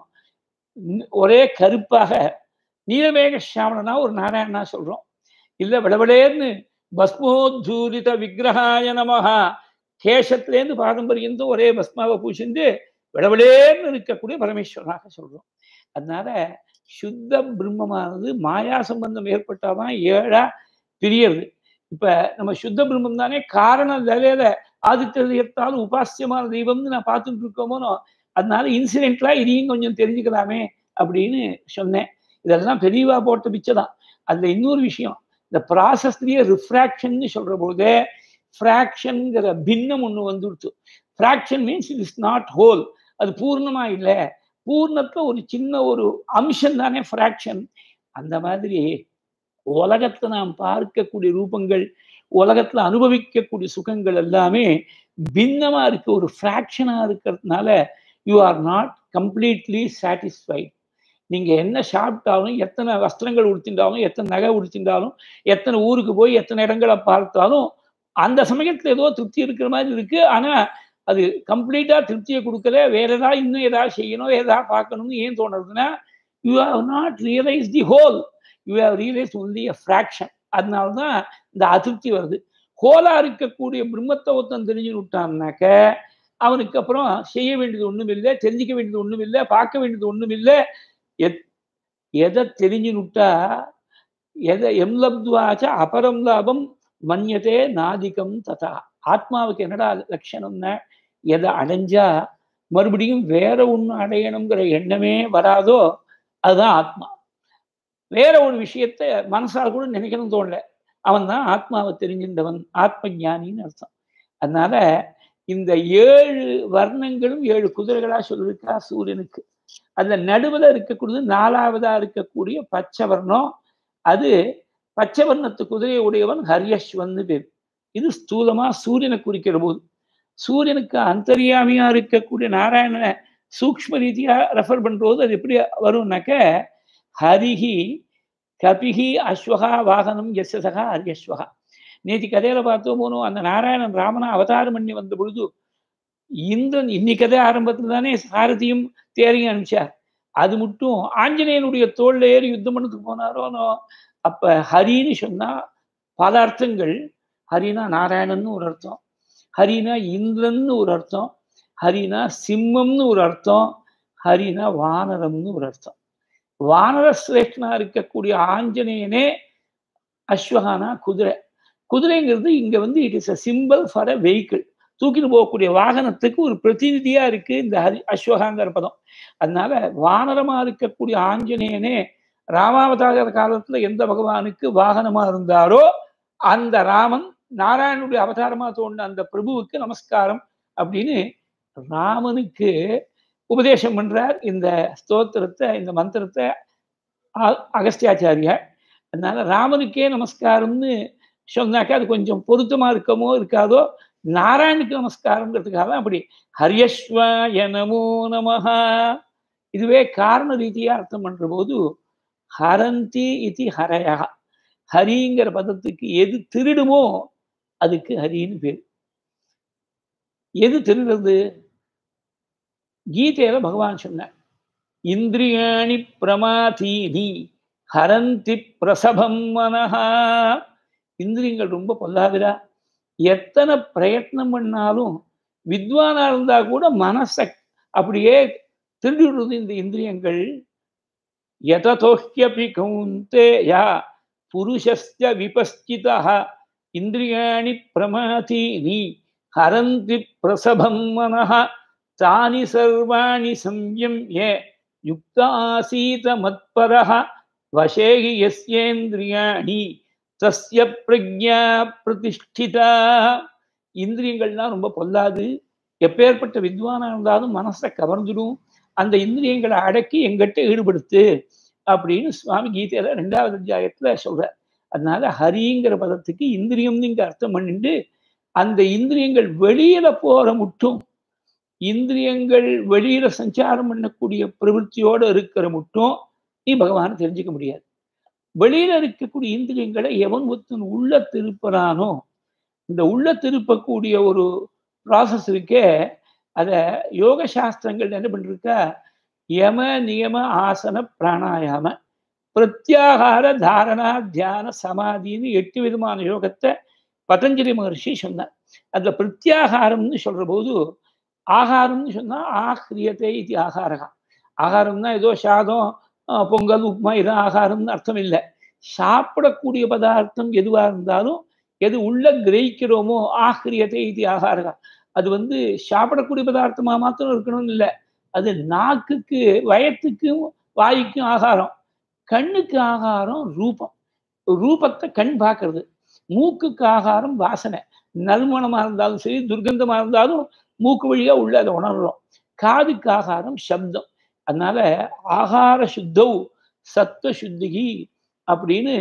ஒரே கருப்பாக நீலமேக சாமணனா ஒரு நாராயணனா சொல்றோம் இல்ல விடவிடேன்னு பஸ்மோத்தூரித விக்கிரகாய நமஹா கேசத்திலேருந்து பாரம்பரியந்து ஒரே பஸ்மாவை பூசிந்து விடவிடேன்னு இருக்கக்கூடிய பரமேஸ்வரனாக சொல்றோம் அதனால சுத்த பிரம்மமானது மாயா சம்பந்தம் ஏற்பட்டாதான் ஏழா பிரியறது இப்ப நம்ம சுத்த பிரம்மம் தானே காரண நிலையில ஆதித்யத்தாலும் உபாசியமான தெய்வம்னு நான் பார்த்துட்டு இருக்கோமோ அதனால இன்சிடென்ட்லா இதையும் கொஞ்சம் தெரிஞ்சுக்கலாமே அப்படின்னு சொன்னேன் இதெல்லாம் பெரியவா போட்ட பிச்சை தான் அதுல இன்னொரு விஷயம் இந்த ப்ராசஸ்லயே ரிஃப்ராக்ஷன் சொல்ற போதே ஃப்ராக்ஷன்ங்கிற பின்னம் ஒன்று வந்துடுச்சு fraction means it is not whole அது பூர்ணமா இல்லை பூர்ணத்துல ஒரு சின்ன ஒரு அம்சம் தானே ஃப்ராக்ஷன் அந்த மாதிரி உலகத்தை நாம் பார்க்கக்கூடிய ரூபங்கள் உலகத்துல அனுபவிக்கக்கூடிய சுகங்கள் எல்லாமே பின்னமா இருக்கு ஒரு ஃப்ராக்ஷனா இருக்கிறதுனால you are not completely satisfied நீங்க என்ன சாப்பிட்டாலும் எத்தனை வஸ்திரங்கள் உடுத்திண்டாலும் எத்தனை நகை உடுத்திண்டாலும் எத்தனை ஊருக்கு போய் எத்தனை இடங்களை பார்த்தாலும் அந்த சமயத்துல ஏதோ திருப்தி இருக்கிற மாதிரி இருக்கு ஆனா அது கம்ப்ளீட்டா திருப்தியை கொடுக்கல வேற ஏதாவது இன்னும் ஏதாவது செய்யணும் ஏதாவது பார்க்கணும்னு ஏன் தோணுறதுன்னா you have not realise the whole you have realise only a fraction அதனால்தான் இந்த அதிருப்தி வருது ஹோலா இருக்கக்கூடிய பிரம்மத்தை ஒருத்தன் தெரிஞ்சு விட்டான்னாக்க அவனுக்கு அப்புறம் செய்ய வேண்டியது ஒன்றும் இல்லை தெரிஞ்சிக்க வேண்டியது ஒன்றும் இல்லை பார்க்க வேண்டியது ஒன்றும் இல்லை எத் எதை தெரிஞ்சு விட்டா எதை எம் லப்துவாச்ச அபரம் லாபம் மன்யத்தே நாதிகம் ததா ஆத்மாவுக்கு என்னடா லட்சணம்னா எதை அடைஞ்சா மறுபடியும் வேற ஒன்று அடையணுங்கிற எண்ணமே வராதோ அதுதான் ஆத்மா வேற ஒரு விஷயத்த மனசால் கூட நினைக்கணும் தோணல அவன் தான் ஆத்மாவை தெரிஞ்சின்றவன் ஆத்ம ஞானின்னு அர்த்தம் அதனால இந்த ஏழு வர்ணங்களும் ஏழு குதிரைகளா சொல்லியிருக்கா சூரியனுக்கு அதுல நடுவில் இருக்கக்கூடியது நாலாவதா இருக்கக்கூடிய பச்சை வர்ணம் அது பச்சை வர்ணத்து குதிரையை உடையவன் ஹரியஸ்வன்னு பேர் இது ஸ்தூலமா சூரியனை குறிக்கிற போது சூரியனுக்கு அந்தரியாமியா இருக்கக்கூடிய நாராயணனை சூக்ம ரீதியா ரெஃபர் பண்றது அது எப்படி வரும்னாக்க ஹரிஹி கபிஹி அஸ்வகா வாகனம் யசசகா ஹரியஸ்வகா நேற்று கதையில பார்த்தோம் போனோம் அந்த நாராயணன் ராமனா அவதாரம் பண்ணி வந்த பொழுது இந்திரன் இன்னைக்கு கதை ஆரம்பத்துல தானே சாரதியும் தேரையும் அனுப்பிச்சார் அது மட்டும் ஆஞ்சநேயனுடைய தோல்ல ஏறி யுத்தம் பண்ணதுக்கு போனாரோனோ அப்ப ஹரின்னு சொன்னா பல அர்த்தங்கள் ஹரினா நாராயணன்னு ஒரு அர்த்தம் ஹரினா இந்திரன்னு ஒரு அர்த்தம் ஹரினா சிம்மம்னு ஒரு அர்த்தம் ஹரினா வானரம்னு ஒரு அர்த்தம் வானர சிரேஷ்டனா இருக்கக்கூடிய ஆஞ்சநேயனே அஸ்வகானா குதிரை குதிரைங்கிறது இங்க வந்து it is a simple for a vehicle தூக்கிட்டு போகக்கூடிய வாகனத்துக்கு ஒரு பிரதிநிதியா இருக்கு இந்த ஹரி அஸ்வகாங்கிற பதம் அதனால வானரமா இருக்கக்கூடிய ஆஞ்சநேயனே ராமாவதார காலத்துல எந்த பகவானுக்கு வாகனமா இருந்தாரோ அந்த ராமன் நாராயணனுடைய அவதாரமா தோன்ற அந்த பிரபுவுக்கு நமஸ்காரம் அப்படின்னு ராமனுக்கு உபதேசம் பண்றார் இந்த ஸ்தோத்திரத்தை இந்த மந்திரத்தை அகஸ்தியாச்சாரியார் அதனால ராமனுக்கே நமஸ்காரம்னு சொன்னாக்கா அது கொஞ்சம் பொருத்தமா இருக்கமோ இருக்காதோ நாராயணுக்கு நமஸ்காரங்கிறதுக்காக அப்படி ஹரியஸ்வாய நமோ நமஹா இதுவே காரண ரீதியா அர்த்தம் பண்ற போது ஹரந்தி இது ஹரயா ஹரிங்கிற பதத்துக்கு எது திருடுமோ அதுக்கு ஹரின்னு பேர் எது திருடுறது கீதையில பகவான் சொன்னார் இந்திரியாணி பிரமாதீனி ஹரந்தி பிரசபம் மனஹா இந்திரியங்கள் ரொம்ப பொல்லாதுரா எத்தனை பிரயத்னம் பண்ணாலும் வித்வானா இருந்தா கூட மனசை அப்படியே திருடிவிடுறது இந்த இந்திரியங்கள் எததோஹ்யபி கௌந்தேயா புருஷஸ்ய விபஸ்சிதா இந்திரியாணி பிரமாதீனி ஹரந்தி பிரசபம் மனஹ தானி சர்வாணி சம்யம்ய யுக்த ஆசீத மத்பரஹ வசேகி யஸ்யேந்திரியாணி தஸ்ய பிரஜா பிரதிஷ்டிதா இந்திரியங்கள்லாம் ரொம்ப பொல்லாது எப்பேற்பட்ட வித்வானா இருந்தாலும் மனசை கவர்ந்துடும் அந்த இந்திரியங்களை அடக்கி எங்கிட்ட ஈடுபடுத்து அப்படின்னு சுவாமி கீதையில ரெண்டாவது அத்தியாயத்துல சொல்றார் அதனால ஹரிங்கிற பதத்துக்கு இந்திரியம்னு இங்க அர்த்தம் பண்ணிட்டு அந்த இந்திரியங்கள் வெளியில போற முட்டும் இந்திரியங்கள் வெளியில சஞ்சாரம் பண்ணக்கூடிய பிரவൃத்தியோட இருக்கிற முட்டும் நீ பகவானை தெரிஞ்சுக்க முடியாது வெளியில இருக்கக்கூடிய இந்திரியங்களை எவன் ஒருத்தன் உள்ள திருப்புறானோ இந்த உள்ள திருப்பக்கூடிய ஒரு ப்ராசஸ் இருக்கே அத யோக சாஸ்திரங்கள் என்ன பண்ணிருக்கா யம நியம ஆசன பிராணாயாம பிரத்யாகார தாரணா தியான சமாதின்னு எட்டு விதமான யோகத்தை பதஞ்சலி மகர்ஷி சொன்னார் அதுல பிரத்யாகாரம்னு சொல்ற போது ஆகாரம்னு சொன்னா ஆஹ்ரியத்தை இது ஆகாரகா ஆகாரம்னா ஏதோ சாதம் பொங்கல் உப்புமா இதான் ஆகாரம்னு அர்த்தம் இல்லை சாப்பிடக்கூடிய பதார்த்தம் எதுவா இருந்தாலும் எது உள்ள கிரகிக்கிறோமோ ஆஹ்ரியத்தை இது ஆகாரகா அது வந்து சாப்பிடக்கூடிய பதார்த்தமா மாத்திரம் இருக்கணும்னு இல்லை அது நாக்குக்கு வயத்துக்கும் வாய்க்கும் ஆகாரம் கண்ணுக்கு ஆகாரம் ரூபம் ரூபத்தை கண் பார்க்கறது மூக்குக்கு ஆகாரம் வாசனை நறுமணமா இருந்தாலும் சரி துர்கந்தமா இருந்தாலும் மூக்கு வழியா உள்ள அதை உணர்றோம் காதுக்கு ஆகாரம் சப்தம் அதனால ஆகார சுத்தௌ சத்துவ சுத்திகி அப்படின்னு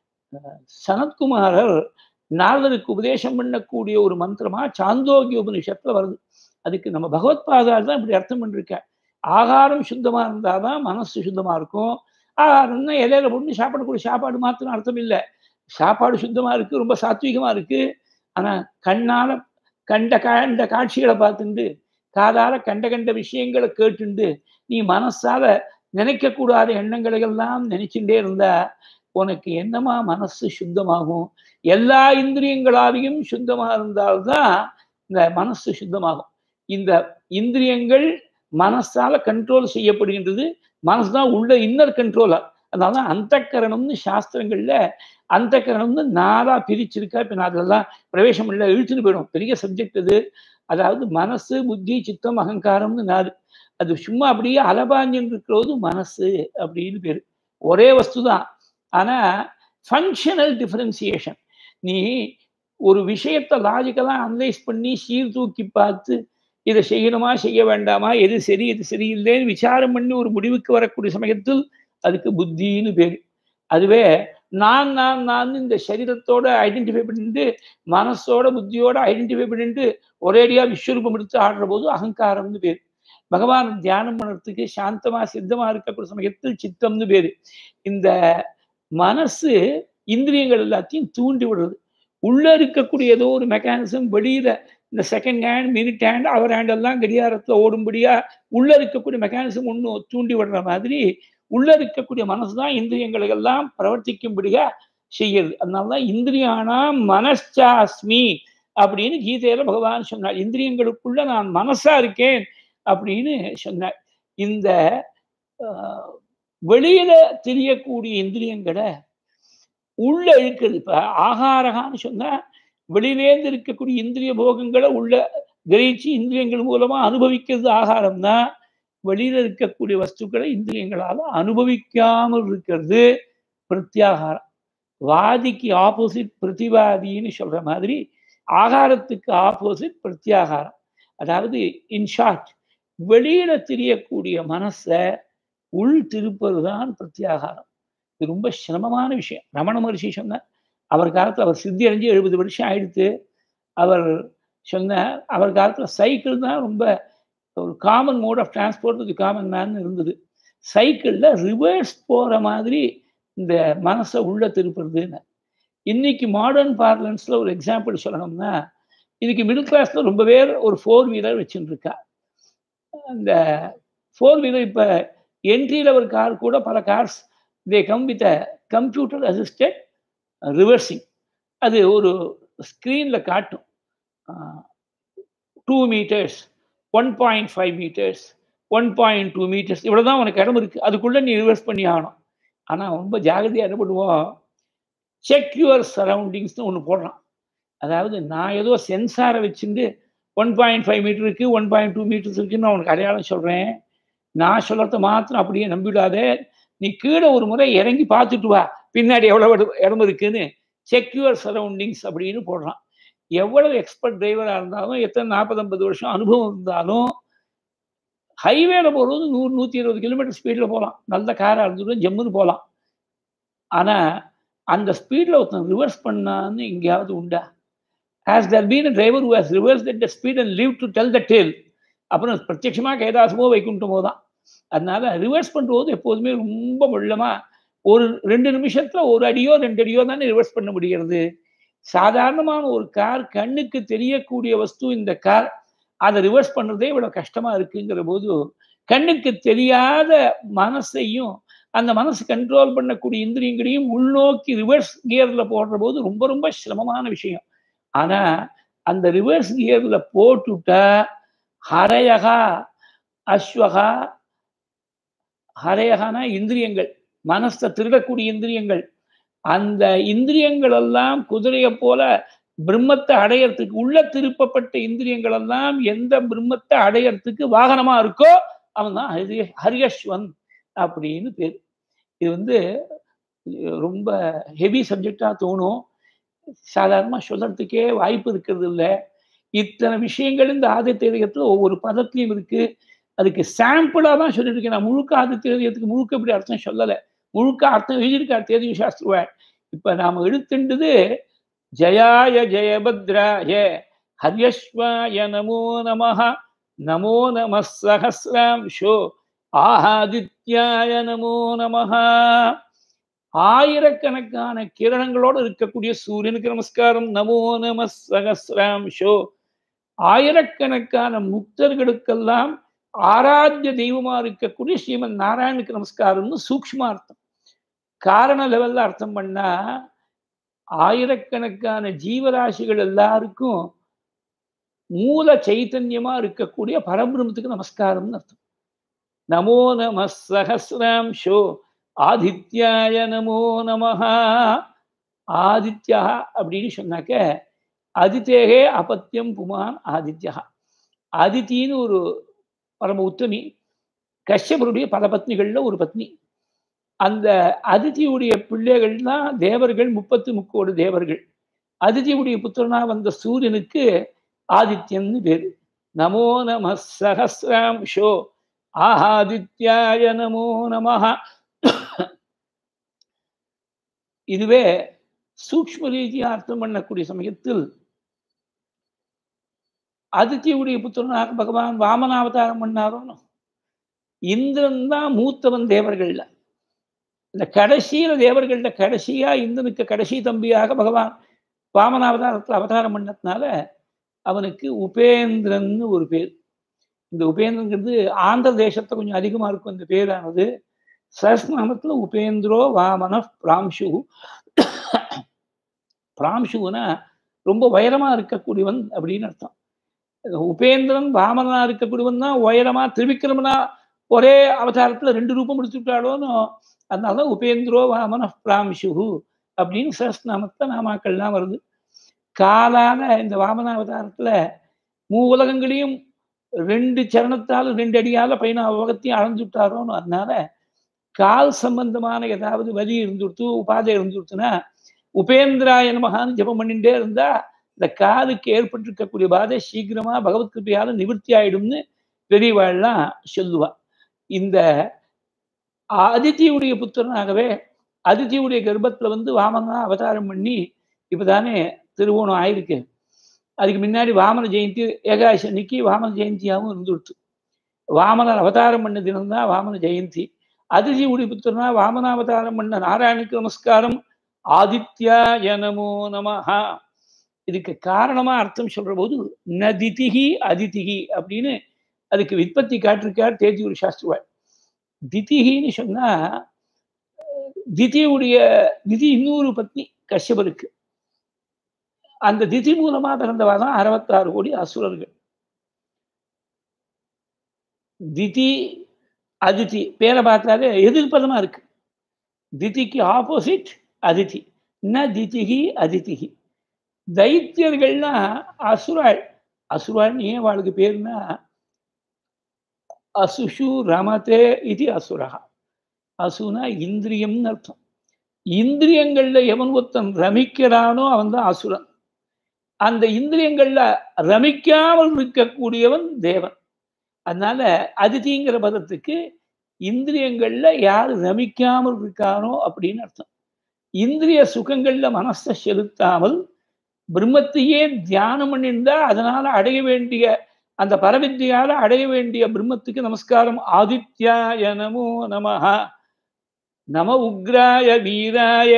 சனத்குமாரர் நாரதருக்கு உபதேசம் பண்ணக்கூடிய ஒரு மந்திரமா சாந்தோக்கிய உபனிஷத்துல வருது அதுக்கு நம்ம பகவத் பாதால் தான் இப்படி அர்த்தம் பண்ணிருக்க ஆகாரம் சுத்தமா இருந்தாதான் மனசு சுத்தமா இருக்கும் ஆகாரம்னா இலையில போட்டு சாப்பிடக்கூடிய சாப்பாடு மாத்திரம் அர்த்தம் இல்லை சாப்பாடு சுத்தமா இருக்கு ரொம்ப சாத்விகமா இருக்கு ஆனா கண்ணால கண்ட கண்ட காட்சிகளை பார்த்துண்டு காதால கண்ட கண்ட விஷயங்களை கேட்டுண்டு நீ மனசால நினைக்கக்கூடாத எண்ணங்களை எல்லாம் நினைச்சுட்டே இருந்தா உனக்கு என்னமா மனசு சுத்தமாகும் எல்லா இந்திரியங்களாலையும் சுத்தமா இருந்தால்தான் இந்த மனசு சுத்தமாகும் இந்த இந்திரியங்கள் மனசால கண்ட்ரோல் செய்யப்படுகின்றது மனசு தான் உள்ள இன்னர் கண்ட்ரோலர் அதனால அந்த கரணம்னு சாஸ்திரங்கள்ல அந்த கரணம்னு நாளா பிரிச்சிருக்கா இப்ப நான் அதெல்லாம் பிரவேசம் இல்லை இழுத்துன்னு போயிடும் பெரிய சப்ஜெக்ட் அது அதாவது மனசு புத்தி சித்தம் அகங்காரம்னு நாலு அது சும்மா அப்படியே அலபாஞ்சன் இருக்கிறது மனசு அப்படின்னு பேரு ஒரே வஸ்து தான் ஆனா ஃபங்க்ஷனல் டிஃபரன்சியேஷன் நீ ஒரு விஷயத்தை லாஜிக்கலாக அனலைஸ் பண்ணி சீர்தூக்கி பார்த்து இதை செய்யணுமா செய்ய வேண்டாமா எது சரி எது சரியில்லைன்னு விசாரம் பண்ணி ஒரு முடிவுக்கு வரக்கூடிய சமயத்தில் அதுக்கு புத்தின்னு பேர் அதுவே நான் நான் நான் இந்த சரீரத்தோட ஐடென்டிஃபை பண்ணிட்டு மனசோட புத்தியோட ஐடென்டிஃபை பண்ணிட்டு ஒரேடியா விஸ்வரூபம் எடுத்து ஆடுற போது அகங்காரம்னு பேர் பகவான் தியானம் பண்ணுறதுக்கு சாந்தமா சித்தமா இருக்கக்கூடிய சமயத்தில் சித்தம்னு பேரு இந்த மனசு இந்திரியங்கள் எல்லாத்தையும் தூண்டி விடுறது உள்ள இருக்கக்கூடிய ஏதோ ஒரு மெக்கானிசம் வெளியில இந்த second hand minute hand hour hand எல்லாம் கடிகாரத்துல ஓடும்படியா உள்ள இருக்கக்கூடிய மெக்கானிசம் ஒன்று தூண்டி விடுற மாதிரி உள்ள இருக்கக்கூடிய மனசு தான் இந்திரியங்களை எல்லாம் பிரவர்த்திக்கும்படியா செய்யுது அதனாலதான் இந்திரியானா மனசாஸ்மி அப்படின்னு கீதையில பகவான் சொன்னார் இந்திரியங்களுக்குள்ள நான் மனசா இருக்கேன் அப்படின்னு சொன்னார் இந்த வெளியில தெரியக்கூடிய இந்திரியங்களை உள்ள இருக்கிறது இப்ப ஆகாரகான்னு சொன்னா வெளியிலேந்து இருக்கக்கூடிய இந்திரிய போகங்களை உள்ள கிரகிச்சு இந்திரியங்கள் மூலமா அனுபவிக்கிறது ஆகாரம் தான் வெளியில இருக்கக்கூடிய வஸ்துக்களை இந்திரியங்களால அனுபவிக்காமல் இருக்கிறது பிரத்யாகாரம் வாதிக்கு ஆப்போசிட் பிரதிவாதின்னு சொல்ற மாதிரி ஆகாரத்துக்கு ஆப்போசிட் பிரத்யாகாரம் அதாவது இன்ஷார்ட் வெளியில தெரியக்கூடிய மனசை உள் திருப்பது தான் பிரத்யாகாரம் இது ரொம்ப சிரமமான விஷயம் ரமண மகர்ஷி சொன்னார் அவர் காலத்தில் அவர் சித்தி அடைஞ்சு எழுபது வருஷம் ஆயிடுத்து அவர் சொன்னார் அவர் காலத்தில் சைக்கிள் தான் ரொம்ப ஒரு காமன் மோட் ஆஃப் டிரான்ஸ்போர்ட் இது காமன் மேன் இருந்தது சைக்கிளில் ரிவர்ஸ் போகிற மாதிரி இந்த மனசை உள்ள திருப்புறதுன்னு இன்னைக்கு மாடர்ன் பார்லன்ஸில் ஒரு எக்ஸாம்பிள் சொல்லணும்னா இன்னைக்கு மிடில் கிளாஸில் ரொம்ப பேர் ஒரு ஃபோர் வீலர் வச்சுட்டு இருக்கா அந்த ஃபோர் வீலர் இப்போ என்ட்ரி லெவல் கார் கூட பல cars they come with a computer assisted reversing அது ஒரு ஸ்க்ரீனில் காட்டும் two metres one point five metres one point two metres இவ்வளோ தான் உனக்கு இடம் இருக்குது அதுக்குள்ளே நீ ரிவர்ஸ் பண்ணி ஆகணும் ஆனால் ரொம்ப ஜாகிரதையாக என்ன பண்ணுவோம் செக் யுவர் சரௌண்டிங்ஸ்னு ஒன்று போடுறான் அதாவது நான் ஏதோ சென்சாரை வச்சுட்டு ஒன் பாயிண்ட் ஃபைவ் மீட்டர் இருக்குது ஒன் பாயிண்ட் டூ மீட்டர்ஸ் இருக்குன்னு நான் உனக்கு அடையாளம் சொல்கிறேன் நான் சொல்கிறத மாத்திரம் அப்படியே நம்பிடாத நீ கீழே ஒரு முறை இறங்கி பார்த்துட்டு வா பின்னாடி எவ்வளோ இடம் இருக்குன்னு செக்யூர் சரௌண்டிங்ஸ் அப்படின்னு போடுறான் எவ்வளவு எக்ஸ்பர்ட் டிரைவராக இருந்தாலும் எத்தனை நாற்பது ஐம்பது வருஷம் அனுபவம் இருந்தாலும் ஹைவேல போகிறது நூறு நூற்றி இருபது கிலோமீட்டர் ஸ்பீடில் போகலாம் நல்ல காராக இருந்துட்டு ஜம்முன்னு போகலாம் ஆனால் அந்த ஸ்பீடில் ஒருத்தன் ரிவர்ஸ் பண்ணான்னு எங்கேயாவது உண்டா has there been a driver who has reverse the speed and leave to tell the tale அப்புறம் பிரத்யட்சமாக கைதாசமோ வைக்குண்டமோ தான் அதனால ரிவர்ஸ் பண்ணும்போது எப்போதுமே ரொம்ப மெல்லமா ஒரு ரெண்டு நிமிஷத்துல ஒரு அடியோ ரெண்டு அடியோ தானே ரிவர்ஸ் பண்ண முடிகிறது சாதாரணமான ஒரு கார் கண்ணுக்கு தெரியக்கூடிய வஸ்து இந்த கார் அதை ரிவர்ஸ் பண்ணுறதே இவ்வளோ கஷ்டமா இருக்குங்கிற போது கண்ணுக்கு தெரியாத மனசையும் அந்த மனசு கண்ட்ரோல் பண்ணக்கூடிய இந்திரியங்களையும் உள்நோக்கி ரிவர்ஸ் கியர்ல போடுற போது ரொம்ப ரொம்ப சிரமமான விஷயம் ஆனா அந்த ரிவர்ஸ் கியர்ல போட்டுட்டா ஹரையகா அஸ்வகா ஹரேகனா இந்திரியங்கள் மனசை திருடக்கூடிய இந்திரியங்கள் அந்த இந்திரியங்கள் எல்லாம் குதிரையை போல பிரம்மத்தை அடையறதுக்கு உள்ள திருப்பப்பட்ட இந்திரியங்கள் எல்லாம் எந்த பிரம்மத்தை அடையறதுக்கு வாகனமா இருக்கோ அவன் தான் ஹரி ஹரியஸ்வன் அப்படின்னு பேர் இது வந்து ரொம்ப ஹெவி சப்ஜெக்டா தோணும் சாதாரணமாக சொல்றதுக்கே வாய்ப்பு இருக்கிறது இல்லை இத்தனை விஷயங்கள் இந்த ஆதித்தேதகத்தில் ஒவ்வொரு பதத்திலையும் இருக்கு அதுக்கு சாம்பிளாக தான் சொல்லியிருக்கேன் நான் முழுக்க ஆதித்தேதகத்துக்கு முழுக்க இப்படி அர்த்தம் சொல்லலை முழுக்க அர்த்தம் எழுதியிருக்கார் தேதிய சாஸ்திரவாட் இப்போ நாம் எழுத்துண்டது ஜயாய ஜெயபத்ராய ஹரியஸ்வாய நமோ நமஹ நமோ நம சகசிராம்ஷோ ஆஹாதித்யாய நமோ நமஹ ஆயிரக்கணக்கான கிரணங்களோடு இருக்கக்கூடிய சூரியனுக்கு நமஸ்காரம் நமோ நம சகசிராம்ஷோ ஆயிரக்கணக்கான முக்தர்களுக்கெல்லாம் ஆராத்திய தெய்வமா இருக்கக்கூடிய ஸ்ரீமன் நாராயணுக்கு நமஸ்காரம்னு சூக்ஷ்ம அர்த்தம் காரண லெவல்ல அர்த்தம் பண்ணா ஆயிரக்கணக்கான ஜீவராசிகள் எல்லாருக்கும் மூல சைத்தன்யமா இருக்கக்கூடிய பரபிரமத்துக்கு நமஸ்காரம்னு அர்த்தம் நமோ நம சகசிராம்ஷோ ஆதித்யாய நமோ நமஹா ஆதித்யா அப்படின்னு சொன்னாக்க அதித்தேகே அபத்தியம் புமான் ஆதித்யா அதித்தின்னு ஒரு பரம உத்தமி கஷ்யபருடைய பல பத்னிகள்ல ஒரு பத்னி அந்த அதித்தியுடைய பிள்ளைகள் தான் தேவர்கள் முப்பத்து முக்கோடு தேவர்கள் அதித்தியுடைய புத்திரனா வந்த சூரியனுக்கு ஆதித்யன்னு பேரு நமோ நம சகசிராம் ஷோ ஆஹாதித்யாய நமோ நமஹ இதுவே சூக்ம ரீதியா அர்த்தம் பண்ணக்கூடிய சமயத்தில் அதித்தியுடைய புத்திரனாக பகவான் வாமனாவதாரம் பண்ணாரோன்னு இந்திரன் தான் மூத்தவன் தேவர்கள்ல இந்த கடைசியில தேவர்கள்ல கடைசியா இந்திரனுக்கு கடைசி தம்பியாக பகவான் வாமனாவதாரத்தில் அவதாரம் பண்ணதுனால அவனுக்கு உபேந்திரன் ஒரு பேர் இந்த உபேந்திரங்கிறது ஆந்திர தேசத்தை கொஞ்சம் அதிகமா இருக்கும் இந்த பேரானது சரஸ்நாமத்துல உபேந்திரோ வாமன பிராம்சு பிராம்சுனா ரொம்ப உயரமா இருக்கக்கூடியவன் அப்படின்னு அர்த்தம் உபேந்திரன் வாமனா இருக்கக்கூடியவன் தான் உயரமா திருவிக்கிரமனா ஒரே அவதாரத்துல ரெண்டு ரூபம் எடுத்துட்டாலோன்னு அதனால உபேந்திரோ வாமன பிராம்சு அப்படின்னு சரஸ்நாமத்தை நாமாக்கள்லாம் வருது காலால இந்த வாமன அவதாரத்துல மூ உலகங்களையும் ரெண்டு சரணத்தால் ரெண்டு அடியால பையனா உலகத்தையும் அளந்துட்டாரோன்னு அதனால கால் சம்பந்தமான ஏதாவது வலி இருந்துடுத்து உபாதை இருந்துடுத்துன்னா உபேந்திராய நமகான்னு ஜபம் பண்ணிட்டே இருந்தா இந்த காலுக்கு ஏற்பட்டிருக்கக்கூடிய பாதை சீக்கிரமா பகவத் கிருப்பையால நிவர்த்தி ஆயிடும்னு பெரியவாள்லாம் சொல்லுவா இந்த அதித்தியுடைய புத்திரனாகவே அதித்தியுடைய கர்ப்பத்துல வந்து வாமனா அவதாரம் பண்ணி இப்பதானே திருவோணம் ஆயிருக்கு அதுக்கு முன்னாடி வாமன ஜெயந்தி ஏகாதசி அன்னைக்கு வாமன ஜெயந்தியாகவும் இருந்துடுத்து வாமனர் அவதாரம் பண்ண தினம்தான் வாமன ஜெயந்தி அதிதியுடைய புத்திரனா வாமனாவதாரம் பண்ண நாராயணுக்கு நமஸ்காரம் ஆதித்யாய நமோ நமஹா இதுக்கு காரணமா அர்த்தம் சொல்ற போது நதிதிகி அதிதிகி அப்படின்னு அதுக்கு விற்பத்தி காட்டிருக்கார் தேதியூர் சாஸ்திரிவாள் திதிகின்னு சொன்னா திதியுடைய திதி இன்னொரு பத்னி கஷ்யபருக்கு அந்த திதி மூலமா பிறந்தவா தான் அறுபத்தாறு கோடி அசுரர்கள் திதி அதிதி பேரை பார்த்தாலே எதிர்ப்பதமா இருக்கு திதிக்கு ஆப்போசிட் அதிதி ந திதிகி அதிதிகி தைத்தியர்கள்னா அசுராள் அசுராள் ஏன் வாழ்க்கை பேருனா அசுஷு ரமதே இது அசுரா அசுனா இந்திரியம்னு அர்த்தம் இந்திரியங்கள்ல எவன் ஒருத்தன் ரமிக்கிறானோ அவன் தான் அசுரன் அந்த இந்திரியங்கள்ல ரமிக்காமல் இருக்கக்கூடியவன் தேவன் அதனால அதிதிங்கிற பதத்துக்கு இந்திரியங்கள்ல யார் ரமிக்காமல் இருக்கானோ அப்படின்னு அர்த்தம் இந்திரிய சுகங்கள்ல மனசை செலுத்தாமல் பிரம்மத்தையே தியானம் பண்ணியிருந்தா அதனால அடைய வேண்டிய அந்த பரவித்தியால அடைய வேண்டிய பிரம்மத்துக்கு நமஸ்காரம் ஆதித்யாய நமோ நமஹா நம உக்ராய வீராய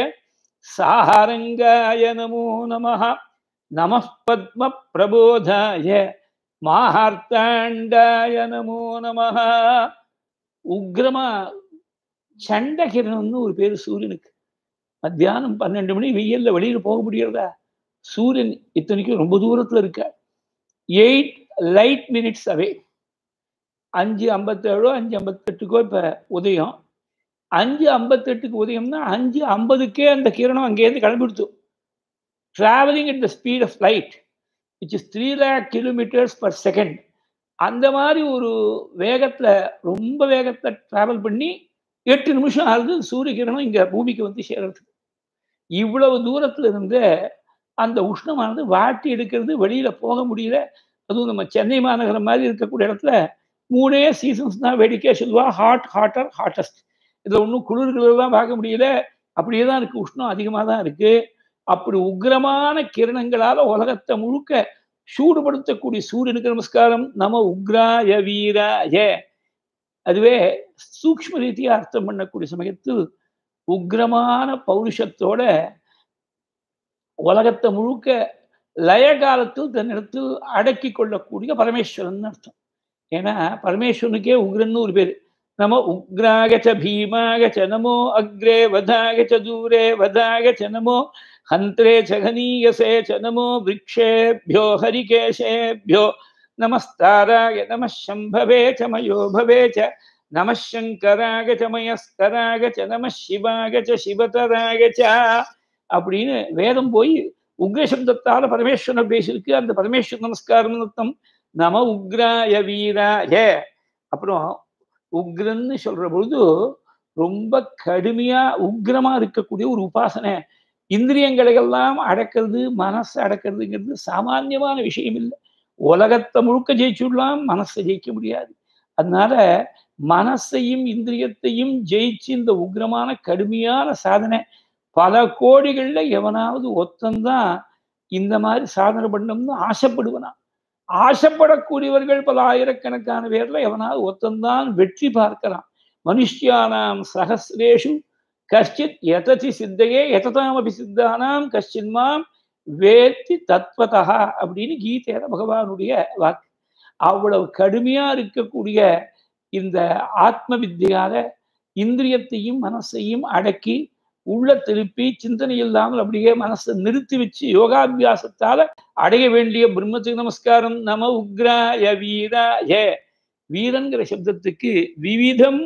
சாரங்காய நமோ நமஹா நம பத்ம பிரபோதாய மாஹார்த்தாண்டாய நமோ நமஹா உக்ரமா சண்டகிரனம்னு ஒரு பேர் சூரியனுக்கு மத்தியானம் பன்னெண்டு மணி வெயில்ல வெளியில போக முடியறதா சூரியன் இத்தனைக்கும் ரொம்ப தூரத்துல இருக்க எயிட் லைட் மினிட்ஸ் அவே அஞ்சு ஐம்பத்தேழோ அஞ்சு ஐம்பத்தெட்டுக்கோ இப்ப உதயம் அஞ்சு ஐம்பத்தெட்டுக்கு உதயம்னா அஞ்சு ஐம்பதுக்கே அந்த கிரணம் அங்கேருந்து கிளம்பிடுத்து travelling at the speed of light which is three lakh kilometres per second அந்த மாதிரி ஒரு வேகத்தில் ரொம்ப வேகத்தை ட்ராவல் பண்ணி எட்டு நிமிஷம் ஆகுது சூரிய கிரணம் இங்கே பூமிக்கு வந்து சேர்றதுக்கு இவ்வளவு தூரத்தில் இருந்து அந்த உஷ்ணமானது வாட்டி எடுக்கிறது வெளியில போக முடியல அதுவும் நம்ம சென்னை மாநகரம் மாதிரி இருக்கக்கூடிய இடத்துல மூணே சீசன்ஸ் தான் வேடிக்கையா சொல்லுவா ஹாட் ஹாட்டர் ஹாட்டஸ்ட் இதில் ஒன்றும் குளிர்களெல்லாம் பார்க்க முடியல அப்படியே தான் இருக்கு உஷ்ணம் அதிகமாக தான் இருக்கு அப்படி உக்ரமான கிரணங்களால உலகத்தை முழுக்க சூடுபடுத்தக்கூடிய சூரியனுக்கு நமஸ்காரம் நம உக்ராய வீராய அதுவே சூக்ம ரீதியா அர்த்தம் பண்ணக்கூடிய சமயத்தில் உக்ரமான பௌருஷத்தோட உலகத்தை முழுக்க லய காலத்தில் தன்னிடத்தில் அடக்கி கொள்ளக்கூடிய பரமேஸ்வரன் அர்த்தம் ஏன்னா பரமேஸ்வரனுக்கே உக்ரன்னு ஒரு பேர் நம உக்ராகச்ச பீமாகச்ச நமோ அக்ரே வதாகச்ச தூரே வதாகச்ச நமோ ஹந்திரே சகனீயசே ச நமோ விரக்ஷேபியோ ஹரிகேஷேபியோ நமஸ்தாராய நம சம்பவே ச மயோ பவே ச நம சங்கராக ச மயஸ்கராக ச நம சிவாக ச சிவதராக ச அப்படின்னு வேதம் போய் உக்ர சப்தத்தால பரமேஸ்வரன் பேசியிருக்கு அந்த பரமேஸ்வர நமஸ்காரம் அர்த்தம் நம உக்ராய வீராய அப்புறம் உக்ரன்னு சொல்ற பொழுது ரொம்ப கடுமையா உக்ரமா இருக்கக்கூடிய ஒரு உபாசனை இந்திரியங்களை எல்லாம் அடக்கிறது மனசை அடக்கிறதுங்கிறது சாமானியமான விஷயம் இல்லை உலகத்தை முழுக்க ஜெயிச்சுடலாம் மனசை ஜெயிக்க முடியாது அதனால மனசையும் இந்திரியத்தையும் ஜெயிச்சு இந்த உக்ரமான கடுமையான சாதனை பல கோடிகள்ல எவனாவது ஒத்தந்தான் இந்த மாதிரி சாதனை பண்ணணும்னு ஆசைப்படுவனா ஆசைப்படக்கூடியவர்கள் பல ஆயிரக்கணக்கான பேர்ல எவனாவது ஒத்தந்தான் வெற்றி பார்க்கிறான் மனுஷ்யானாம் சகசிரேஷு கஷ்டித் எததி சித்தையே எததாமபி சித்தானாம் கஷ்டின்மாம் வேத்தி தத்வதா அப்படின்னு கீதையில பகவானுடைய வாக்கு அவ்வளவு கடுமையா இருக்கக்கூடிய இந்த ஆத்ம வித்தியால இந்திரியத்தையும் மனசையும் அடக்கி உள்ள திருப்பி சிந்தனை இல்லாமல் அப்படியே மனசை நிறுத்தி வச்சு யோகாபியாசத்தால அடைய வேண்டிய பிரம்மத்துக்கு நமஸ்காரம் நம உக்ராய வீராய வீரன்கிற சப்தத்துக்கு விவிதம்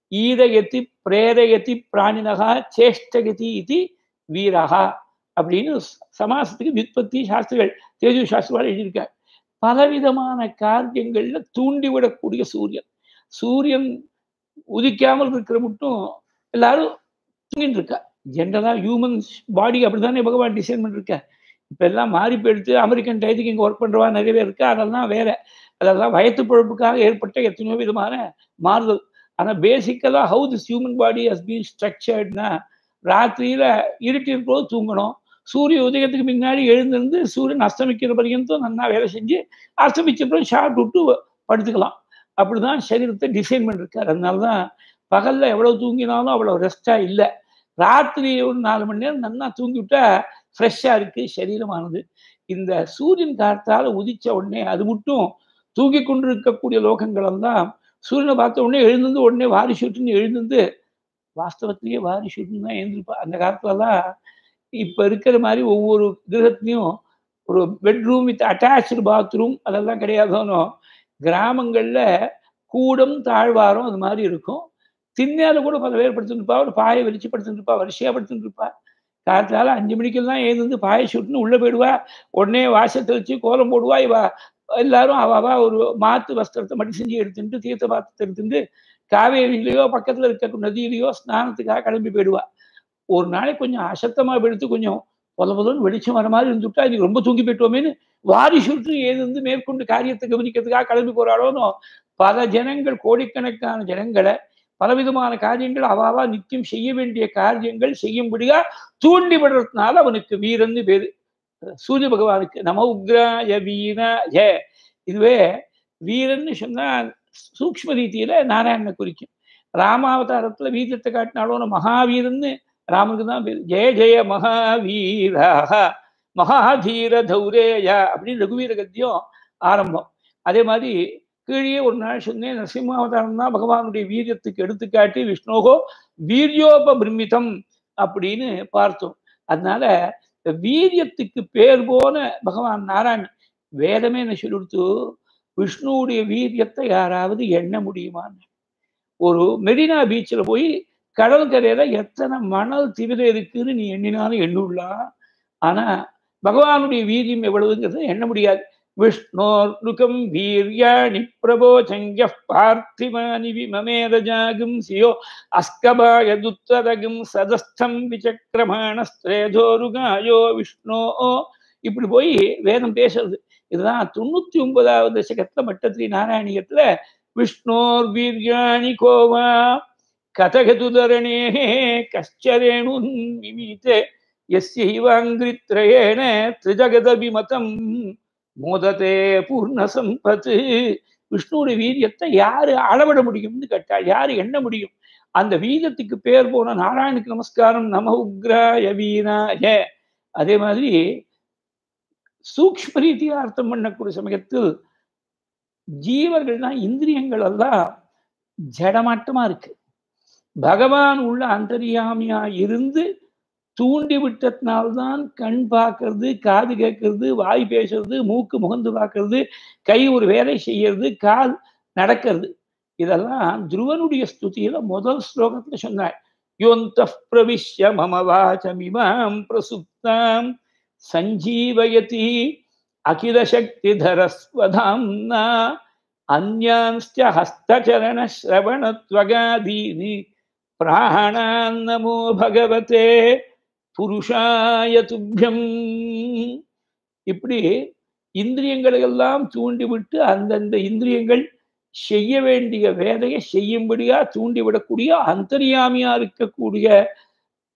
ஈதயதி பிரேரயதி பிராணினகா சேஷ்டகதி இது வீரகா அப்படின்னு சமாசத்துக்கு விற்பத்தி சாஸ்திரிகள் தேஜு சாஸ்திரிகள் எழுதியிருக்கார் பலவிதமான காரியங்கள்ல தூண்டிவிடக்கூடிய சூரியன் சூரியன் உதிக்காமல் இருக்கிற மட்டும் எல்லாரும் தூங்கிட்டு இருக்கா ஜென்ரலா ஹியூமன் பாடி அப்படித்தானே பகவான் டிசைன் பண்ணிருக்க இப்ப எல்லாம் மாறி போயிடுத்து அமெரிக்கன் டயத்துக்கு இங்க ஒர்க் பண்றவா நிறைய பேர் இருக்கா அதெல்லாம் வேற அதெல்லாம் வயத்து பொழப்புக்காக ஏற்பட்ட எத்தனையோ விதமான மாறுதல் ஆனா பேசிக்கலா how this human body has been ஸ்ட்ரக்சர்ட்னா ராத்திரியில இருட்டின் போது தூங்கணும் சூரிய உதயத்துக்கு முன்னாடி எழுந்திருந்து சூரியன் அஸ்தமிக்கிற பர்யந்தம் நல்லா வேலை செஞ்சு அஸ்தமிச்சப்புறம் ஷார்ட் விட்டு படுத்துக்கலாம் அப்படிதான் சரீரத்தை டிசைன் பண்ணிருக்காரு அதனாலதான் பகல்ல எவ்வளவு தூங்கினாலும் அவ்வளவு ரெஸ்டா இல்லை ராத்திரி ஒரு நாலு மணி நேரம் நல்லா தூங்கிவிட்டா ஃப்ரெஷ்ஷா இருக்கு சரீரமானது இந்த சூரியன் காத்தால உதிச்ச உடனே அது மட்டும் தூங்கி கொண்டு இருக்கக்கூடிய லோகங்கள் எல்லாம் சூரியனை பார்த்த உடனே எழுந்து உடனே வாரி ஷூட்டுன்னு எழுந்து வாஸ்தவத்திலேயே வாரி ஷூட்டுன்னு தான் எழுந்திருப்பா அந்த காலத்துலலாம் இப்ப இருக்கிற மாதிரி ஒவ்வொரு கிரகத்துலையும் ஒரு பெட்ரூம் வித் அட்டாச்சு பாத்ரூம் அதெல்லாம் கிடையாதோனோ கிராமங்கள்ல கூடம் தாழ்வாரம் அது மாதிரி இருக்கும் திண்ணையால கூட பல பேர் படுத்துருப்பா ஒரு பாயை வெளிச்சு படுத்துருப்பா வரிசையா படுத்துருப்பா காலத்தால அஞ்சு மணிக்கெல்லாம் எழுந்து பாயை சுட்டுன்னு உள்ள போயிடுவா உடனே வாச தெளிச்சு கோலம் போடுவா இவா எல்லாரும் அவ ஒரு மாத்து வஸ்திரத்தை மடி செஞ்சு எடுத்துட்டு தீர்த்த பாத்திரத்தை எடுத்துட்டு காவேரியிலையோ பக்கத்துல இருக்க நதியிலையோ ஸ்நானத்துக்காக கிளம்பி போயிடுவா ஒரு நாளைக்கு கொஞ்சம் அசத்தமா எடுத்து கொஞ்சம் பொல பொலன்னு வெளிச்சம் வர மாதிரி இருந்துட்டா இதுக்கு ரொம்ப தூங்கி போயிட்டோமேனு வாரி சுற்று ஏது மேற்கொண்டு காரியத்தை கவனிக்கிறதுக்காக கிளம்பி போறாளோனோ பல ஜனங்கள் கோடிக்கணக்கான ஜனங்களை பலவிதமான காரியங்கள் அவாவா நித்தியம் செய்ய வேண்டிய காரியங்கள் செய்யும்படியா தூண்டி விடுறதுனால அவனுக்கு வீரன்னு பேரு சூரிய பகவானுக்கு நம உக்ராய வீராய இதுவே வீரன்னு சொன்னா சூக்ம ரீதியில நாராயணனை குறிக்கும் ராமாவதாரத்துல வீரத்தை காட்டினாலும் மகாவீரன்னு ராமனுக்கு தான் பேர் ஜெய ஜெய மகாவீரா மகாதீர தௌரேயா அப்படின்னு ரகுவீர கத்தியம் ஆரம்பம் அதே மாதிரி கீழே ஒரு நாள் சொன்னேன் நரசிம்மாவதாரம் தான் பகவானுடைய வீரியத்துக்கு எடுத்துக்காட்டி விஷ்ணோகோ வீரியோபபிரமிதம் அப்படின்னு பார்த்தோம் அதனால வீரியத்துக்கு பேர் போன பகவான் நாராயணன் வேதமே என்ன சொல்லிடுத்து விஷ்ணுவுடைய வீரியத்தை யாராவது எண்ண முடியுமான்னு ஒரு மெரினா பீச்சில் போய் கடல் கரையில எத்தனை மணல் திவிர இருக்குன்னு நீ எண்ணினாலும் எண்ணுள்ளா ஆனா பகவானுடைய வீரியம் எவ்வளவுங்கிறத எண்ண முடியாது விஷ்ணோர்னுகம் வீரியாணி பிரபோச்சங்க பார்த்திமானி விமமேதஜாகும் சியோ அஸ்கபாயதுத்தரகும் சதஸ்தம் விசக்கிரமாணஸ்திரேதோருகாயோ விஷ்ணோ இப்படி போய் வேதம் பேசுறது இதுதான் தொண்ணூத்தி ஒன்பதாவது தசகத்துல மட்டத்திரி நாராயணியத்துல விஷ்ணோர் வீரியாணி கோவா கதகதுதரணே கஷ்டரேணுன் விமீதே எஸ்யைவாங்கிரித்ரயேண திரிஜகதபிமதம் மோதத்தே பூர்ண சம்பத்து விஷ்ணுடைய வீரியத்தை யாரு அளவிட முடியும்னு கேட்டாள் யாரு எண்ண முடியும் அந்த வீரியத்துக்கு பேர் போன நாராயணுக்கு நமஸ்காரம் நம உக்ராய வீராய அதே மாதிரி சூக்ம ரீதியா அர்த்தம் பண்ணக்கூடிய சமயத்தில் ஜீவர்கள்னா இந்திரியங்கள் எல்லாம் ஜடமாட்டமா இருக்கு பகவான் உள்ள அந்தரியாமியா இருந்து தூண்டி விட்டதுனால்தான் கண் பார்க்கறது காது கேட்கறது வாய் பேசுறது மூக்கு முகந்து பார்க்கறது கை ஒரு வேலை செய்யறது கால் நடக்கிறது இதெல்லாம் துருவனுடைய ஸ்துதியில முதல் ஸ்லோகத்துல சொன்னார் யோந்த பிரவிஷ்ய மம வாச்சமிமாம் பிரசுப்தாம் சஞ்சீவயதி அகில சக்தி தரஸ்வதாம்னா அந்யான்ஸ்ட ஹஸ்தச்சரண ஸ்ரவணத்வகாதீனி பிராணான் நமோ பகவதே புருஷாய துப்பியம் இப்படி இந்திரியங்களை எல்லாம் தூண்டிவிட்டு அந்தந்த இந்திரியங்கள் செய்ய வேண்டிய வேலையை செய்யும்படியா தூண்டிவிடக்கூடிய அந்தரியாமியா இருக்கக்கூடிய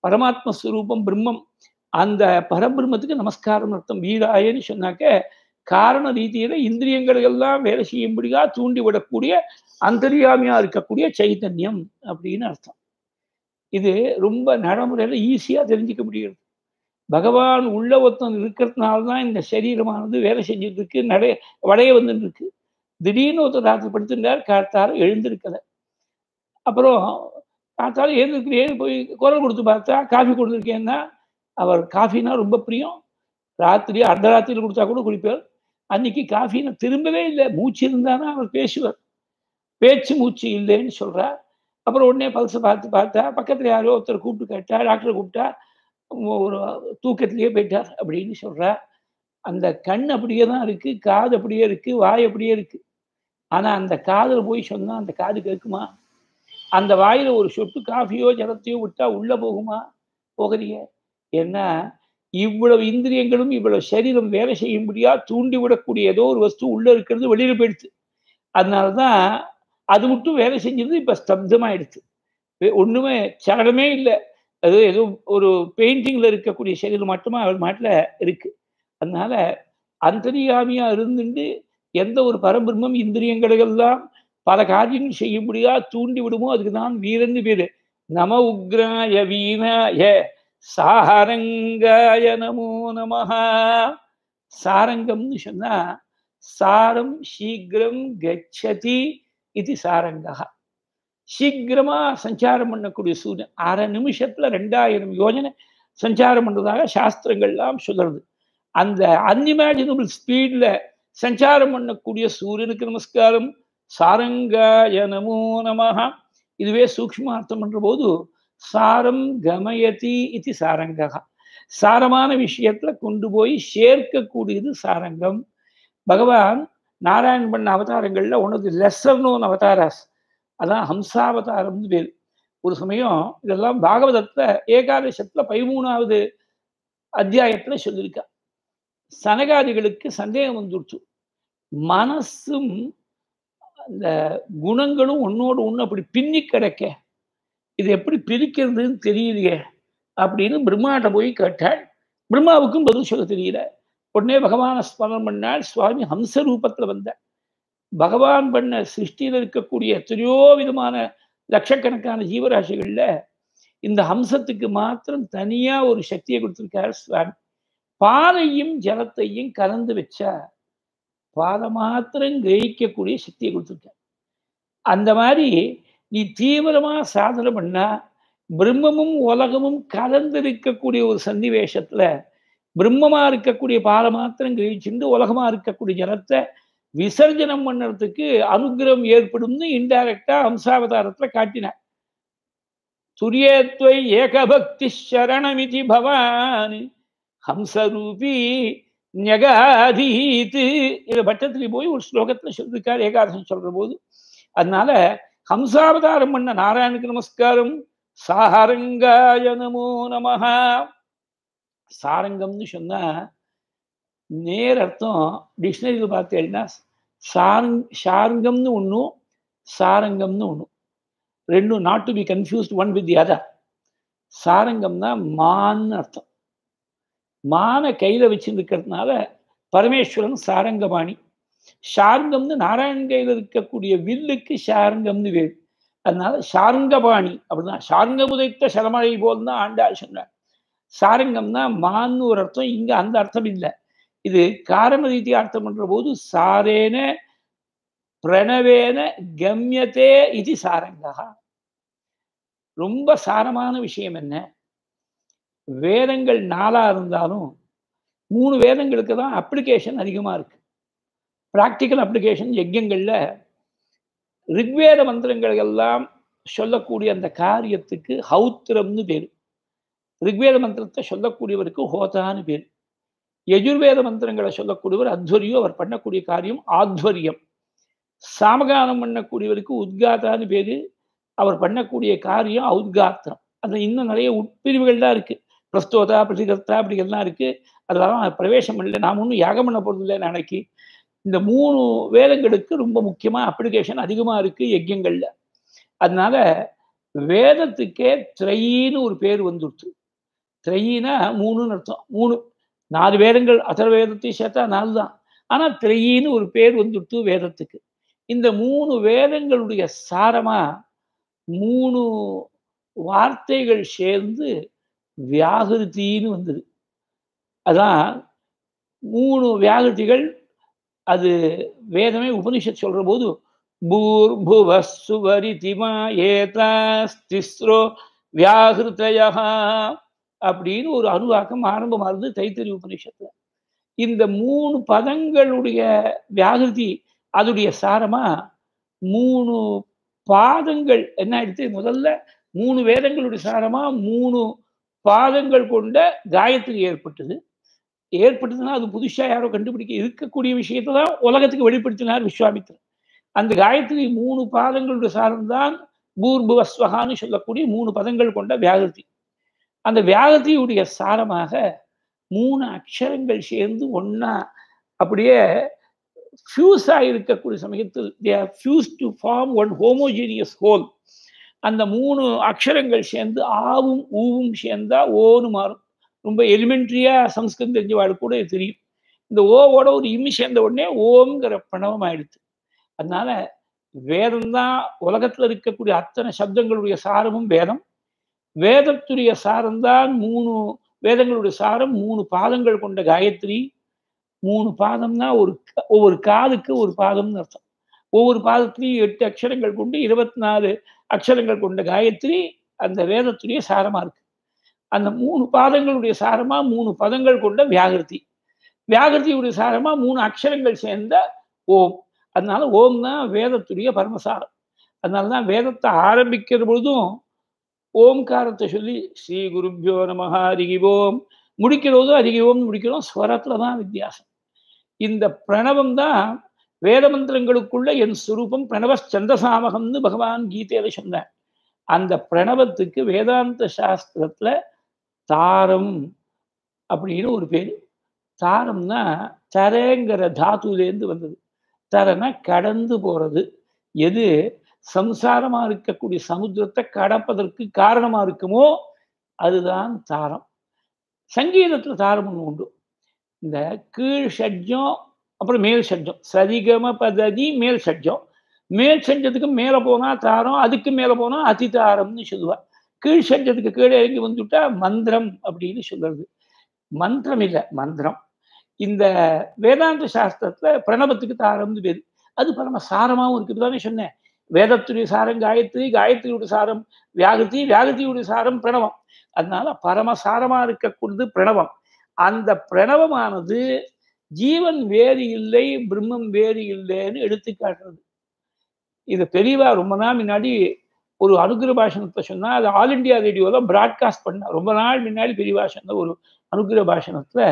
பரமாத்ம ஸ்வரூபம் பிரம்மம் அந்த பரபிரம்மத்துக்கு நமஸ்காரம் அர்த்தம் வீராயன்னு சொன்னாக்க காரண ரீதியில இந்திரியங்களை எல்லாம் வேலை செய்யும்படியா தூண்டி விடக்கூடிய அந்தரியாமியா இருக்கக்கூடிய சைத்தன்யம் அப்படின்னு அர்த்தம் இது ரொம்ப நடைமுறையில ஈஸியா தெரிஞ்சுக்க முடியுது பகவான் உள்ள ஒருத்தன் இருக்கிறதுனால தான் இந்த சரீரமானது வேலை செஞ்சுட்டு இருக்கு நடை வடைய வந்துட்டு இருக்கு திடீர்னு ஒருத்தர் ராத்திரி படுத்திருந்தார் காத்தார எழுந்திருக்கல அப்புறம் காத்தால எழுந்திருக்கிறேன்னு போய் குரல் கொடுத்து பார்த்தா காஃபி கொடுத்துருக்கேன்னா அவர் காஃபினா ரொம்ப பிரியம் ராத்திரி அர்த்தராத்திரியில் கொடுத்தா கூட குடிப்பார் அன்னைக்கு காஃபின்னு திரும்பவே இல்லை மூச்சு இருந்தானா அவர் பேசுவார் பேச்சு மூச்சு இல்லைன்னு சொல்றார் அப்புறம் உடனே பல்சை பார்த்து பார்த்தா பக்கத்தில் யாரோ ஒருத்தர் கூப்பிட்டு கேட்டா டாக்டரை கூப்பிட்டா ஒரு தூக்கத்திலேயே போயிட்டார் அப்படின்னு சொல்றா அந்த கண் அப்படியே தான் இருக்கு காது அப்படியே இருக்கு வாய் அப்படியே இருக்கு ஆனா அந்த காதில் போய் சொன்னா அந்த காது கேட்குமா அந்த வாயில ஒரு சொட்டு காஃபியோ ஜலத்தையோ விட்டா உள்ள போகுமா போகலையே ஏன்னா இவ்வளவு இந்திரியங்களும் இவ்வளவு சரீரம் வேலை செய்யும்படியா தூண்டி விடக்கூடிய ஏதோ ஒரு வஸ்து உள்ள இருக்கிறது வெளியில போயிடுச்சு அதனாலதான் அது மட்டும் வேலை செஞ்சது இப்ப ஸ்தப்தமாயிடுச்சு ஒண்ணுமே சலனமே இல்லை அது ஏதோ ஒரு பெயிண்டிங்ல இருக்கக்கூடிய சரீரம் மட்டுமா அவர் மாட்டில் இருக்கு அதனால அந்தரியாமியா இருந்துட்டு எந்த ஒரு பரபிரம்மம் இந்திரியங்களெல்லாம் பல காரியங்கள் செய்யும்படியா தூண்டி விடுமோ அதுக்கு தான் வீரன்னு பேரு நம உக்ராய வீணாய சாரங்காய நமோ நமஹா சாரங்கம்னு சொன்னா சாரம் சீக்கிரம் கச்சதி இது சாரங்கா சீக்கிரமா சஞ்சாரம் பண்ணக்கூடிய சூரியன் அரை நிமிஷத்துல ரெண்டாயிரம் யோஜனை சஞ்சாரம் பண்றதாக சாஸ்திரங்கள்லாம் சொல்றது அந்த அன்இமேஜினபிள் ஸ்பீட்ல சஞ்சாரம் பண்ணக்கூடிய சூரியனுக்கு நமஸ்காரம் சாரங்காய நமோ நமஹா இதுவே சூக்ஷ்மார்த்தம் பண்ற போது சாரம் கமயதி இது சாரங்கா சாரமான விஷயத்துல கொண்டு போய் சேர்க்கக்கூடியது சாரங்கம் பகவான் நாராயண் பண்ண அவதாரங்கள்ல உனது லெசர் நோன் அவதாராஸ் அதான் ஹம்சாவதாரம்னு பேர் ஒரு சமயம் இதெல்லாம் பாகவதத்துல ஏகாதசத்துல பதிமூணாவது அத்தியாயத்துல சொல்லியிருக்கா சனகாதிகளுக்கு சந்தேகம் வந்துடுச்சு மனசும் அந்த குணங்களும் ஒன்னோடு ஒன்று அப்படி பின்னி கிடக்க இது எப்படி பிரிக்கிறதுன்னு தெரியலையே அப்படின்னு பிரம்மாட்ட போய் கேட்டாள் பிரம்மாவுக்கும் பதில் சொல்ல தெரியல உடனே பகவானை ஸ்மரணம் பண்ணால் சுவாமி ஹம்ச ரூபத்துல வந்தார் பகவான் பண்ண சிருஷ்டியில் இருக்கக்கூடிய எத்தனையோ விதமான லட்சக்கணக்கான ஜீவராசிகள்ல இந்த ஹம்சத்துக்கு மாத்திரம் தனியா ஒரு சக்தியை கொடுத்திருக்காரு சுவாமி பாலையும் ஜலத்தையும் கலந்து வச்சா பாலை மாத்திரம் கிரகிக்கக்கூடிய சக்தியை கொடுத்துருக்கார் அந்த மாதிரி நீ தீவிரமா சாதனை பண்ணா பிரம்மமும் உலகமும் கலந்திருக்கக்கூடிய ஒரு சன்னிவேஷத்துல பிரம்மமா இருக்கக்கூடிய பாலை மாத்திரம் கிரகிச்சுட்டு உலகமா இருக்கக்கூடிய ஜலத்தை விசர்ஜனம் பண்ணுறதுக்கு அனுகிரகம் ஏற்படும்னு இன்டைரக்டா ஹம்சாவதாரத்துல காட்டினார் துரியத்வை ஏகபக்தி சரணமிதி பவான் ஹம்சரூபி ஞகாதீத்து இதை பட்டத்திலே போய் ஒரு ஸ்லோகத்துல சொல்லிருக்கார் ஏகாதசம் சொல்ற போது அதனால ஹம்சாவதாரம் பண்ண நாராயணுக்கு நமஸ்காரம் சாரங்காய நமோ நமஹா சாரங்கம்னு சொன்னா நேர் அர்த்தம் டிக்ஷனரியில் பார்த்தேன்னா சாரங் சாரங்கம்னு ஒன்றும் சாரங்கம்னு ஒன்றும் ரெண்டும் not to be confused one with the other சாரங்கம்னா மான்னு அர்த்தம் மான கையில வச்சிருக்கிறதுனால பரமேஸ்வரன் சாரங்கபாணி சாரங்கம்னு நாராயணன் கையில இருக்கக்கூடிய வில்லுக்கு சாரங்கம்னு வேறு அதனால சாரங்கபாணி அப்படிதான் சாரங்க புதைத்த சலமழை போல் தான் ஆண்டாள் சொன்னார் சாரங்கம்னா மான்னு ஒரு அர்த்தம் இங்க அந்த அர்த்தம் இல்லை இது காரண ரீதியா அர்த்தம் பண்ற போது சாரேன பிரணவேன கம்யத்தே இது சாரங்கா ரொம்ப சாரமான விஷயம் என்ன வேதங்கள் நாளா இருந்தாலும் மூணு வேதங்களுக்கு தான் அப்ளிகேஷன் அதிகமா இருக்கு ப்ராக்டிக்கல் அப்ளிகேஷன் யஜ்யங்கள்ல ரிக்வேத மந்திரங்கள் எல்லாம் சொல்லக்கூடிய அந்த காரியத்துக்கு ஹௌத்திரம்னு பேரு ரிக்வேத மந்திரத்தை சொல்லக்கூடியவருக்கு ஹோதான்னு பேர் யஜுர்வேத மந்திரங்களை சொல்லக்கூடியவர் அத்வரியோ அவர் பண்ணக்கூடிய காரியம் ஆத்வரியம் சாமகானம் பண்ணக்கூடியவருக்கு உத்காத்தான்னு பேரு அவர் பண்ணக்கூடிய காரியம் ஔத்காத்திரம் அது இன்னும் நிறைய உட்பிரிவுகள் தான் இருக்கு பிரஸ்தோதா பிரதிகர்த்தா அப்படிங்கெல்லாம் இருக்கு அதெல்லாம் பிரவேசம் இல்லை நாம் ஒன்றும் யாகம் பண்ண போறது இல்லை நாளைக்கு இந்த மூணு வேதங்களுக்கு ரொம்ப முக்கியமா அப்ளிகேஷன் அதிகமா இருக்கு யஜ்யங்கள்ல அதனால வேதத்துக்கே திரையின்னு ஒரு பேர் வந்துடுச்சு திரையினா மூணுன்னு அர்த்தம் மூணு நாலு வேதங்கள் அதர் வேதத்தையும் சேர்த்தா நாலு தான் ஆனா திரையின்னு ஒரு பேர் வந்துடுத்து வேதத்துக்கு இந்த மூணு வேதங்களுடைய சாரமா மூணு வார்த்தைகள் சேர்ந்து வியாகிருத்தின்னு வந்தது அதான் மூணு வியாகிருதிகள் அது வேதமே உபனிஷத் சொல்ற போது பூர்புவ சுவரிதிமா ஏதாஸ்திஸ்ரோ வியாகிருதயா அப்படின்னு ஒரு அணுவாக்கம் ஆரம்பமா இருந்து தைத்தறி உபனிஷத்துல இந்த மூணு பதங்களுடைய வியாகிருதி அதுடைய சாரமா மூணு பாதங்கள் என்ன ஆயிடுச்சு முதல்ல மூணு வேதங்களுடைய சாரமா மூணு பாதங்கள் கொண்ட காயத்ரி ஏற்பட்டது ஏற்பட்டதுன்னா அது புதுசா யாரோ கண்டுபிடிக்க இருக்கக்கூடிய விஷயத்தை தான் உலகத்துக்கு வெளிப்படுத்தினார் விஸ்வாமித்திரன் அந்த காயத்ரி மூணு பாதங்களுடைய சாரம்தான் பூர்புவஸ்வகான்னு சொல்லக்கூடிய மூணு பதங்கள் கொண்ட வியாகிருதி அந்த வியாகதியுடைய சாரமாக மூணு அக்ஷரங்கள் சேர்ந்து ஒன்னா அப்படியே ஃபியூஸ் இருக்கக்கூடிய சமயத்தில் they are fuse to form one homogeneous whole அந்த மூணு அக்ஷரங்கள் சேர்ந்து ஆவும் ஊவும் சேர்ந்தா ஓன்னு மாறும் ரொம்ப எலிமெண்ட்ரியா சம்ஸ்கிருதம் தெரிஞ்சவாள் கூட தெரியும் இந்த ஓவோட ஒரு இம்மி சேர்ந்த உடனே ஓம்ங்கிற பிரணவம் ஆயிடுச்சு அதனால வேதம் தான் உலகத்துல இருக்கக்கூடிய அத்தனை சப்தங்களுடைய சாரமும் வேதம் வேதத்துடைய சாரம்தான் மூணு வேதங்களுடைய சாரம் மூணு பாதங்கள் கொண்ட காயத்ரி மூணு பாதம்னா ஒரு ஒவ்வொரு காதுக்கு ஒரு பாதம்னு அர்த்தம் ஒவ்வொரு பாதத்திலையும் எட்டு அக்ஷரங்கள் கொண்டு இருபத்தி நாலு அக்ஷரங்கள் கொண்ட காயத்ரி அந்த வேதத்துடைய சாரமா இருக்கு அந்த மூணு பாதங்களுடைய சாரமா மூணு பதங்கள் கொண்ட வியாகிருதி வியாகிருதியுடைய சாரமா மூணு அக்ஷரங்கள் சேர்ந்த ஓம் அதனால ஓம் தான் வேதத்துடைய பரமசாரம் அதனாலதான் வேதத்தை ஆரம்பிக்கிற பொழுதும் ஓம்காரத்தை சொல்லி ஸ்ரீ குருப்பியோ நமஹா அரிகி ஓம் முடிக்கிறதும் அரிகி ஓம் முடிக்கிறோம் ஸ்வரத்துல தான் வித்தியாசம் இந்த பிரணவம் தான் வேத மந்திரங்களுக்குள்ள என் சுரூபம் பிரணவ சந்தசாமகம்னு பகவான் கீதையில சொன்னார் அந்த பிரணவத்துக்கு வேதாந்த சாஸ்திரத்துல தாரம் அப்படின்னு ஒரு பேர் தாரம்னா தரங்கிற தாத்துலேருந்து வந்தது தரனா கடந்து போறது எது சம்சாரமா இருக்கக்கூடிய சமுத்திரத்தை கடப்பதற்கு காரணமா இருக்குமோ அதுதான் தாரம் சங்கீதத்துல தாரம் ஒன்று உண்டு இந்த கீழ் ஷட்ஜம் அப்புறம் மேல் ஷட்ஜம் சரிகம பததி மேல் ஷட்ஜம் மேல் ஷட்ஜத்துக்கு மேலே போனா தாரம் அதுக்கு மேலே போனா அதி தாரம்னு சொல்லுவா கீழ் ஷட்ஜத்துக்கு கீழே இறங்கி வந்துட்டா மந்திரம் அப்படின்னு சொல்றது மந்திரம் இல்லை மந்திரம் இந்த வேதாந்த சாஸ்திரத்துல பிரணவத்துக்கு தாரம்னு பேரு அது பரம சாரமாவும் இருக்குது தானே சொன்னேன் வேதத்துடைய சாரம் காயத்ரி காயத்ரியுடைய சாரம் வியாகதி வியாகதியுடைய சாரம் பிரணவம் அதனால பரமசாரமா இருக்கக்கூடியது பிரணவம் அந்த பிரணவமானது ஜீவன் வேறு இல்லை பிரம்மம் வேறு இல்லைன்னு எடுத்து காட்டுறது இது பெரியவா ரொம்ப நாள் முன்னாடி ஒரு அனுகிர பாஷணத்தை சொன்னா அது ஆல் இண்டியா ரேடியோவில் பிராட்காஸ்ட் பண்ண ரொம்ப நாள் முன்னாடி பெரியவா சொன்ன ஒரு அனுகிர பாஷணத்துல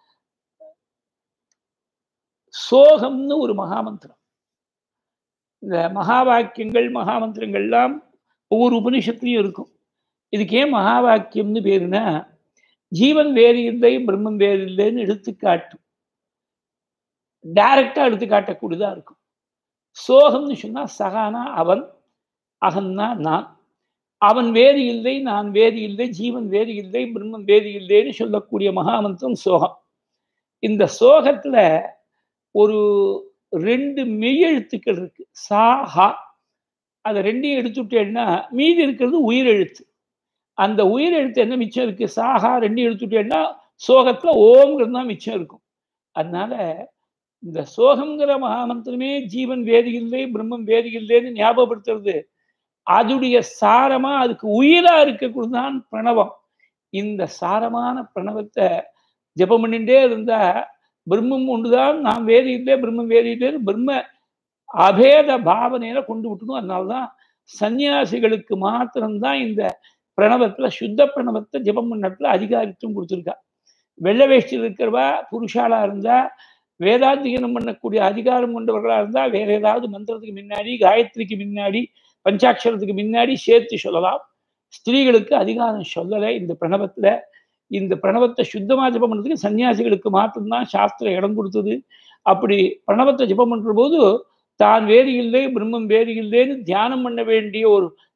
சோகம்னு ஒரு மகாமந்திரம் இந்த மகா வாக்கியங்கள் மகாமந்திரங்கள்லாம் ஒவ்வொரு உபனிஷத்துலையும் இருக்கும் இதுக்கு ஏன் மகா வாக்கியம்னு பேருனா ஜீவன் வேறு இல்லை பிரம்மம் வேறு இல்லைன்னு எடுத்துக்காட்டும் டைரக்டா எடுத்து காட்டக்கூடியதா இருக்கும் சோகம்னு சொன்னா சகானா அவன் அகன்னா நான் அவன் வேறு இல்லை நான் வேறு இல்லை ஜீவன் வேறு இல்லை பிரம்மம் வேறு இல்லைன்னு சொல்லக்கூடிய மகாமந்திரம் சோகம் இந்த சோகத்துல ஒரு ரெண்டு மெய்யெழுத்துக்கள் இருக்கு சா ஹா அதை ரெண்டையும் எடுத்துட்டேன்னா மீதி இருக்கிறது உயிரெழுத்து அந்த உயிரெழுத்து என்ன மிச்சம் இருக்கு சாஹா ரெண்டையும் எடுத்துட்டேன்னா சோகத்துல ஓம்ங்கிறது தான் மிச்சம் இருக்கும் அதனால இந்த சோகங்கிற மகாமந்திரமே ஜீவன் வேறு இல்லை பிரம்மம் வேறு இல்லைன்னு ஞாபகப்படுத்துறது அதுடைய சாரமா அதுக்கு உயிரா இருக்கக்கூடியதான் பிரணவம் இந்த சாரமான பிரணவத்தை ஜபம் பண்ணிட்டே இருந்தா பிரம்மம் ஒன்றுதான் நாம் வேறு இல்லை பிரம்மம் வேறு இல்லைன்னு பிரம்ம அபேத பாவனையில கொண்டு விட்டணும் அதனால்தான் சன்னியாசிகளுக்கு மாத்திரம்தான் இந்த பிரணவத்துல சுத்த பிரணவத்தை ஜபம் பண்ணத்துல அதிகாரித்துவம் கொடுத்துருக்கா வெள்ளை வேஷ்டியில் இருக்கிறவா புருஷாலா இருந்தா வேதாந்திகனம் பண்ணக்கூடிய அதிகாரம் கொண்டவர்களா இருந்தா வேற ஏதாவது மந்திரத்துக்கு முன்னாடி காயத்ரிக்கு முன்னாடி பஞ்சாட்சரத்துக்கு முன்னாடி சேர்த்து சொல்லலாம் ஸ்திரீகளுக்கு அதிகாரம் சொல்லலை இந்த பிரணவத்துல இந்த பிரணவத்தை சுத்தமா ஜபம் பண்ணுறதுக்கு சன்னியாசிகளுக்கு மாத்திரம்தான் சாஸ்திரம் இடம் கொடுத்தது அப்படி பிரணவத்தை ஜபம் பண்ற போது தான் வேறு இல்லை பிரம்மம் வேறு இல்லைன்னு தியானம் பண்ண வேண்டிய ஒரு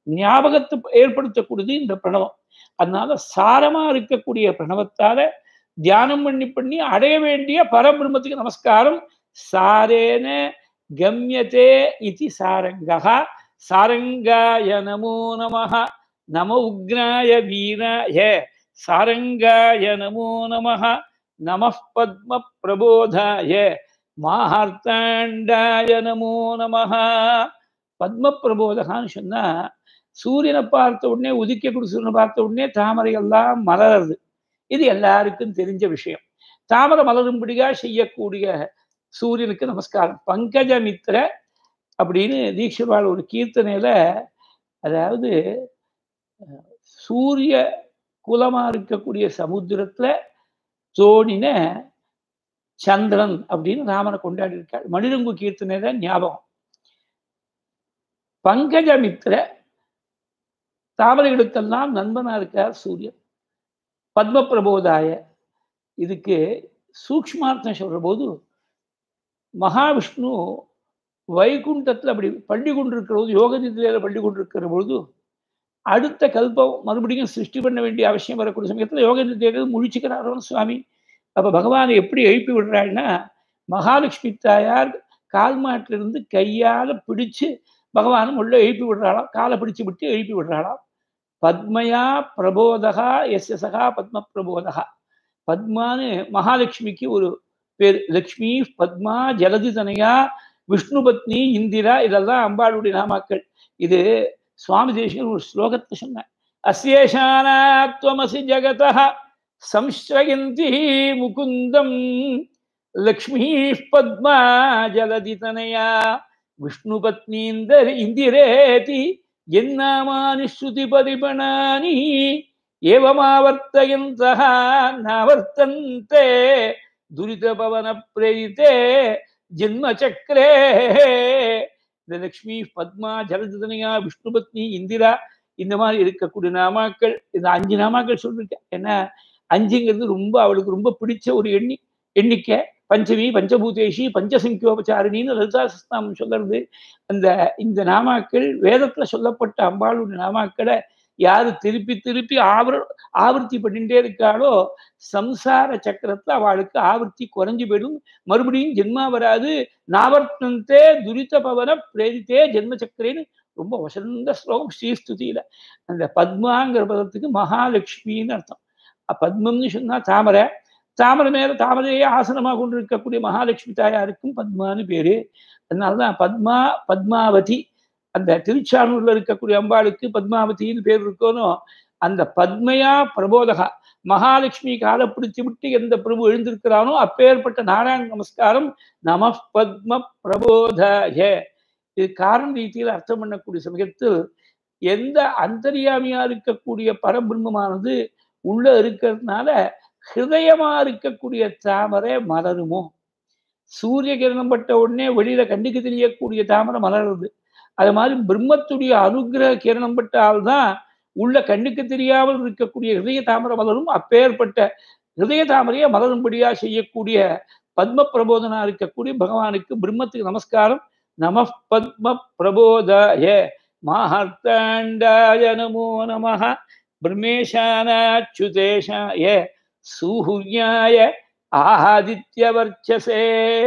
ஞாபகத்தை ஏற்படுத்தக்கூடியது இந்த பிரணவம் அதனால சாரமா இருக்கக்கூடிய பிரணவத்தால தியானம் பண்ணி பண்ணி அடைய வேண்டிய பரபிரம்மத்துக்கு நமஸ்காரம் சாரேன கம்யதே இது சாரங்கா சாரங்காய நமோ நமஹ நம உக்னாய வீராய சாரங்காய நமோ நமஹ நம பத்ம பிரபோதாய மாஹார்த்தாண்டாய நமோ நமஹ பத்ம பிரபோதகான்னு சொன்னா சூரியனை பார்த்த உடனே உதிக்கக்கூடிய சூரியனை பார்த்த உடனே தாமரை எல்லாம் மலருது இது எல்லாருக்கும் தெரிஞ்ச விஷயம் தாமரை மலரும்படியா செய்யக்கூடிய சூரியனுக்கு நமஸ்காரம் பங்கஜமித்திர அப்படின்னு தீட்சிவாள் ஒரு கீர்த்தனையில அதாவது சூரிய குலமா இருக்கக்கூடிய சமுத்திரத்துல தோணின சந்திரன் அப்படின்னு ராமனை கொண்டாடி இருக்காள் மணிரங்கு கீர்த்தனையில ஞாபகம் பங்கஜமித்திர தாமரைகளுக்கெல்லாம் நண்பனா இருக்கார் சூரியன் பத்ம பிரபோதாய இதுக்கு சூக்ஷ்மார்த்தம் சொல்ற போது மகாவிஷ்ணு வைகுண்டத்துல அப்படி பள்ளி கொண்டிருக்கிற போது யோக நிதியில பள்ளி கொண்டிருக்கிற பொழுது அடுத்த கல்பம் மறுபடியும் சிருஷ்டி பண்ண வேண்டிய அவசியம் வரக்கூடிய சமயத்துல யோக நிதியாக முழிச்சுக்கிறாரோ சுவாமி அப்ப பகவானை எப்படி எழுப்பி விடுறாள்னா மகாலட்சுமி தாயார் கால் மாட்டிலிருந்து கையால பிடிச்சு பகவானும் உள்ள எழுப்பி விடுறாளாம் காலை பிடிச்சு விட்டு எழுப்பி விடுறாளாம் பத்மயா பிரபோதகா எஸ் சகா பத்ம பிரபோதகா பத்மான்னு மகாலட்சுமிக்கு ஒரு பேர் லக்ஷ்மி பத்மா ஜலதி தனையா விஷ்ணு பத்னி இந்திரா இதெல்லாம் அம்பாளுடைய நாமாக்கள் இது சுவாமி தேசிகன் ஒரு ஸ்லோகத்தை சொன்னார் அசேஷானாத்வமசி ஜகதா சம்ஸ்ரயந்தி முகுந்தம் லக்ஷ்மீ பத்மா ஜலதி தனையா விஷ்ணு பத்னீந்தர் இந்திரேதி என்னாமானி ஸ்ருதி பரிபணானி ஏவமாவர்த்தயந்தः நாவர்த்தந்தே துரித பவன பிரேரித்தே ஜென்மச்சக்கரே இந்த லக்ஷ்மி பத்மா ஜலதனையா விஷ்ணு பத்னி இந்திரா இந்த மாதிரி இருக்கக்கூடிய நாமாக்கள் இந்த அஞ்சு நாமாக்கள் சொல்லிருக்கேன் ஏன்னா அஞ்சுங்கிறது ரொம்ப அவளுக்கு ரொம்ப பிடிச்ச ஒரு எண்ணி எண்ணிக்கை பஞ்சமி பஞ்சபூதேஷி பஞ்சசங்கியோபச்சாரிணின்னு லலிதா சஸ்தாமம் சொல்றது அந்த இந்த நாமாக்கள் வேதத்துல சொல்லப்பட்ட அம்பாளுடைய நாமாக்களை யாரு திருப்பி திருப்பி ஆவர் ஆவர்த்தி பண்ணிட்டே இருக்காளோ சம்சார சக்கரத்துல அவளுக்கு ஆவர்த்தி குறைஞ்சு போயிடும் மறுபடியும் ஜென்மா வராது நாவர்த்தந்தே துரித பவன பிரேரித்தே ஜென்ம சக்கரேன்னு ரொம்ப வசந்த ஸ்லோகம் ஸ்ரீஸ்துதியில அந்த பத்மாங்கிற பதத்துக்கு மகாலட்சுமின்னு அர்த்தம் பத்மம்னு சொன்னா தாமரை தாமரை மேல தாமரையே ஆசனமாக கொண்டு இருக்கக்கூடிய மகாலட்சுமி தாயாருக்கும் பத்மான்னு பேரு அதனாலதான் பத்மா பத்மாவதி அந்த திருச்சானூர்ல இருக்கக்கூடிய அம்பாளுக்கு பத்மாவதின்னு பேர் இருக்கணும் அந்த பத்மையா பிரபோதகா மகாலட்சுமி காலை பிடிச்சு விட்டு எந்த பிரபு எழுந்திருக்கிறானோ அப்பேற்பட்ட நாராயண நமஸ்காரம் நம பத்ம பிரபோதய இது காரண ரீதியில் அர்த்தம் பண்ணக்கூடிய சமயத்தில் எந்த அந்தரியாமியா இருக்கக்கூடிய பரபிரம்மமானது உள்ள இருக்கிறதுனால ஹிருதயமா இருக்கக்கூடிய தாமரை மலருமோ சூரிய கிரணம் பட்ட உடனே வெளியில கண்டுக்கு தெரியக்கூடிய தாமரை மலருது அது மாதிரி பிரம்மத்துடைய அனுகிரக கிரணம் பட்டால்தான் உள்ள கண்ணுக்கு தெரியாமல் இருக்கக்கூடிய ஹிருதய தாமரை மலரும் அப்பேற்பட்ட ஹிருதய தாமரையை மலரும்படியா செய்யக்கூடிய பத்ம பிரபோதனா இருக்கக்கூடிய பகவானுக்கு பிரம்மத்துக்கு நமஸ்காரம் நம பத்ம பிரபோதாய மாஹர்த்தாண்டாய நமோ நம பிரம்மேஷானாச்சுதேஷாய சூஹுர்யாய ஆதித்யவர்ச்சசே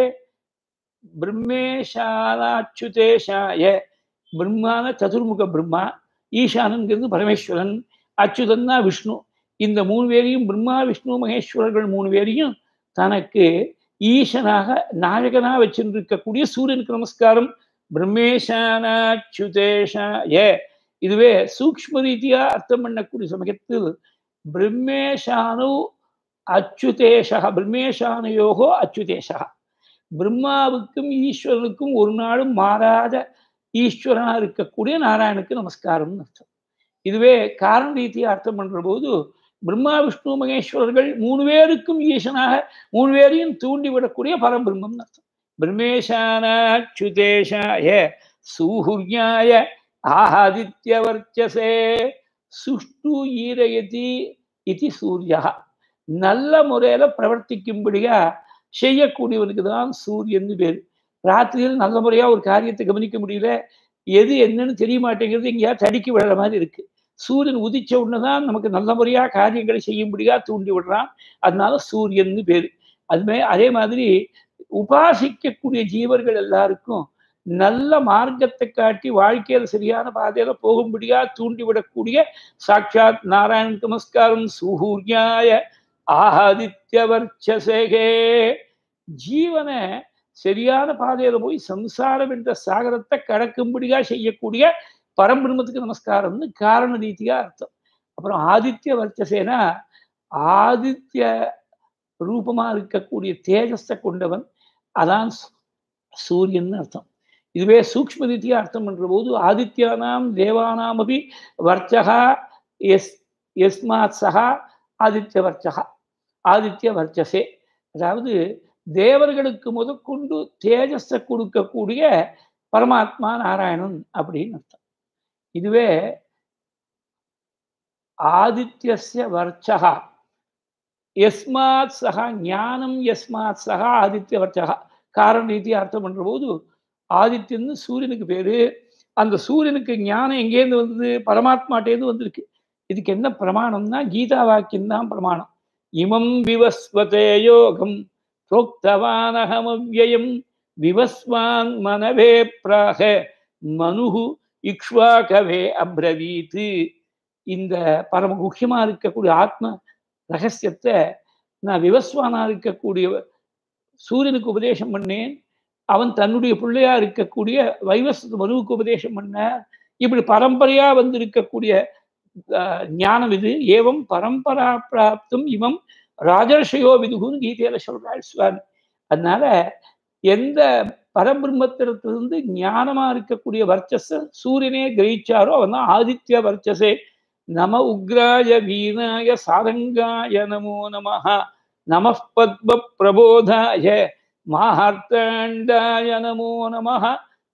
பிரம்மேஷானாச்சுதேஷாய பிரம்மான சதுர்முக பிரம்மா ஈசானங்கிறது பரமேஸ்வரன் அச்சுதன்னா விஷ்ணு இந்த மூணு பேரையும் பிரம்மா விஷ்ணு மகேஸ்வரர்கள் மூணு பேரையும் தனக்கு ஈசனாக நாயகனா வச்சிருக்கக்கூடிய சூரியனுக்கு நமஸ்காரம் பிரம்மேஷானாச்சுதேஷாய இதுவே சூக்ம ரீதியா அர்த்தம் பண்ணக்கூடிய சமயத்தில் பிரம்மேஷானு அச்சுதேஷா பிரம்மேஷானயோகோ அச்சுதேஷா பிரம்மாவுக்கும் ஈஸ்வரனுக்கும் ஒரு நாளும் மாறாத ஈஸ்வரனா இருக்கக்கூடிய நாராயணுக்கு நமஸ்காரம்னு அர்த்தம் இதுவே காரண ரீதியா அர்த்தம் பண்ற போது பிரம்மா விஷ்ணு மகேஸ்வரர்கள் மூணு பேருக்கும் ஈசனாக மூணு பேரையும் தூண்டி விடக்கூடிய பரபிரம்மம்னு அர்த்தம் பிரம்மேஷானாச்சுதேஷாய சூஹுர்யாய ஆதித்யவர்ச்சசே சுஷ்டு ஈரயதி இது சூர்யா நல்ல முறையில பிரவர்த்திக்கும்படியா செய்யக்கூடியவனுக்கு தான் சூரியன் பேர் ராத்திரியில் நல்ல முறையா ஒரு காரியத்தை கவனிக்க முடியல எது என்னன்னு தெரிய மாட்டேங்கிறது எங்கேயா தடுக்கி விடுற மாதிரி இருக்கு சூரியன் உதிச்ச உடனே தான் நமக்கு நல்ல முறையா காரியங்களை செய்யும்படியா தூண்டி விடுறான் அதனால சூரியன் பேரு அதுமே அதே மாதிரி உபாசிக்கக்கூடிய ஜீவர்கள் எல்லாருக்கும் நல்ல மார்க்கத்தை காட்டி வாழ்க்கையில சரியான பாதையில போகும்படியா தூண்டி விடக்கூடிய சாட்சாத் நாராயண நமஸ்காரம் சூர்யாய ஆதித்யவர்ச்சசேகே ஜீவனை சரியான பாதையில போய் சம்சாரம் என்ற சாகரத்தை கடக்கும்படியா செய்யக்கூடிய பரம்பிரமத்துக்கு நமஸ்காரம்னு காரண ரீதியா அர்த்தம் அப்புறம் ஆதித்ய வர்ச்சசேனா ஆதித்ய ரூபமா இருக்கக்கூடிய தேஜஸை கொண்டவன் அதான் சூரியன் அர்த்தம் இதுவே சூக்ம ரீதியா அர்த்தம் பண்ற போது ஆதித்யானாம் தேவானாம் அபி வர்ச்சகா எஸ் எஸ்மாத் சகா ஆதித்ய வர்ச்சகா ஆதித்ய வர்ச்சசே அதாவது தேவர்களுக்கு முதற்கொண்டு தேஜஸை கொடுக்கக்கூடிய பரமாத்மா நாராயணன் அப்படின்னு அர்த்தம் இதுவே ஆதித்யஸ்ய வர்ச்சகா எஸ்மாத் சகா ஞானம் எஸ்மாத் சகா ஆதித்ய வர்ச்சகா காரண ரீதியா அர்த்தம் பண்ற போது ஆதித்யன்னு சூரியனுக்கு பேரு அந்த சூரியனுக்கு ஞானம் எங்கேருந்து வந்தது பரமாத்மாட்டேருந்து வந்திருக்கு இதுக்கு என்ன பிரமாணம்னா கீதா வாக்கியம் தான் பிரமாணம் இமம் விவஸ்வதே யோகம் புரோக்தவானகமவ்யயம் விவஸ்வான் மனவே பிராக மனுகு இக்ஷ்வாகவே அப்ரவீத்து இந்த பரம முக்கியமா இருக்கக்கூடிய ஆத்ம ரகசியத்தை நான் விவஸ்வானா இருக்கக்கூடிய சூரியனுக்கு உபதேசம் பண்ணேன் அவன் தன்னுடைய பிள்ளையா இருக்கக்கூடிய வைவஸ்வத மனுவுக்கு உபதேசம் பண்ண இப்படி பரம்பரையா வந்து இருக்கக்கூடிய ஞானம் இது ஏவம் பரம்பரா பிராப்தம் இவம் ராஜர்ஷயோ விதுகுன்னு கீதையில சொல்றாள் சுவாமி அதனால எந்த பரபிரம்மத்திலிருந்து ஞானமா இருக்கக்கூடிய வர்ச்சஸ சூரியனே கிரகிச்சாரோ அவன் தான் ஆதித்ய வர்ச்சசே நம உக்ராய வீணாய சாரங்காய நமோ நமஹ நம பத்ம பிரபோதாய மாஹார்த்தாண்டாய நமோ நமஹ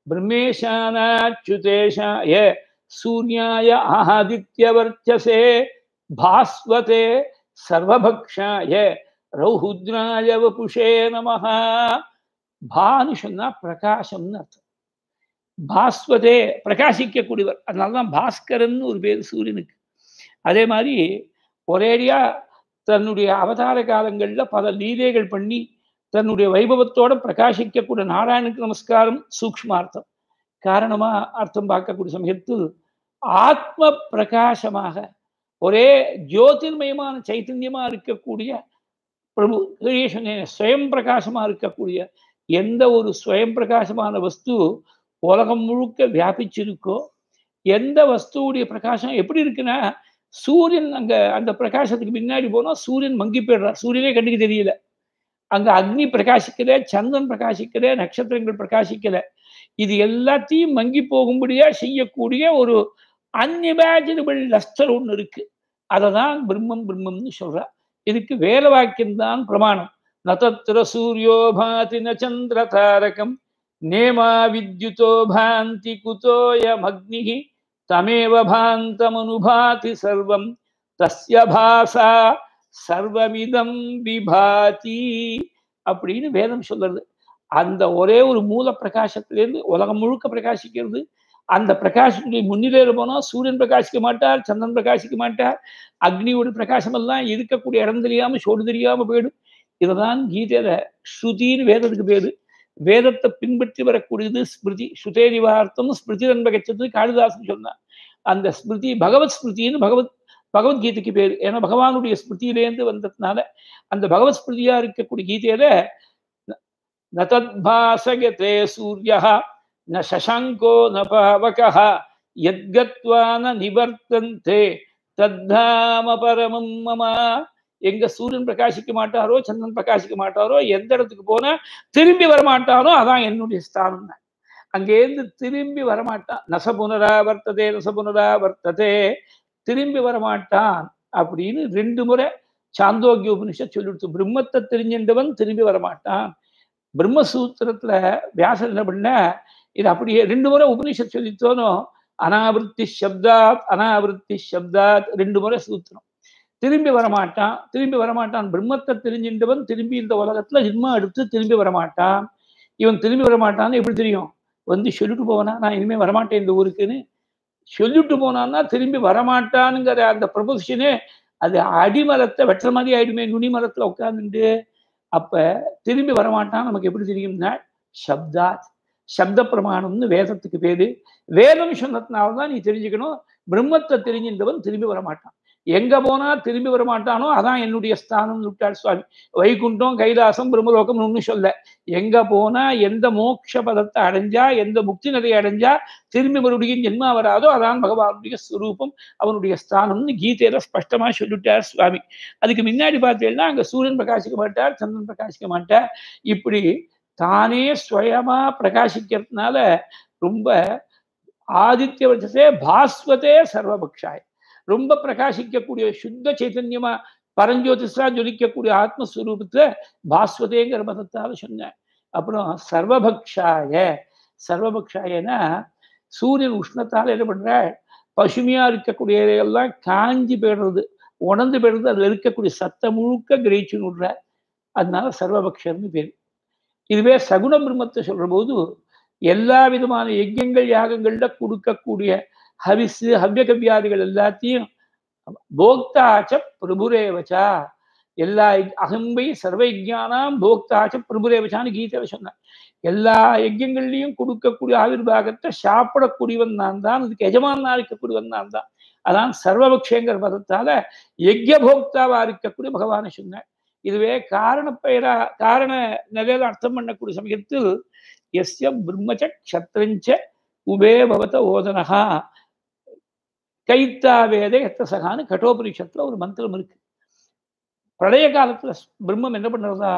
பிரம்மேஷானாச்சுதேஷாய சூர்யாய ஆதித்யவர்ச்சசே பாஸ்வதே சர்வபக்ஷாய ரௌஹுத்ராய வபுஷே நமஹ பான்னு சொன்னா பிரகாசம்னு அர்த்தம் பாஸ்வதே பிரகாசிக்கக்கூடியவர் அதனாலதான் பாஸ்கரன் ஒரு பேர் சூரியனுக்கு அதே மாதிரி ஒரேடியா தன்னுடைய அவதார காலங்கள்ல பல லீலைகள் பண்ணி தன்னுடைய வைபவத்தோட பிரகாசிக்கக்கூடிய நாராயணுக்கு நமஸ்காரம் சூக்ஷ்மார்த்தம் காரணமா அர்த்தம் பார்க்கக்கூடிய சமயத்தில் ஆத்ம பிரகாசமாக ஒரே ஜோதிர்மயமான சைத்தன்யமா இருக்கக்கூடிய பிரபு ஸ்வயம் பிரகாசமா இருக்கக்கூடிய எந்த ஒரு ஸ்வயம் பிரகாசமான வஸ்து உலகம் முழுக்க வியாபிச்சிருக்கோ எந்த வஸ்துவுடைய பிரகாசம் எப்படி இருக்குன்னா சூரியன் அங்க அந்த பிரகாசத்துக்கு பின்னாடி போனா சூரியன் மங்கி போயிடுறார் சூரியனே கண்ணுக்கு தெரியல அங்க அக்னி பிரகாசிக்கல சந்திரன் பிரகாசிக்கல நட்சத்திரங்கள் பிரகாசிக்கல இது எல்லாத்தையும் மங்கி போகும்படியா செய்யக்கூடிய ஒரு அன்இமேஜினபிள் லஸ்டர் ஒன்று இருக்கு அதை தான் பிரம்மம் பிரம்மம்னு சொல்றா இதுக்கு வேத வாக்கியம்தான் பிரமாணம் நதத்திர சூரியோ பாதி ந சந்திர தாரகம் நேமா வித்யுதோ பாந்தி குதோயமக்னி தமேவ பாந்தமனுபாதி சர்வம் தஸ்ய பாசா சர்வமிதம் விபாதி அப்படின்னு வேதம் சொல்றது அந்த ஒரே ஒரு மூல பிரகாசத்திலேருந்து உலகம் முழுக்க பிரகாசிக்கிறது அந்த பிரகாசத்துடைய முன்னிலையில போனா சூரியன் பிரகாசிக்க மாட்டார் சந்திரன் பிரகாசிக்க மாட்டார் அக்னியோட பிரகாசம் எல்லாம் இருக்கக்கூடிய இடம் தெரியாம சோடு தெரியாம போயிடும் இதுதான் கீதையில ஸ்ருதின்னு வேதத்துக்கு பேரு வேதத்தை பின்பற்றி வரக்கூடியது ஸ்மிருதி ஸ்ருதேரிவார்த்தம் ஸ்மிருதி நண்பகச்சது காளிதாசன் சொன்னான் அந்த ஸ்மிருதி பகவத் ஸ்மிருதின்னு பகவத் பகவத்கீதைக்கு பேரு ஏன்னா பகவானுடைய ஸ்மிருதியிலேருந்து வந்ததுனால அந்த பகவத் ஸ்மிருதியா இருக்கக்கூடிய கீதையில நதத்பாசகதே சூரியா ந சசங்கோ ந பாவகः யத்கத்வா ந நிவர்த்தந்தே தத்தாம பரமம் மம எங்க சூரியன் பிரகாசிக்க மாட்டாரோ சந்திரன் பிரகாசிக்க மாட்டாரோ எந்த இடத்துக்கு போனா திரும்பி வரமாட்டாரோ அதான் என்னுடைய ஸ்தானம் தான் அங்கேருந்து திரும்பி வரமாட்டான் நச புனராவர்த்ததே நச புனராவர்த்ததே திரும்பி வரமாட்டான் அப்படின்னு ரெண்டு முறை சாந்தோக்கிய உபனிஷத் சொல்லிடுத்து பிரம்மத்தை தெரிஞ்சின்றவன் திரும்பி வரமாட்டான் பிரம்மசூத்திரத்துல வியாசர் என்ன பண்ண இது அப்படியே ரெண்டு முறை உபனிஷத் சொல்லித்தோனோ அனாவிருத்தி சப்தாத் அனாவிருத்தி சப்தாத் ரெண்டு முறை சூத்திரம் திரும்பி வரமாட்டான் திரும்பி வரமாட்டான் பிரம்மத்தை தெரிஞ்சின்றவன் திரும்பி இந்த உலகத்துல ஜின்மா எடுத்து திரும்பி வரமாட்டான் இவன் திரும்பி வரமாட்டான்னு எப்படி தெரியும் வந்து சொல்லிட்டு போவனா நான் இனிமே வரமாட்டேன் இந்த ஊருக்குன்னு சொல்லிட்டு போனான்னா திரும்பி வரமாட்டானுங்கிற அந்த ப்ரொபோசிஷனே அது அடிமரத்தை வெட்டுற மாதிரி ஆயிடுமே நுனி மரத்துல உட்காந்துட்டு அப்ப திரும்பி வரமாட்டான் நமக்கு எப்படி தெரியும்னா சப்தா சப்த பிரமாணம்னு வேதத்துக்கு பேரு வேதம் சொன்னதுனால்தான் நீ தெரிஞ்சுக்கணும் பிரம்மத்தை தெரிஞ்சின்றவன் திரும்பி வரமாட்டான் எங்க போனா திரும்பி வரமாட்டானோ அதான் என்னுடைய ஸ்தானம் விட்டார் சுவாமி வைகுண்டம் கைலாசம் பிரம்மலோகம் ஒண்ணு சொல்ல எங்க போனா எந்த மோட்ச பதத்தை அடைஞ்சா எந்த முக்தி நிலையை அடைஞ்சா திரும்பி மறுபடியும் ஜென்மா வராதோ அதான் பகவானுடைய ஸ்வரூபம் அவனுடைய ஸ்தானம்னு கீதையில ஸ்பஷ்டமா சொல்லிட்டார் சுவாமி அதுக்கு முன்னாடி பார்த்தீங்கன்னா அங்க சூரியன் பிரகாசிக்க மாட்டார் சந்திரன் பிரகாசிக்க மாட்டார் இப்படி தானே சுயமா பிரகாசிக்கிறதுனால ரொம்ப ஆதித்ய வச்சசே பாஸ்வதே சர்வபக்ஷாய் ரொம்ப பிரகாசிக்கக்கூடிய சுத்த சைத்தன்யமா பரஞ்சோதிஷா ஜொலிக்கக்கூடிய ஆத்மஸ்வரூபத்தை பாஸ்வதேங்கிற மதத்தால சொன்னேன் அப்புறம் சர்வபக்ஷாய சர்வபக்ஷாயனா சூரியன் உஷ்ணத்தால் என்ன பண்ற பசுமையா இருக்கக்கூடிய எல்லாம் காஞ்சி போயிடுறது உணர்ந்து போயிடுறது அதுல இருக்கக்கூடிய சத்த முழுக்க கிரகிச்சுன்னு விடுற அதனால சர்வபக்ஷர்னு பேர் இதுவே சகுண பிரம்மத்தை சொல்ற போது எல்லா விதமான யஜ்யங்கள் யாகங்கள்ல கொடுக்கக்கூடிய ஹவிசு ஹவ்யகவ்யாதிகள் எல்லாத்தையும் போக்தாச்ச பிரபுரேவச்சா எல்லா அகம்பை சர்வ யஜானாம் போக்தாச்ச பிரபுரேவச்சான்னு கீதையில சொன்னேன் எல்லா யஜ்யங்கள்லையும் கொடுக்கக்கூடிய ஆவிர்வாகத்தை சாப்பிடக்கூடியவன் நான் தான் அதுக்கு எஜமானா இருக்கக்கூடியவன் நான் தான் அதான் சர்வபக்ஷங்கிற பதத்தால யஜ்ய போக்தாவா இருக்கக்கூடிய பகவானை சொன்னேன் இதுவே காரண பெயரா காரண நிலையில அர்த்தம் பண்ணக்கூடிய சமயத்தில் எஸ்ய பிரம்மச்ச க்ஷத்ரஞ்ச உபே பவத ஓதனகா கைத்தாவேத எத்தசகான்னு கட்டோபரிஷத்துல ஒரு மந்திரம் இருக்கு பிரளய காலத்துல பிரம்மம் என்ன பண்ணுறதா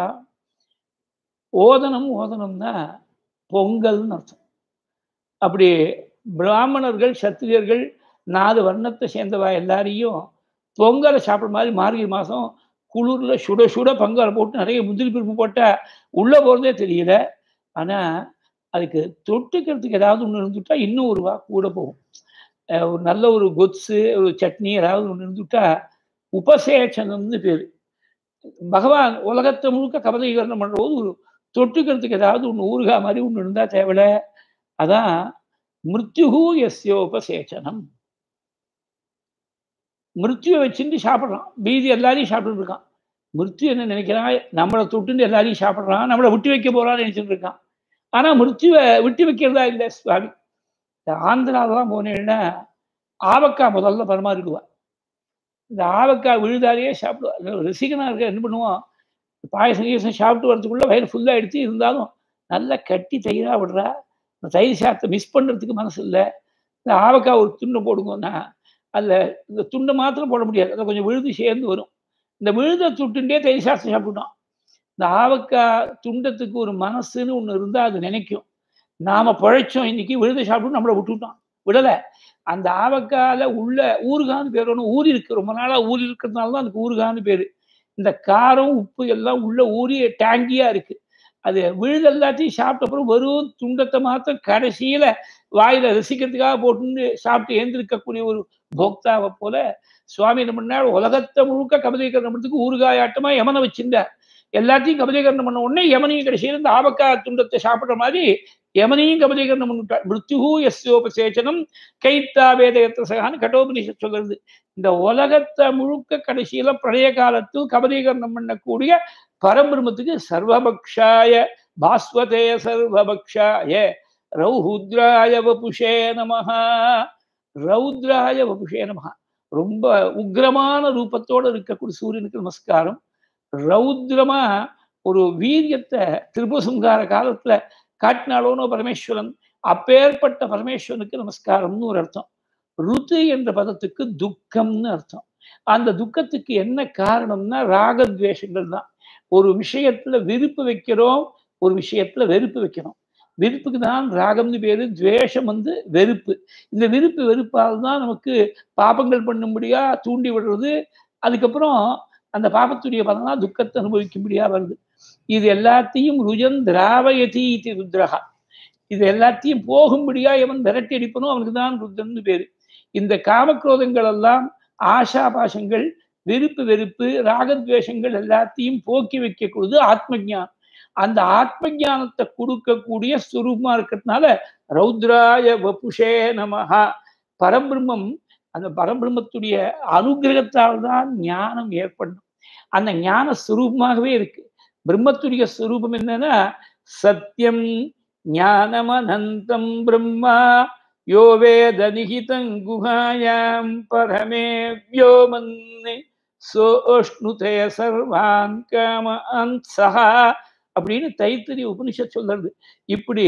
ஓதனம் ஓதனம்னா பொங்கல்னு அர்த்தம் அப்படி பிராமணர்கள் சத்திரியர்கள் நாலு வர்ணத்தை சேர்ந்தவா எல்லாரையும் பொங்கலை சாப்பிட்ற மாதிரி மார்கழி மாதம் குளிர்ல சுட சுட பங்கால் போட்டு நிறைய முந்திரி பருப்பு போட்டால் உள்ளே போகிறதே தெரியல ஆனால் அதுக்கு தொட்டுக்கிறதுக்கு ஏதாவது ஒன்று இருந்துட்டா இன்னும் ஒரு ரூபா கூட போகும் ஒரு நல்ல ஒரு கொத்ஸு ஒரு சட்னி ஏதாவது ஒன்று இருந்துட்டா உபசேச்சனம்னு பேர் பகவான் உலகத்தை முழுக்க கபதீகரணம் பண்ணுற போது ஒரு தொட்டுக்கிறதுக்கு ஏதாவது ஒன்று ஊறுகா மாதிரி ஒன்று இருந்தால் தேவையில்ல அதான் மிருத்யுகு எஸ்யோபசேச்சனம் மிருத்யுவை வச்சுட்டு சாப்பிட்றான் பீதி எல்லாரையும் சாப்பிட்டு இருக்கான் மிருத்யு என்ன நினைக்கிறான் நம்மளை தொட்டுண்டு எல்லாரையும் சாப்பிட்றான் நம்மளை விட்டு வைக்க போறான்னு நினைச்சிட்டு இருக்கான் ஆனால் மிருத்யுவை விட்டு வைக்கிறதா இல்லை சுவாமி இந்த ஆந்திராவெல்லாம் போனேன்னா ஆவக்காய் முதல்ல பரமாறிடுவா இந்த ஆவக்காய் விழுதாலேயே சாப்பிடுவா ரசிகனாக இருக்க என்ன பண்ணுவோம் பாயசம் கீசம் சாப்பிட்டு வரதுக்குள்ள வயிறு ஃபுல்லாக எடுத்து இருந்தாலும் நல்லா கட்டி தயிராக விடுறா இந்த தயிர் சாதத்தை மிஸ் பண்ணுறதுக்கு மனசு இல்லை இந்த ஆவக்காய் ஒரு துண்டை போடுங்கன்னா அதில் இந்த துண்டை மாத்திரம் போட முடியாது அதை கொஞ்சம் விழுது சேர்ந்து வரும் இந்த விழுத துட்டுண்டே தயிர் சாதத்தை சாப்பிட்டுட்டான் இந்த ஆவக்காய் துண்டத்துக்கு ஒரு மனசுன்னு ஒன்று இருந்தால் அது நினைக்கும் நாம பழைச்சோம் இன்னைக்கு விழுத சாப்பிட்டு நம்மளை விட்டுட்டோம் விடலை அந்த ஆவக்கால உள்ள ஊறுகான்னு பேர் ஒன்று ஊறி இருக்கு ரொம்ப நாளாக ஊறி இருக்கிறதுனால தான் அதுக்கு ஊறுகான்னு பேர் இந்த காரம் உப்பு எல்லாம் உள்ள ஊறி டேங்கியா இருக்கு அது விழுது எல்லாத்தையும் சாப்பிட்ட அப்புறம் வெறும் துண்டத்தை மாத்திரம் கடைசியில வாயில ரசிக்கிறதுக்காக போட்டு சாப்பிட்டு ஏந்திருக்கக்கூடிய ஒரு போக்தாவை போல சுவாமி என்ன பண்ணார் உலகத்தை முழுக்க கபதீகரணம் பண்ணுறதுக்கு ஊறுகாயாட்டமா யமனை வச்சிருந்தார் எல்லாத்தையும் கபதீகரணம் பண்ண உடனே யமனையும் கடைசியில் இந்த ஆபக்காய் துண்டத்தை சாப்பிட்ற மாதிரி யமனையும் கபதீகரணம் பண்ணிட்டார் மிருத்யுகு எஸ்யோபசேச்சனம் கைத்தா வேதயத்தசகான்னு கட்டோபனிஷத் சொல்றது இந்த உலகத்தை முழுக்க கடைசியில பழைய காலத்தில் கபதீகரணம் பண்ணக்கூடிய பரபிரமத்துக்கு சர்வபக்ஷாய பாஸ்வதே சர்வபக்ஷாய ரௌஹுத்ராய வபுஷே நமஹா ரௌத்ராய வபுஷே நமஹா ரொம்ப உக்ரமான ரூபத்தோடு இருக்கக்கூடிய சூரியனுக்கு நமஸ்காரம் ரௌத்ரமா ஒரு வீரியத்தை திருபசங்கார காலத்துல காட்டினாலோனோ பரமேஸ்வரன் அப்பேற்பட்ட பரமேஸ்வரனுக்கு நமஸ்காரம்னு ஒரு அர்த்தம் ருத்து என்ற பதத்துக்கு துக்கம்னு அர்த்தம் அந்த துக்கத்துக்கு என்ன காரணம்னா ராகத்வேஷங்கள் தான் ஒரு விஷயத்துல விருப்பு வைக்கிறோம் ஒரு விஷயத்துல வெறுப்பு வைக்கிறோம் வெறுப்புக்கு தான் ராகம்னு பேரு துவேஷம் வந்து வெறுப்பு இந்த விருப்பு வெறுப்பால் தான் நமக்கு பாபங்கள் பண்ணும்படியா தூண்டி விடுறது அதுக்கப்புறம் அந்த பாபத்துடைய பலனா துக்கத்தை அனுபவிக்கும்படியா வருது இது எல்லாத்தையும் ருஜன் திராவயதி இது ருத்ரஹா இது எல்லாத்தையும் போகும்படியா எவன் விரட்டி அடிப்பனோ அவனுக்கு தான் ருத்ரன்னு பேரு இந்த காமக்ரோதங்கள் எல்லாம் ஆஷா பாசங்கள் வெறுப்பு வெறுப்பு ராகத்வேஷங்கள் எல்லாத்தையும் போக்கி வைக்கக்கூடியது ஆத்ம ஜானம் அந்த ஆத்ம ஞானத்தை கொடுக்கக்கூடிய ஸ்வரூபமா இருக்கிறதுனால ரௌத்ராய வபுஷே நமஹா பரபிரம்மம் அந்த பரபிரம்மத்துடைய அனுகிரகத்தால் தான் ஞானம் ஏற்படும் அந்த ஞான ஸ்வரூபமாகவே இருக்கு பிரம்மத்துடைய ஸ்வரூபம் என்னன்னா சத்தியம் ஞானமனந்தம் பிரம்மா யோ வேத நிகிதம் குஹாயாம் பரமே வியோமன் சோஷ்ணுதே சர்வான் காம அன்சஹா அப்படின்னு தைத்திரி உபனிஷத் சொல்றது இப்படி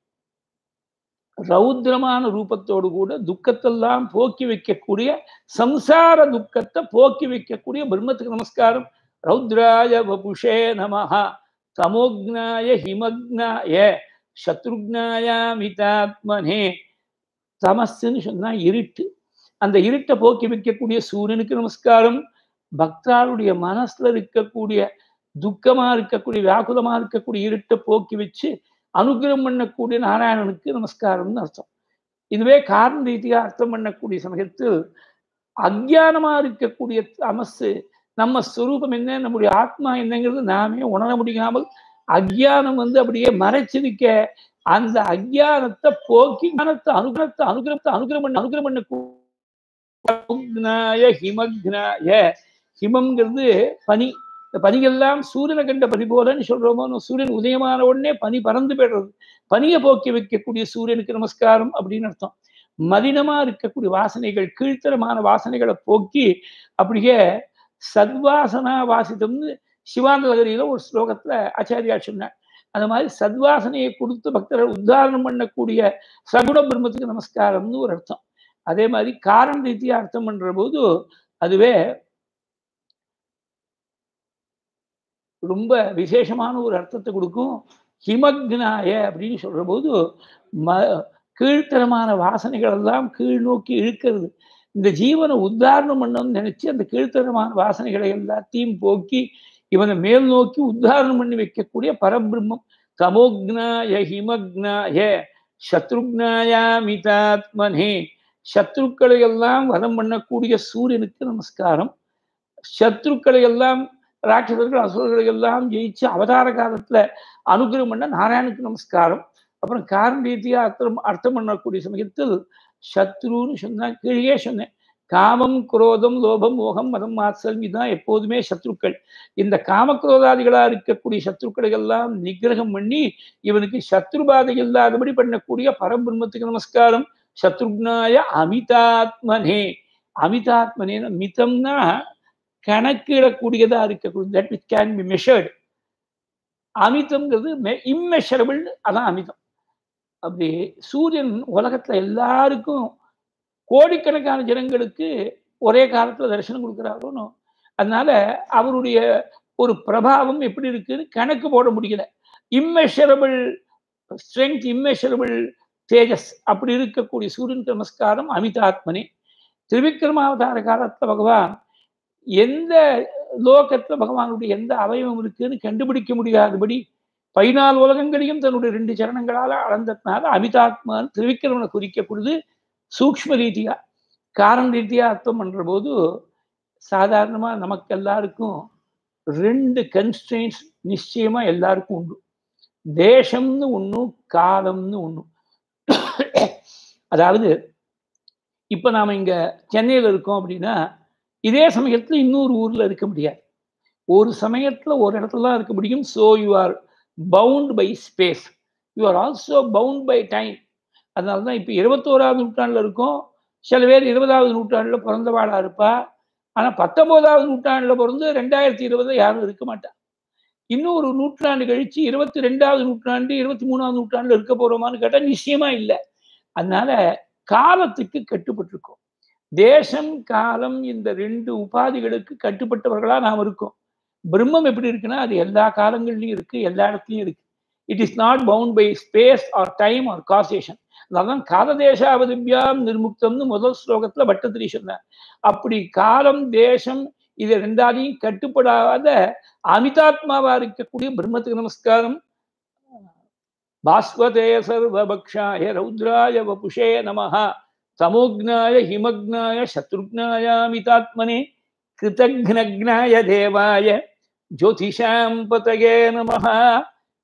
ரௌத்ரமான ரூபத்தோடு கூட துக்கத்தெல்லாம் போக்கி வைக்கக்கூடிய சம்சார துக்கத்தை போக்கி வைக்கக்கூடிய பிரம்மத்துக்கு நமஸ்காரம் ரௌத்ராய வபுஷே நமஹா தமோக்னாய ஹிமக்னாய சத்ருக்னாயாமிதாத்மனே தமஸ்ன்னு சொன்னா இருட்டு அந்த இருட்டை போக்கி வைக்கக்கூடிய சூரியனுக்கு நமஸ்காரம் பக்தாருடைய மனசுல இருக்கக்கூடிய துக்கமா இருக்கக்கூடிய வியாகுலமா இருக்கக்கூடிய இருட்டை போக்கி வச்சு அனுகிரகம் பண்ணக்கூடிய நாராயணனுக்கு நமஸ்காரம்னு அர்த்தம் இதுவே காரண ரீதியா அர்த்தம் பண்ணக்கூடிய சமயத்தில் அஜானமா இருக்கக்கூடிய தமசு நம்ம ஸ்வரூபம் என்ன நம்முடைய ஆத்மா என்னங்கிறது நாமே உணர முடியாமல் அஜ்ஞானம் வந்து அப்படியே மறைச்சிருக்க அந்த அஜ்ஞானத்தை போக்கி ஞானத்தை அனுகிரகத்தை அனுகிரகத்தை அனுகிரகம் பண்ண அனுகிரகம் பண்ண ஹிமக்னாய ஹிமம்ங்கிறது பனி இந்த பனியெல்லாம் சூரியனை கண்ட பனி போலன்னு சொல்றோமோ சூரியன் உதயமான உடனே பனி பறந்து போயிடுறது பனியை போக்கி வைக்கக்கூடிய சூரியனுக்கு நமஸ்காரம் அப்படின்னு அர்த்தம் மலினமா இருக்கக்கூடிய வாசனைகள் கீழ்த்தரமான வாசனைகளை போக்கி அப்படியே சத்வாசனா வாசிதம்னு சிவானந்தகரியில ஒரு ஸ்லோகத்துல ஆச்சாரியா சொன்னார் அந்த மாதிரி சத்வாசனையை கொடுத்து பக்தர்கள் உத்தாரணம் பண்ணக்கூடிய சகுண பிரம்மத்துக்கு நமஸ்காரம்னு ஒரு அர்த்தம் அதே மாதிரி காரண ரீதியா அர்த்தம் பண்ற போது அதுவே ரொம்ப விசேஷமான ஒரு அர்த்தத்தை கொடுக்கும் ஹிமக்னாய அப்படின்னு சொல்ற போது ம கீழ்த்தரமான வாசனைகள் எல்லாம் கீழ் நோக்கி இழுக்கிறது இந்த ஜீவனை உத்தாரணம் பண்ணணும்னு நினைச்சு அந்த கீழ்த்தரமான வாசனைகளை எல்லாத்தையும் போக்கி இவனை மேல் நோக்கி உத்தாரணம் பண்ணி வைக்கக்கூடிய பரபிரம்மம் தமோக்னாய ஹிமக்னாய சத்ருக்னாயாமிதாத்மனே சத்ருக்களை எல்லாம் வதம் பண்ணக்கூடிய சூரியனுக்கு நமஸ்காரம் சத்ருக்களை எல்லாம் ராட்சசர்கள் அசுரர்களை எல்லாம் ஜெயிச்சு அவதார காலத்துல அனுகிரகம் பண்ண நாராயணுக்கு நமஸ்காரம் அப்புறம் காரண ரீதியா அர்த்தம் அர்த்தம் பண்ணக்கூடிய சமயத்தில் சத்ருன்னு சொன்னா கீழே சொன்னேன் காமம் குரோதம் லோபம் மோகம் மதம் மாத்சல் இதுதான் எப்போதுமே சத்ருக்கள் இந்த காமக்ரோதாதிகளா இருக்கக்கூடிய சத்ருக்களை எல்லாம் நிகிரகம் பண்ணி இவனுக்கு சத்ருபாதை இல்லாதபடி பண்ணக்கூடிய பரபிரம்மத்துக்கு நமஸ்காரம் சத்ருக்னாய அமிதாத்மனே அமிதாத்மனே மிதம்னா கணக்கிடக்கூடியதா இருக்கக்கூடிய that which can be measured அமிதம்ங்கிறது இம்மெஷரபிள் அதான் அமிதம் அப்படி சூரியன் உலகத்துல எல்லாருக்கும் கோடிக்கணக்கான ஜனங்களுக்கு ஒரே காலத்துல தரிசனம் கொடுக்குறாரோன்னு அதனால அவருடைய ஒரு பிரபாவம் எப்படி இருக்குன்னு கணக்கு போட முடியல இம்மெஷரபிள் ஸ்ட்ரென்த் இம்மெஷரபிள் தேஜஸ் அப்படி இருக்கக்கூடிய சூரியன் நமஸ்காரம் அமிதாத்மனே திரிவிக்ரமாவதார காலத்துல பகவான் எந்த லோகத்துல பகவானுடைய எந்த அவயவம் இருக்குன்னு கண்டுபிடிக்க முடியாதபடி பதினாலு உலகங்களையும் தன்னுடைய ரெண்டு சரணங்களால அளந்ததுனால அமிதாத்மான் திரிவிக்ரமனை குறிக்கக்கூடியது சூக்ம ரீதியா காரண ரீதியா அர்த்தம் பண்ற போது சாதாரணமா நமக்கு எல்லாருக்கும் ரெண்டு கன்ஸ்டன்ஸ் நிச்சயமா எல்லாருக்கும் உண்டு தேசம்னு ஒன்றும் காலம்னு ஒன்றும் அதாவது இப்ப நாம இங்க சென்னையில இருக்கோம் அப்படின்னா இதே சமயத்துல இன்னொரு ஊர்ல இருக்க முடியாது ஒரு சமயத்துல ஒரு இடத்துல தான் இருக்க முடியும் so you are bound by space you are also bound by time அதனால தான் இப்போ இருபத்தோராவது நூற்றாண்டுல இருக்கோம் சில பேர் இருபதாவது நூற்றாண்டுல பிறந்தவாளா இருப்பா ஆனா பத்தொன்பதாவது நூற்றாண்டுல பிறந்து ரெண்டாயிரத்தி இருபதுல யாரும் இருக்க மாட்டா இன்னும் ஒரு நூற்றாண்டு கழிச்சு இருபத்தி ரெண்டாவது நூற்றாண்டு இருபத்தி மூணாவது நூற்றாண்டுல இருக்க போறோமான்னு கேட்டா நிச்சயமா இல்லை அதனால காலத்துக்கு கட்டுப்பட்டிருக்கோம் தேசம் காலம் இந்த ரெண்டு உபாதிகளுக்கு கட்டுப்பட்டவர்களா நாம் இருக்கோம் பிரம்மம் எப்படி இருக்குன்னா அது எல்லா காலங்கள்லயும் இருக்கு எல்லா இடத்துலயும் இருக்கு it is not bound by space or time or causation அதான் காலதேசாவதிபியாம் நிர்முக்தம்னு முதல் ஸ்லோகத்துல பட்டத்திரி சொன்னார் அப்படி காலம் தேசம் இது ரெண்டாலையும் கட்டுப்படாத அமிதாத்மாவா இருக்கக்கூடிய பிரம்மத்துக்கு நமஸ்காரம் பாஸ்வதே சர்வபக்ஷாய ரௌத்ராய வபுஷே நமஹா தமோக்னாய ஹிமக்னாய சத்ருக்னாயாமிதாத்மனே கிருதக்னக்னாய தேவாய ஜோதிஷாம் பதயே நமஹா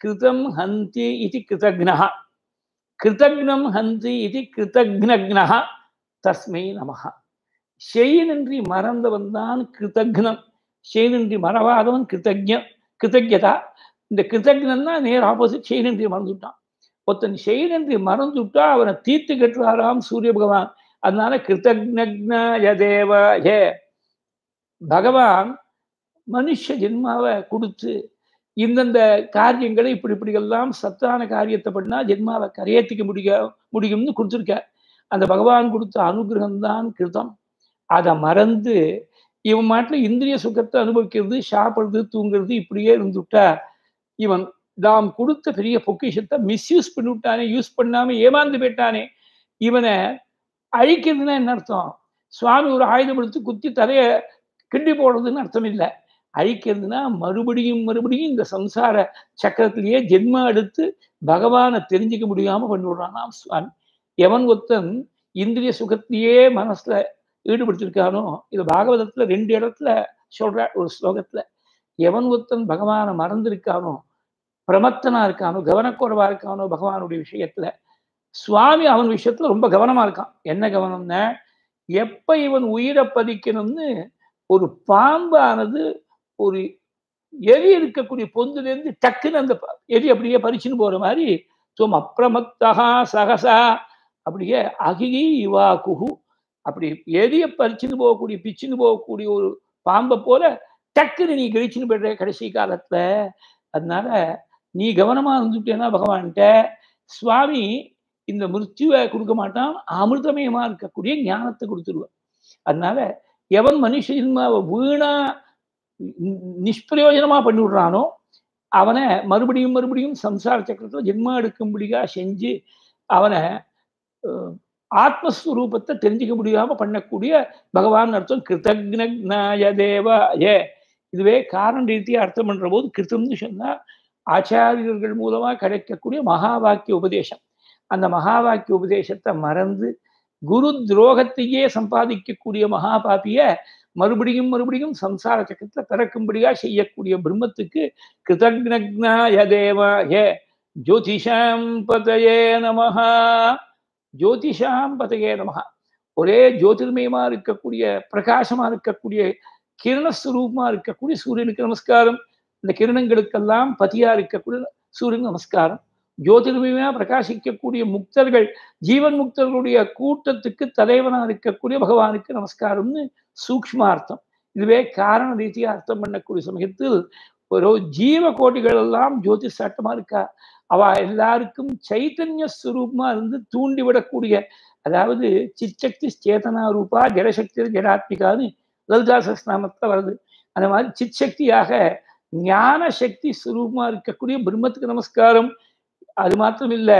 கிருதம் ஹந்தி இது கிருதக்னः கிருதக்னம் ஹந்தி இது கிருதக்னக்னः தஸ்மை நமஹ செய்யனின்றி மறந்தவன் தான் கிருதக்னம் செய்யனின்றி மறவாதவன் கிருதஜன் கிருதஜதா இந்த கிருதக்னன்னா நேர் ஆப்போசிட் செய்யனின்றி மறந்துட்டான் ஒருத்தன் செய்யனின்றி மறந்துட்டா அவனை தீர்த்து கட்டுறாராம் சூரிய பகவான் அதனால கிருதக்னக்னாய தேவாய பகவான் மனுஷ ஜென்மாவை கொடுத்து இந்தந்த காரியங்களை இப்படி இப்படியெல்லாம் சத்தான காரியத்தை பண்ணா ஜென்மாவை கரையேற்றிக்க முடிய முடியும்னு கொடுத்துருக்கார் அந்த பகவான் கொடுத்த அனுகிரகம் தான் கிருதம் அதை மறந்து இவன் மாட்டில் இந்திரிய சுகத்தை அனுபவிக்கிறது சாப்பிடுறது தூங்குறது இப்படியே இருந்துட்டா இவன் நாம் கொடுத்த பெரிய பொக்கிஷத்தை மிஸ்யூஸ் பண்ணிவிட்டானே யூஸ் பண்ணாம ஏமாந்து போயிட்டானே இவனை அழிக்கிறதுனா என்ன அர்த்தம் சுவாமி ஒரு ஆயுதம் எடுத்து குத்தி தலைய கிண்டி போடுறதுன்னு அர்த்தம் இல்லை அழிக்கிறதுனா மறுபடியும் மறுபடியும் இந்த சம்சார சக்கரத்திலேயே ஜென்மா எடுத்து பகவானை தெரிஞ்சுக்க முடியாம பண்ணிவிடுறானாம் சுவாமி எவன் ஒருத்தன் இந்திரிய சுகத்திலேயே மனசுல ஈடுபடுத்திருக்கானோ இது பாகவதத்துல ரெண்டு இடத்துல சொல்ற ஒரு ஸ்லோகத்துல எவன் ஒருத்தன் பகவானை மறந்திருக்கானோ பிரமத்தனா இருக்கானோ கவனக்குறைவா இருக்கானோ பகவானுடைய விஷயத்துல சுவாமி அவன் விஷயத்துல ரொம்ப கவனமா இருக்கான் என்ன கவனம்னா எப்ப இவன் உயிரை பதிக்கணும்னு ஒரு பாம்பானது ஒரு எரி இருக்கக்கூடிய பொந்துலேருந்து டக்குன்னு அந்த எரி அப்படியே பறிச்சுன்னு போற மாதிரி துவம் அப்பிரமத்தகா சகசா அப்படியே அகிகி இவா குஹு அப்படி எரிய பறிச்சுன்னு போகக்கூடிய பிச்சுன்னு போகக்கூடிய ஒரு பாம்பை போல டக்குன்னு நீ கழிச்சுன்னு போயிடுற கடைசி காலத்துல அதனால நீ கவனமா இருந்துட்டேன்னா பகவான்கிட்ட சுவாமி இந்த மிருத்யுவை கொடுக்க மாட்டான் அமிர்தமயமா இருக்கக்கூடிய ஞானத்தை கொடுத்துருவான் அதனால எவன் மனுஷ ஜென்மாவை வீணா நிஷ்பிரயோஜனமா பண்ணி விடுறானோ அவனை மறுபடியும் மறுபடியும் சம்சார சக்கரத்தில் ஜென்மா எடுக்கும்படியா செஞ்சு அவனை ஆத்மஸ்வரூபத்தை தெரிஞ்சுக்க முடியாம பண்ணக்கூடிய பகவான் அர்த்தம் கிருத்தக்னாய தேவாய இதுவே காரண ரீதியா அர்த்தம் பண்ற போது கிருத்தம்னு சொன்னா ஆச்சாரியர்கள் மூலமா கிடைக்கக்கூடிய மகா வாக்கிய உபதேசம் அந்த மகா வாக்கிய உபதேசத்தை மறந்து குரு துரோகத்தையே சம்பாதிக்கக்கூடிய மகா பாப்பிய மறுபடியும் மறுபடியும் சம்சார சக்கரத்துல பிறக்கும்படியா செய்யக்கூடிய பிரம்மத்துக்கு கிருதக்னாய தேவாய ஜோதிஷாம் பதயே நமஹா ஜோதிஷாம் பதயே நமஹா ஒரே ஜோதிர்மயமா இருக்கக்கூடிய பிரகாசமா இருக்கக்கூடிய கிரணஸ்வரூபமா இருக்கக்கூடிய சூரியனுக்கு நமஸ்காரம் இந்த கிரணங்களுக்கெல்லாம் பதியா இருக்கக்கூடிய சூரியன் நமஸ்காரம் ஜோதிர்மயமா பிரகாசிக்கக்கூடிய முக்தர்கள் ஜீவன் முக்தர்களுடைய கூட்டத்துக்கு தலைவனா இருக்கக்கூடிய பகவானுக்கு நமஸ்காரம்னு சூக்மார்த்தம் இதுவே காரண ரீதியா அர்த்தம் பண்ணக்கூடிய சமயத்தில் ஒரு ஜீவ கோட்டிகள் எல்லாம் ஜோதிஷாட்டமா இருக்கா அவ எல்லாருக்கும் சைத்தன்ய ஸ்வரூபமா இருந்து தூண்டி விடக்கூடிய அதாவது சிச்சக்தி சேதனா ரூபா ஜடசக்தி ஜடாத்மிகான்னு லலிதா சஸ்நாமத்துல வருது அந்த மாதிரி சித் சக்தியாக ஞான சக்தி சுரூபமா இருக்கக்கூடிய பிரம்மத்துக்கு நமஸ்காரம் அது மாத்திரம் இல்ல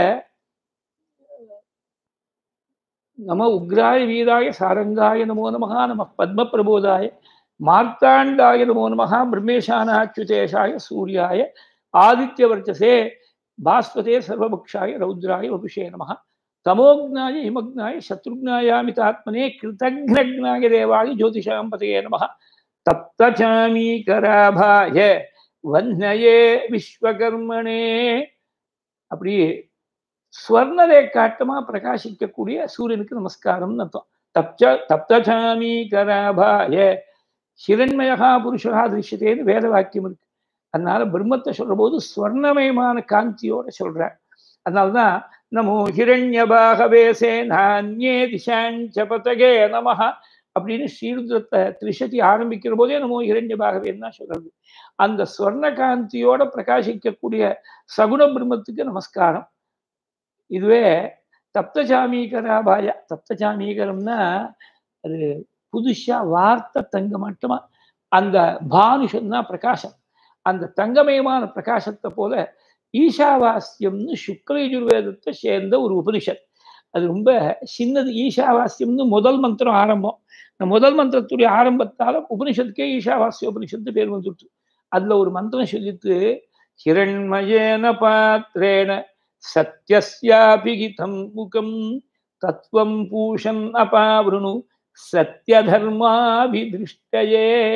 நம உக்ராய வீராய சாரங்காய நமோ நமகா நம பத்ம பிரபோதாய மார்த்தாண்டாய நமோ நமகா பிரம்மேஷானாச்சுதேஷாய சூர்யாய ஆதித்யவர்ச்சசே பாஸ்வதே சர்வபக்ஷாய ரௌத்ராய வபுஷே நம தமோக்னாய ஹிமக்னாய சத்ருக்னாயாமிதாத்மனே கிருதக்னாய தேவாய ஜோதிஷாம் பதயே நம தப்தசாமீகராபாய வன்னயே விஸ்வகர்மனே அப்படி ஸ்வர்ணரே காட்டமா பிரகாசிக்கக்கூடிய சூரியனுக்கு நமஸ்காரம் அர்த்தம் தப்ச தப்தசாமீகராபாய ஹிரண்மயகா புருஷா திருஷ்யத்தேன்னு வேத வாக்கியம் இருக்கு அதனால பிரம்மத்தை சொல்ற போது ஸ்வர்ணமயமான காந்தியோட சொல்றார் அதனால்தான் நமோ ஹிரண்யபாகவேசே நானியே திசாஞ்ச பதகே நமஹ அப்படின்னு ஸ்ரீருத்ரத்தை திரிசதி ஆரம்பிக்கிற போதே நமோ ஹிரண்யபாகவேன்னு தான் சொல்றது அந்த ஸ்வர்ண காந்தியோட பிரகாசிக்கக்கூடிய சகுண பிரம்மத்துக்கு நமஸ்காரம் இதுவே தப்தசாமீகராபாய தப்தசாமீகரம்னா அது புதுசா வார்த்தை தங்க மட்டுமா அந்த பானு சொன்னா பிரகாசம் அந்த தங்கமயமான பிரகாசத்தை போல ஈஷாவாஸ்யம்னு சுக்லயஜுர்வேதத்தை சேர்ந்த ஒரு உபனிஷத் அது ரொம்ப சின்னது ஈஷாவாஸ்யம்னு முதல் மந்திரம் ஆரம்பம் இந்த முதல் மந்திரத்துடைய ஆரம்பத்தால உபனிஷத்துக்கே ஈஷாவாஸ்ய உபனிஷத்து பேர் வந்துட்டு அதுல ஒரு மந்திரம் சொல்லிட்டு ஹிரண்மயேன பாத்திரேன சத்யஸ்யாபிகிதம் முகம் தத்துவம் பூஷன் அபாவிருணு சத்யதர்மாபிதிருஷ்டயே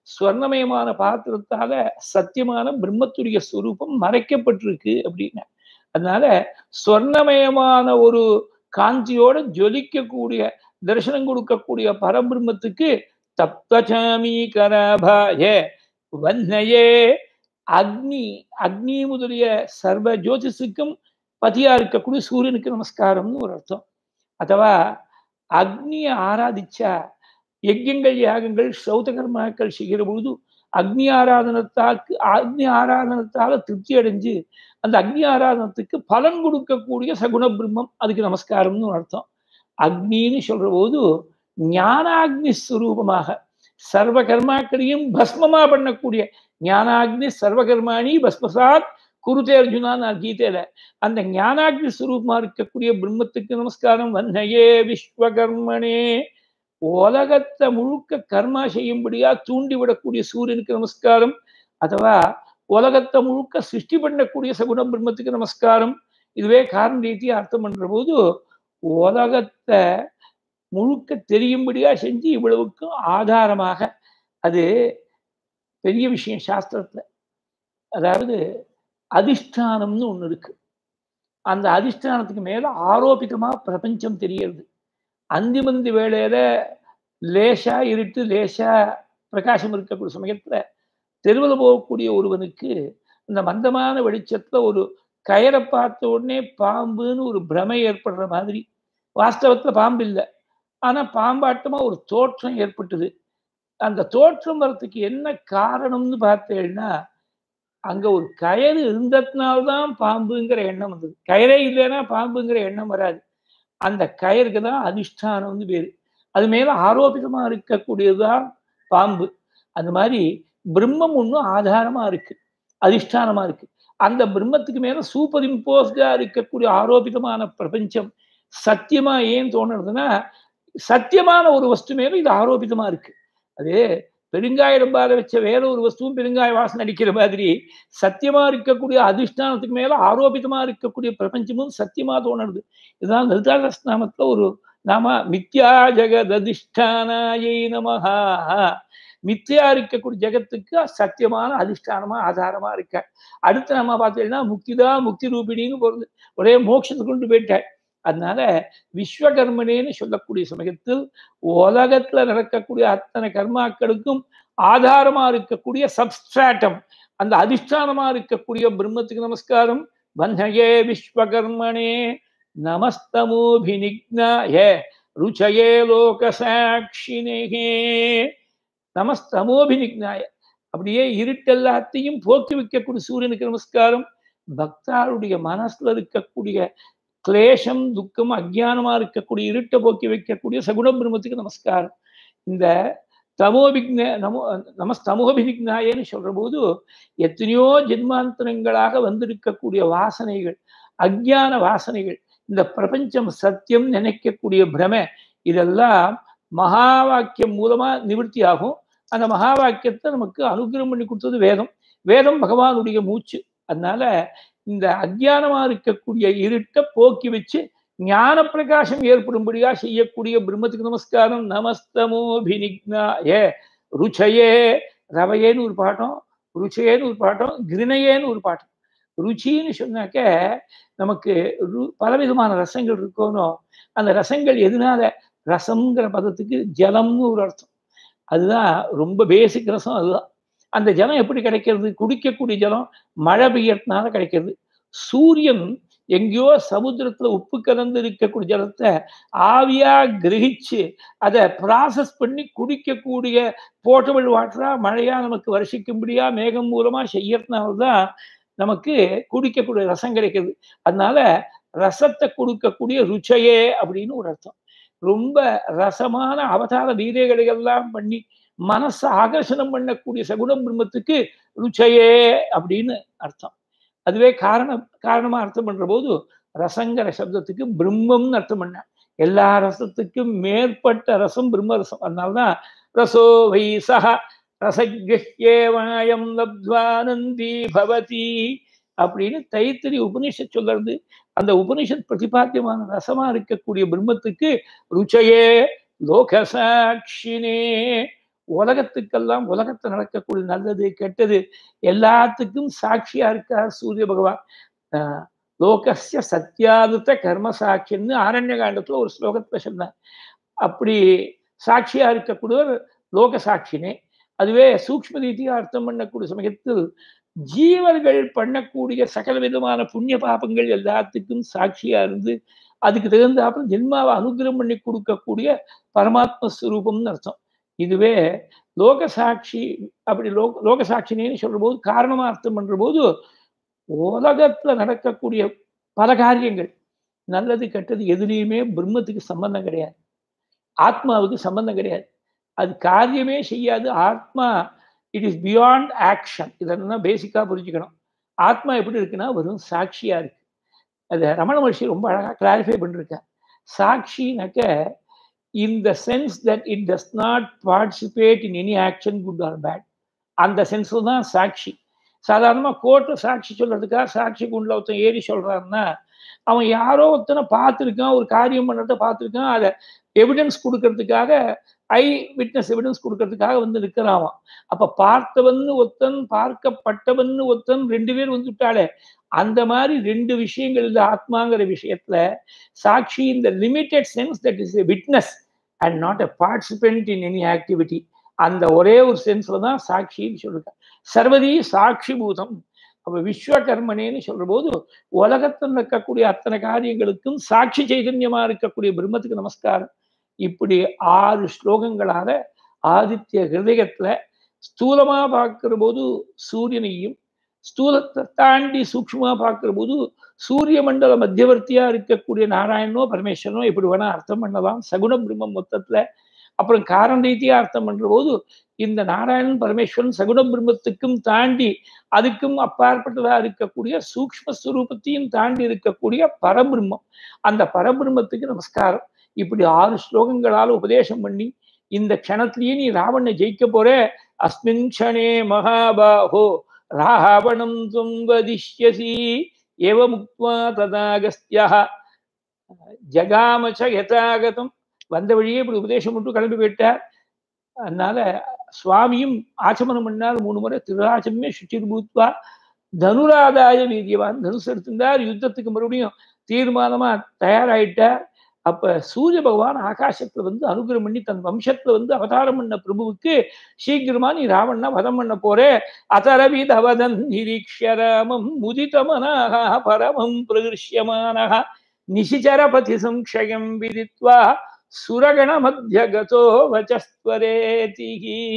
ஸ்வர்ணமயமான பாத்திரத்தால சத்தியமான பிரம்மத்துடைய ஸ்வரூபம் மறைக்கப்பட்டிருக்கு அப்படின்னு அதனால ஸ்வர்ணமயமான ஒரு காந்தியோட ஜொலிக்கக்கூடிய தரிசனம் கொடுக்கக்கூடிய பரபிரம்மத்துக்கு தப்தசாமி கராபாய வன்னையே அக்னி அக்னி முதலிய சர்வ ஜோதிஷுக்கும் பதியா இருக்கக்கூடிய சூரியனுக்கு நமஸ்காரம்னு ஒரு அர்த்தம் அதுவா அக்னியை ஆராதிச்சா யஜ்யங்கள் யாகங்கள் சௌத கர்மாக்கள் செய்கிற பொழுது அக்னி ஆராதனத்தாக்கு அக்னி ஆராதனத்தால திருப்தி அடைஞ்சு அந்த அக்னி ஆராதனத்துக்கு பலன் கொடுக்கக்கூடிய சகுண பிரம்மம் அதுக்கு நமஸ்காரம்னு அர்த்தம் அக்னின்னு சொல்ற போது ஞானாக்னி ஸ்வரூபமாக சர்வ கர்மாக்களையும் பஸ்மமா பண்ணக்கூடிய ஞானாக்னி சர்வகர்மாணி பஸ்மசாத் குருதே அர்ஜுனா கீதையில அந்த ஞானாக்னி ஸ்வரூபமா இருக்கக்கூடிய பிரம்மத்துக்கு நமஸ்காரம் வன்னையே விஸ்வகர்மனே உலகத்தை முழுக்க கர்மா செய்யும்படியா தூண்டிவிடக்கூடிய சூரியனுக்கு நமஸ்காரம் அதுவா உலகத்தை முழுக்க சிருஷ்டி பண்ணக்கூடிய சகுண பிரம்மத்துக்கு நமஸ்காரம் இதுவே காரண ரீதியா அர்த்தம் பண்ற போது உலகத்தை முழுக்க தெரியும்படியா செஞ்சு இவ்வளவுக்கும் ஆதாரமாக அது பெரிய விஷயம் சாஸ்திரத்துல அதாவது அதிஷ்டானம்னு ஒண்ணு இருக்கு அந்த அதிஷ்டானத்துக்கு மேல ஆரோபிதமா பிரபஞ்சம் தெரியறது அந்திமந்தி வேளையில லேசா இருட்டு லேசா பிரகாசம் இருக்கக்கூடிய சமயத்துல தெருவில் போகக்கூடிய ஒருவனுக்கு இந்த மந்தமான வெளிச்சத்துல ஒரு கயரை பார்த்த உடனே பாம்புன்னு ஒரு பிரமை ஏற்படுற மாதிரி வாஸ்தவத்துல பாம்பு இல்லை ஆனா பாம்பாட்டமா ஒரு தோற்றம் ஏற்பட்டது அந்த தோற்றம் வர்றதுக்கு என்ன காரணம்னு பார்த்தேன்னா அங்க ஒரு கயறு இருந்ததுனால்தான் பாம்புங்கிற எண்ணம் வந்தது கயரே இல்லைன்னா பாம்புங்கிற எண்ணம் வராது அந்த கயருக்கு தான் அதிஷ்டானம்னு பேரு அது மேல ஆரோபிதமா இருக்கக்கூடியதுதான் பாம்பு அந்த மாதிரி பிரம்மம் ஒன்றும் ஆதாரமா இருக்கு அதிஷ்டானமா இருக்கு அந்த பிரம்மத்துக்கு மேல சூப்பர் இம்போஸ்டா இருக்கக்கூடிய ஆரோபிதமான பிரபஞ்சம் சத்தியமா ஏன் தோணுறதுன்னா சத்தியமான ஒரு வஸ்து மேல இது ஆரோபிதமா இருக்கு அது பெருங்காய டப்பால வச்ச வேற ஒரு வஸ்துவும் பெருங்காய வாசனை அடிக்கிற மாதிரி சத்தியமா இருக்கக்கூடிய அதிஷ்டானத்துக்கு மேல ஆரோபிதமா இருக்கக்கூடிய பிரபஞ்சமும் சத்தியமா தோணுறது இதுதான் லலிதாசநாமத்துல ஒரு நாம மித்யா ஜெகத் அதிஷ்டானாயை நமஹா மித்தியா இருக்கக்கூடிய ஜெகத்துக்கு சத்தியமான அதிஷ்டானமா ஆதாரமா இருக்க அடுத்து நம்ம பார்த்தீங்கன்னா முக்திதான் முக்தி ரூபிணின்னு போறது ஒரே மோட்சத்துக்கு கொண்டு போயிட்டேன் அதனால விஸ்வகர்மனேன்னு சொல்லக்கூடிய சமயத்தில் உலகத்துல நடக்கக்கூடிய அத்தனை கர்மாக்களுக்கும் ஆதாரமா இருக்கக்கூடிய சப்ஸ்ட்ராட்டம் அந்த அதிஷ்டானமா இருக்கக்கூடிய பிரம்மத்துக்கு நமஸ்காரம் வன்ஹயே விஸ்வகர்மனே நமஸ்தமோபிநிக்னாய ருச்சயே லோகசாட்சினே நமஸ்தமோபிநிக்னாய அப்படியே இருட்டெல்லாத்தையும் போக்கி வைக்கக்கூடிய சூரியனுக்கு நமஸ்காரம் பக்தாருடைய மனசுல இருக்கக்கூடிய கிளேஷம் துக்கம் அஜ்ஞானமா இருக்கக்கூடிய இருட்டை போக்கி வைக்கக்கூடிய சகுண பிரம்மத்துக்கு நமஸ்காரம் இந்த தமோபிக்ன நமோ நம தமோபிக்னாயன்னு சொல்ற போது எத்தனையோ ஜென்மாந்தரங்களாக வந்திருக்கக்கூடிய வாசனைகள் அஜ்ஞான வாசனைகள் இந்த பிரபஞ்சம் சத்தியம் நினைக்கக்கூடிய பிரமை இதெல்லாம் மகா வாக்கியம் மூலமா நிவர்த்தி ஆகும் அந்த மகா வாக்கியத்தை நமக்கு அனுகிரகம் பண்ணி கொடுத்தது வேதம் வேதம் பகவானுடைய மூச்சு அதனால இந்த அஜ்ஞானமா இருக்கக்கூடிய இருட்டை போக்கி வச்சு ஞான பிரகாசம் ஏற்படும்படியா செய்யக்கூடிய பிரம்மத்துக்கு நமஸ்காரம் நமஸ்தமோபிநிக்னாய ருச்சயே ரவையேன்னு ஒரு பாட்டம் ருச்சையேன்னு ஒரு பாட்டம் கிருணையேன்னு ஒரு பாட்டம் ருச்சின்னு சொன்னாக்க நமக்கு ரு பலவிதமான ரசங்கள் இருக்கணும் அந்த ரசங்கள் எதனால ரசம்ங்கிற பதத்துக்கு ஜலம்னு ஒரு அர்த்தம் அதுதான் ரொம்ப பேசிக் ரசம் அதுதான் அந்த ஜலம் எப்படி கிடைக்கிறது குடிக்கக்கூடிய ஜலம் மழை பெய்யறதுனால கிடைக்கிறது சூரியன் எங்கேயோ சமுத்திரத்துல உப்பு கலந்து இருக்கக்கூடிய ஜலத்தை ஆவியா கிரகிச்சு அதை ப்ராசஸ் பண்ணி குடிக்கக்கூடிய போர்ட்டபிள் வாட்டரா மழையா நமக்கு வருஷிக்கும்படியா மேகம் மூலமா செய்யறதுனால்தான் நமக்கு குடிக்கக்கூடிய ரசம் கிடைக்கிறது அதனால ரசத்தை கொடுக்கக்கூடிய ருச்சையே அப்படின்னு ஒரு அர்த்தம் ரொம்ப ரசமான அவதார லீலைகளை எல்லாம் பண்ணி மனசை ஆகர்ஷணம் பண்ணக்கூடிய சகுணம் பிரம்மத்துக்கு ருச்சையே அப்படின்னு அர்த்தம் அதுவே காரணம் காரணமா அர்த்தம் பண்ற போது ரசங்கிற சப்தத்துக்கு பிரம்மம்னு அர்த்தம் பண்ண எல்லா ரசத்துக்கும் மேற்பட்ட ரசம் பிரம்ம ரசம் அதனால்தான் ரசோ வை சஹ ரசகிரஹ்யேவாயம் லப்த்வானந்தி பவதி அப்படின்னு தைத்திரி உபனிஷத் சொல்றது அந்த உபனிஷத் பிரதிபாத்தியமான ரசமா இருக்கக்கூடிய பிரம்மத்துக்கு ருச்சையே லோகசாட்சினே உலகத்துக்கெல்லாம் உலகத்துல நடக்கக்கூடிய நல்லது கெட்டது எல்லாத்துக்கும் சாட்சியா இருக்கார் சூரிய பகவான் ஆஹ் லோகஸ்ய சத்யாதுத்த கர்ம சாட்சின்னு ஆரண்ய காண்டத்துல ஒரு ஸ்லோகத்துல சொன்னார் அப்படி சாட்சியா இருக்கக்கூடிய லோக சாட்சினே அதுவே சூக்ம ரீதியா அர்த்தம் பண்ணக்கூடிய சமயத்தில் ஜீவர்கள் பண்ணக்கூடிய சகல விதமான புண்ணிய பாபங்கள் எல்லாத்துக்கும் சாட்சியா இருந்து அதுக்கு தகுந்தாப்புல ஜென்மாவை அனுகிரகம் பண்ணி கொடுக்கக்கூடிய பரமாத்ம ஸ்வரூபம்னு அர்த்தம் இதுவே லோக சாட்சி அப்படி லோக லோக சாட்சினேன்னு சொல்ற போது காரணமா அர்த்தம் பண்ற போது உலகத்துல நடக்கக்கூடிய பல காரியங்கள் நல்லது கெட்டது எதுலேயுமே பிரம்மத்துக்கு சம்பந்தம் கிடையாது ஆத்மாவுக்கு சம்பந்தம் கிடையாது அது காரியமே செய்யாது ஆத்மா இட் இஸ் பியாண்ட் ஆக்ஷன் இதெல்லாம் பேசிக்காக புரிஞ்சுக்கணும் ஆத்மா எப்படி இருக்குன்னா வெறும் சாட்சியா இருக்கு அது ரமண மகர்ஷி ரொம்ப அழகாக கிளாரிஃபை பண்ணிருக்கார் சாட்சினாக்க இந்த sense that it does not participate in any action good or bad அந்த சென்ஸில் தான் சாட்சி சாதாரணமாக கோர்ட்டில் சாட்சி சொல்றதுக்காக சாட்சி குண்டில் ஒருத்தன் ஏறி சொல்றாருன்னா அவன் யாரோ ஒருத்தனை பார்த்துருக்கான் ஒரு காரியம் பண்ணுறத பார்த்துருக்கான் அதை எவிடன்ஸ் கொடுக்கறதுக்காக ஐ விட்னஸ் எவிடன்ஸ் கொடுக்கறதுக்காக வந்து நிற்கிறான் அப்ப பார்த்தவன் ஒத்தன் பார்க்கப்பட்டவன் ஒத்தன் ரெண்டு பேர் வந்துட்டாலே அந்த மாதிரி ரெண்டு விஷயங்கள் இந்த ஆத்மாங்கிற விஷயத்துல சாட்சி இந்த limited sense that is a witness and not a participant in any activity அந்த ஒரே ஒரு சென்ஸ்ல தான் சாட்சின்னு சொல்லிருக்க சர்வதி சாட்சி பூதம் அப்ப விஸ்வகர்மனேன்னு சொல்ற போது உலகத்தில் இருக்கக்கூடிய அத்தனை காரியங்களுக்கும் சாட்சி சைதன்யமா இருக்கக்கூடிய பிரம்மத்துக்கு நமஸ்காரம் இப்படி ஆறு ஸ்லோகங்களால ஆதித்ய ஹிருதயத்துல ஸ்தூலமா பார்க்கிற போது சூரியனையும் ஸ்தூலத்தை தாண்டி சூக்ஷமா பார்க்கிற போது சூரிய மண்டல மத்தியவர்த்தியா இருக்கக்கூடிய நாராயணனோ பரமேஸ்வரனோ எப்படி வேணா அர்த்தம் பண்ணலாம் சகுண பிரம்மம் மொத்தத்துல அப்புறம் காரண ரீதியா அர்த்தம் பண்ற போது இந்த நாராயணன் பரமேஸ்வரன் சகுண பிரம்மத்துக்கும் தாண்டி அதுக்கும் அப்பாற்பட்டதா இருக்கக்கூடிய சூக்ம ஸ்வரூபத்தையும் தாண்டி இருக்கக்கூடிய பரபிரம்மம் அந்த பரபிரம்மத்துக்கு நமஸ்காரம் இப்படி ஆறு ஸ்லோகங்களால உபதேசம் பண்ணி இந்த க்ஷணத்திலேயே நீ ராவணனை ஜெயிக்க போற அஸ்மின் க்ஷணே மகாபாஹோ ராவணம் துவதிஷ்யசி ஏவ முக்வா ததாகஸ்தியா ஜகாமச்ச யதாகதம் வந்த வழியே இப்படி உபதேசம் மட்டும் கிளம்பி போயிட்டார் அதனால சுவாமியும் ஆச்சமனம் பண்ணார் மூணு முறை திருராச்சமே சுற்றிர் பூத்வா தனுராதாய வீரியவான் தனுசு எடுத்திருந்தார் யுத்தத்துக்கு மறுபடியும் தீர்மானமா தயாராயிட்டார் அப்ப சூரிய பகவான் ஆகாசத்துல வந்து அனுகிரம் பண்ணி தன் வம்சத்துல வந்து அவதாரம் பண்ண பிரபுவுக்கு சீக்கிரமா நீ ராவண வதம் பண்ண போறே அதரவிதவதன் நிரீக்ஷராமம் முதிதமனாக பரமம் பிரகிருஷ்யமானக நிசிச்சரபதி சம்ஷயம் விதித்வா சுரகண மத்தியகதோ வச்சஸ்வரேதி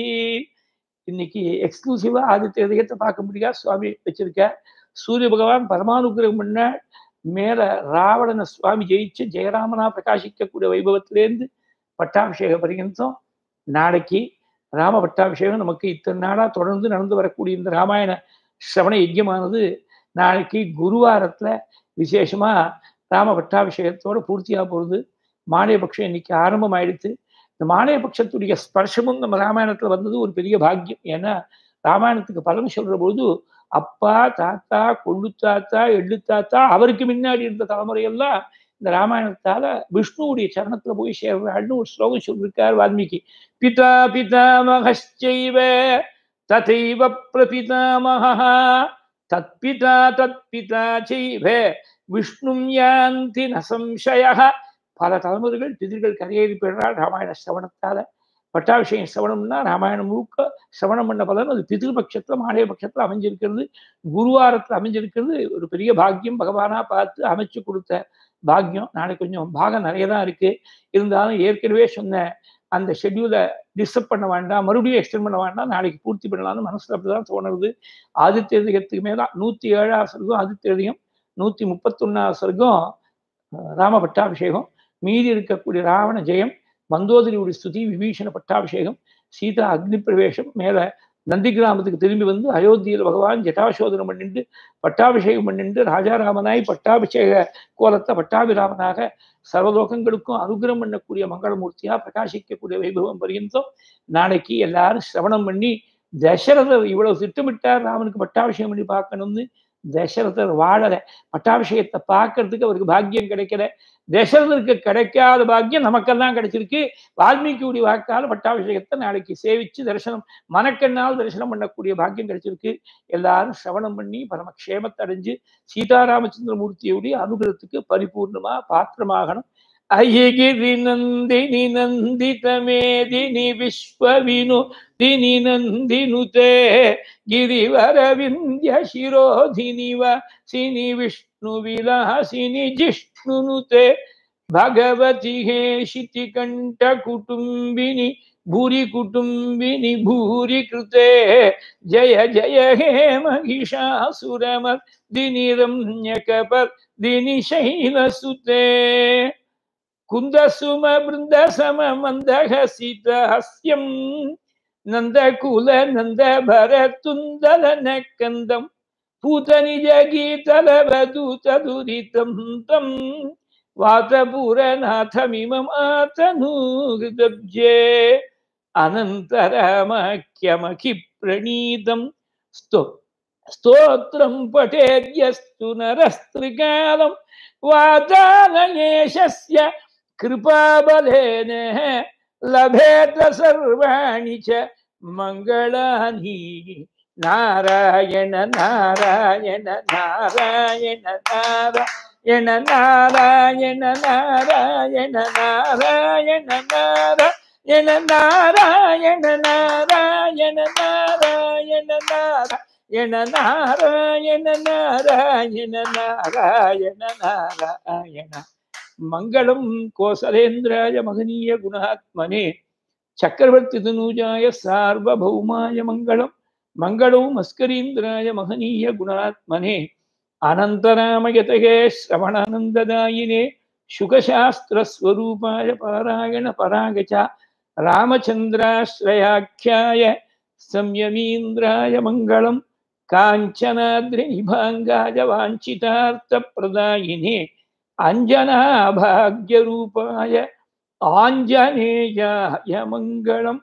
இன்னைக்கு எக்ஸ்க்ளூசிவா ஆதித்ய இதயத்தை பார்க்க முடியாது சுவாமி வச்சிருக்க சூரிய பகவான் பரமானுகிரகம் பண்ண மேல ராவணனை சுவாமி ஜெயிச்சு ஜெயராமனா பிரகாசிக்கக்கூடிய வைபவத்திலேருந்து பட்டாபிஷேக பரியந்தம் நாளைக்கு ராம பட்டாபிஷேகம் நமக்கு இத்தனை நாளா தொடர்ந்து நடந்து வரக்கூடிய இந்த ராமாயண சிரவண யஜ்யமானது நாளைக்கு குருவாரத்துல விசேஷமா ராம பட்டாபிஷேகத்தோட பூர்த்தியாக போகுது மானியபக்ஷம் இன்னைக்கு ஆரம்பம் ஆயிடுத்து இந்த மானியபக்ஷத்துடைய ஸ்பர்ஷமும் நம்ம ராமாயணத்துல வந்தது ஒரு பெரிய பாக்கியம் ஏன்னா ராமாயணத்துக்கு பலன் சொல்ற பொழுது அப்பா தாத்தா கொள்ளு தாத்தா எள்ளு தாத்தா அவருக்கு முன்னாடி இருந்த தலைமுறையெல்லாம் இந்த ராமாயணத்தால விஷ்ணுவுடைய சரணத்துல போய் சேர்றாள்னு ஒரு ஸ்லோகம் சொல்லியிருக்கார் வால்மீகி பிதா பிதாமகச்சைவ ததைவ பிரபிதாமகா தத்பிதா தத்பிதா செய்வ விஷ்ணும் யாந்தி நசம்சய பல தலைமுறைகள் திதிர்கள் கரையேறி போயிடுறாள் ராமாயண சிரவணத்தால பட்டாபிஷேகம் சிரவணம்னா ராமாயணம் முழுக்க சிரவணம் பண்ண பலன் அது பிதிருபட்சத்துல மாநில பட்சத்துல அமைஞ்சிருக்கிறது குருவாரத்துல அமைஞ்சிருக்கிறது ஒரு பெரிய பாக்கியம் பகவானா பார்த்து அமைச்சு கொடுத்த பாக்கியம் நாளைக்கு கொஞ்சம் பாகம் நிறைய தான் இருக்கு இருந்தாலும் ஏற்கனவே சொன்ன அந்த ஷெட்யூலை டிஸ்டர்ப் பண்ண வேண்டாம் மறுபடியும் எக்ஸ்டெண்ட் பண்ண வேண்டாம் நாளைக்கு பூர்த்தி பண்ணலாம்னு மனசுல அப்படிதான் தோணுது ஆதித்யதிகத்துக்கு மேல நூத்தி ஏழாவது சர்க்கம் ஆதித்யதிகம் நூத்தி முப்பத்தொன்னாவது சர்க்கம் ராம பட்டாபிஷேகம் மீதி இருக்கக்கூடிய ராவண ஜெயம் மந்தோதரியுடைய ஸ்துதி விபீஷண பட்டாபிஷேகம் சீதா அக்னி பிரவேசம் மேல நந்தி கிராமத்துக்கு திரும்பி வந்து அயோத்தியில் பகவான் ஜட்டாசோதனம் பண்ணிட்டு பட்டாபிஷேகம் பண்ணிட்டு ராஜாராமனாய் பட்டாபிஷேக கோலத்தை பட்டாபிராமனாக சர்வலோகங்களுக்கும் அனுகிரம் பண்ணக்கூடிய மங்களமூர்த்தியா பிரகாசிக்கக்கூடிய வைபவம் பரியந்தம் நாளைக்கு எல்லாரும் சிரவணம் பண்ணி தசரதர் இவ்வளவு திட்டமிட்டார் ராமனுக்கு பட்டாபிஷேகம் பண்ணி பார்க்கணும்னு தசரதர் வாழல பட்டாபிஷேகத்தை பார்க்கறதுக்கு அவருக்கு பாக்கியம் கிடைக்கல தசரதருக்கு கிடைக்காத பாக்கியம் நமக்கெல்லாம் கிடைச்சிருக்கு வால்மீகியுடைய வாக்கால பட்டாபிஷேகத்தை நாளைக்கு சேவிச்சு தரிசனம் மனக்கண்ணால் தரிசனம் பண்ணக்கூடிய பாக்கியம் கிடைச்சிருக்கு எல்லாரும் சிரவணம் பண்ணி பரமக்ஷேமத்தை அடைஞ்சு சீதாராமச்சந்திரமூர்த்தியுடைய அனுகிரகத்துக்கு பரிபூர்ணமா பாத்திரமாகணும் அயகிரி நந்தினி நந்தித மேதினி விஸ்வ வினோதினி நந்தினுதே ಗಿರಿವರ ವಿಂಧ್ಯ ಶಿರೋಧಿನಿವ ಸಿನಿ ವಿಷ್ಣು ವಿಲಾಸಿನಿ ಜಿಷ್ಣುನುತೆ ಭಗವತಿ ಹೇ ಶಿತಿ ಕಂಠ ಕುಟುಂಬಿನಿ ಭೂರಿ ಕುಟುಂಬಿನಿ ಭೂರಿ ಕೃತೆ ಜಯ ಜಯ ಹೇ ಮಹಿಷಾಸುರಮರ್ದಿನಿ ರಮ್ಯಕಪರ್ದಿನಿ ಶೈಲಸುತೆ ಕುಂದಸುಮ ಬೃಂದ ಸಮ ಮಂದಹಸಿತ ಹಸ್ಯಂ ನಂದಕುಲ ನಂದ ಭರತುಂದಲನ ಕಂದಂ ಪೂತ ನಿಜ ಗೀತಲವದೂತ ದುರಿತಂ ತಂ ವಾತಪುರನಾಥಮಿಮಂ ಆತನು ಹೃದಬ್ಜೆ ಅನಂತರಮಖ್ಯಮಖಿ ಪ್ರಣೀತಂ ಸ್ತೋ ಸ್ತೋತ್ರಂ ಪಠೇದ್ಯಸ್ತು ನರಸ್ತ್ರಿಕಾಲಂ ವಾತಾನಯೇಶಸ್ಯ ಕೃಪಾಬಲೇನ ಲಭೇತ ಸರ್ವಾಣಿ ಚ ಮಂಗಳಾನಿ ನಾರಾಯಣ ನಾರಾಯಣ ನಾರಾಯಣ ನಾರಾಯಣ ನಾರಾಯಣ ನಾರಾಯಣ ನಾರಾಯಣ ನಾರಾಯಣ ನಾರಾಯಣ ನಾರಾಯಣ ನಾರಾಯಣ ನಾರಾಯಣ ನಾರಾಯಣ ನಾರಾಯಣ ನಾರಾಯಣ ನಾರಾಯಣ மங்களம் கோசலேந்திராய மகனீய குணாத்மனே சக்கரவர்த்தி தனூஜாய சார்வபௌமாய மங்களம் மங்களம் மஸ்கரீந்திராய மகனீய குணாத்மனே அனந்தராமயதகே ஸ்ரவணானந்ததாயினே சுகசாஸ்திரஸ்வரூபாய பாராயண பராகச்ச ராமச்சந்திராஸ்ரயாக்கியாய சம்யமீந்திராய மங்களம் காஞ்சனாத்ரிநிபாங்காய வாஞ்சிதார்த்தப்பிரதாயினே அஞ்சனாபாகியரூபாய ஆஞ்சநேயாய மங்களம்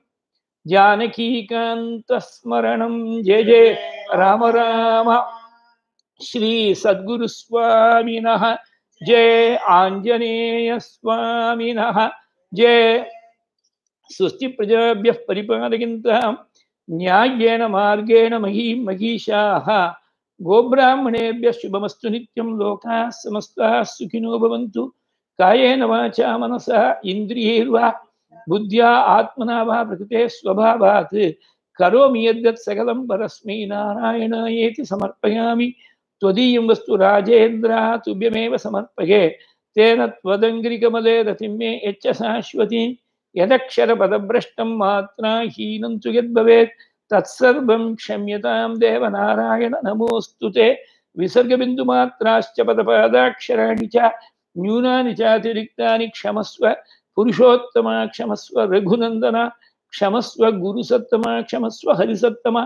ஜானகீகாந்தஸ்மரணம் ஜெய ஜெய ராம ராம ஸ்ரீ சத்குரு சுவாமினः ஜெய ஆஞ்சநேய சுவாமினः ஜெய स्वस्ति प्रजाभ्यः परिपालयन्तां न्याय्येन मार्गेण महीं महीषाः गोब्राह्मणेभ्यः शुभमस्तु नित्यं लोकाः समस्ताः सुखिनो भवन्तु कायेन वाचा मनसा इन्द्रियैर्वा बुद्ध्या आत्मना वा प्रकृते स्वभावात् करोमि यद्यत् सकलं परस्मै नारायणायेति समर्पयामि त्वदीयं वस्तु राजेन्द्रा तुभ्यमेव समर्पये तेन त्वदङ्घ्रिकमले रतिं मे यच्च शाश्वतीं यदक्षरपदभ्रष्टं मात्रा हीनं तु यद्भवेत् तत्सर्वं क्षम्यतां देवनारायण नमोऽस्तु ते विसर्गबिन्दुमात्राश्च पदपादाक्षराणि च न्यूनानि चातिरिक्तानि क्षमस्व पुरुषोत्तमा क्षमस्व रघुनन्दना क्षमस्व गुरुसत्तमा क्षमस्व हरिसत्तमा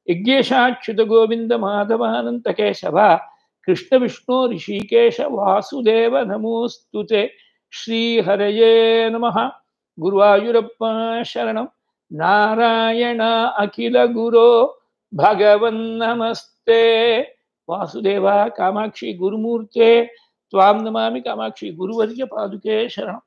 यज्ञेशाच्युतगोविन्दमाधवानन्तकेशव कृष्णविष्णो ऋषिकेश वासुदेव नमोऽस्तु ते श्रीहरये नमः गुरुवायुरप्पा शरणं नारायण अखिलगुरो भगवन्नमस्ते वासुदेव कामाक्षि गुरुमूर्ते त्वां नमामि कामाक्षि गुरुवर्य पादुके शरणम्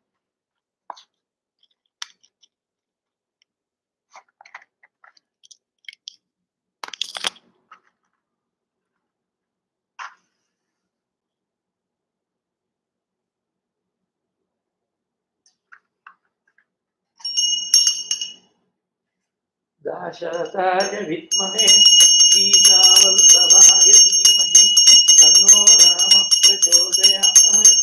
दाशरथाय विद्महे सीतावल्लभाय धीमहि तन्नो रामः प्रचोदयात्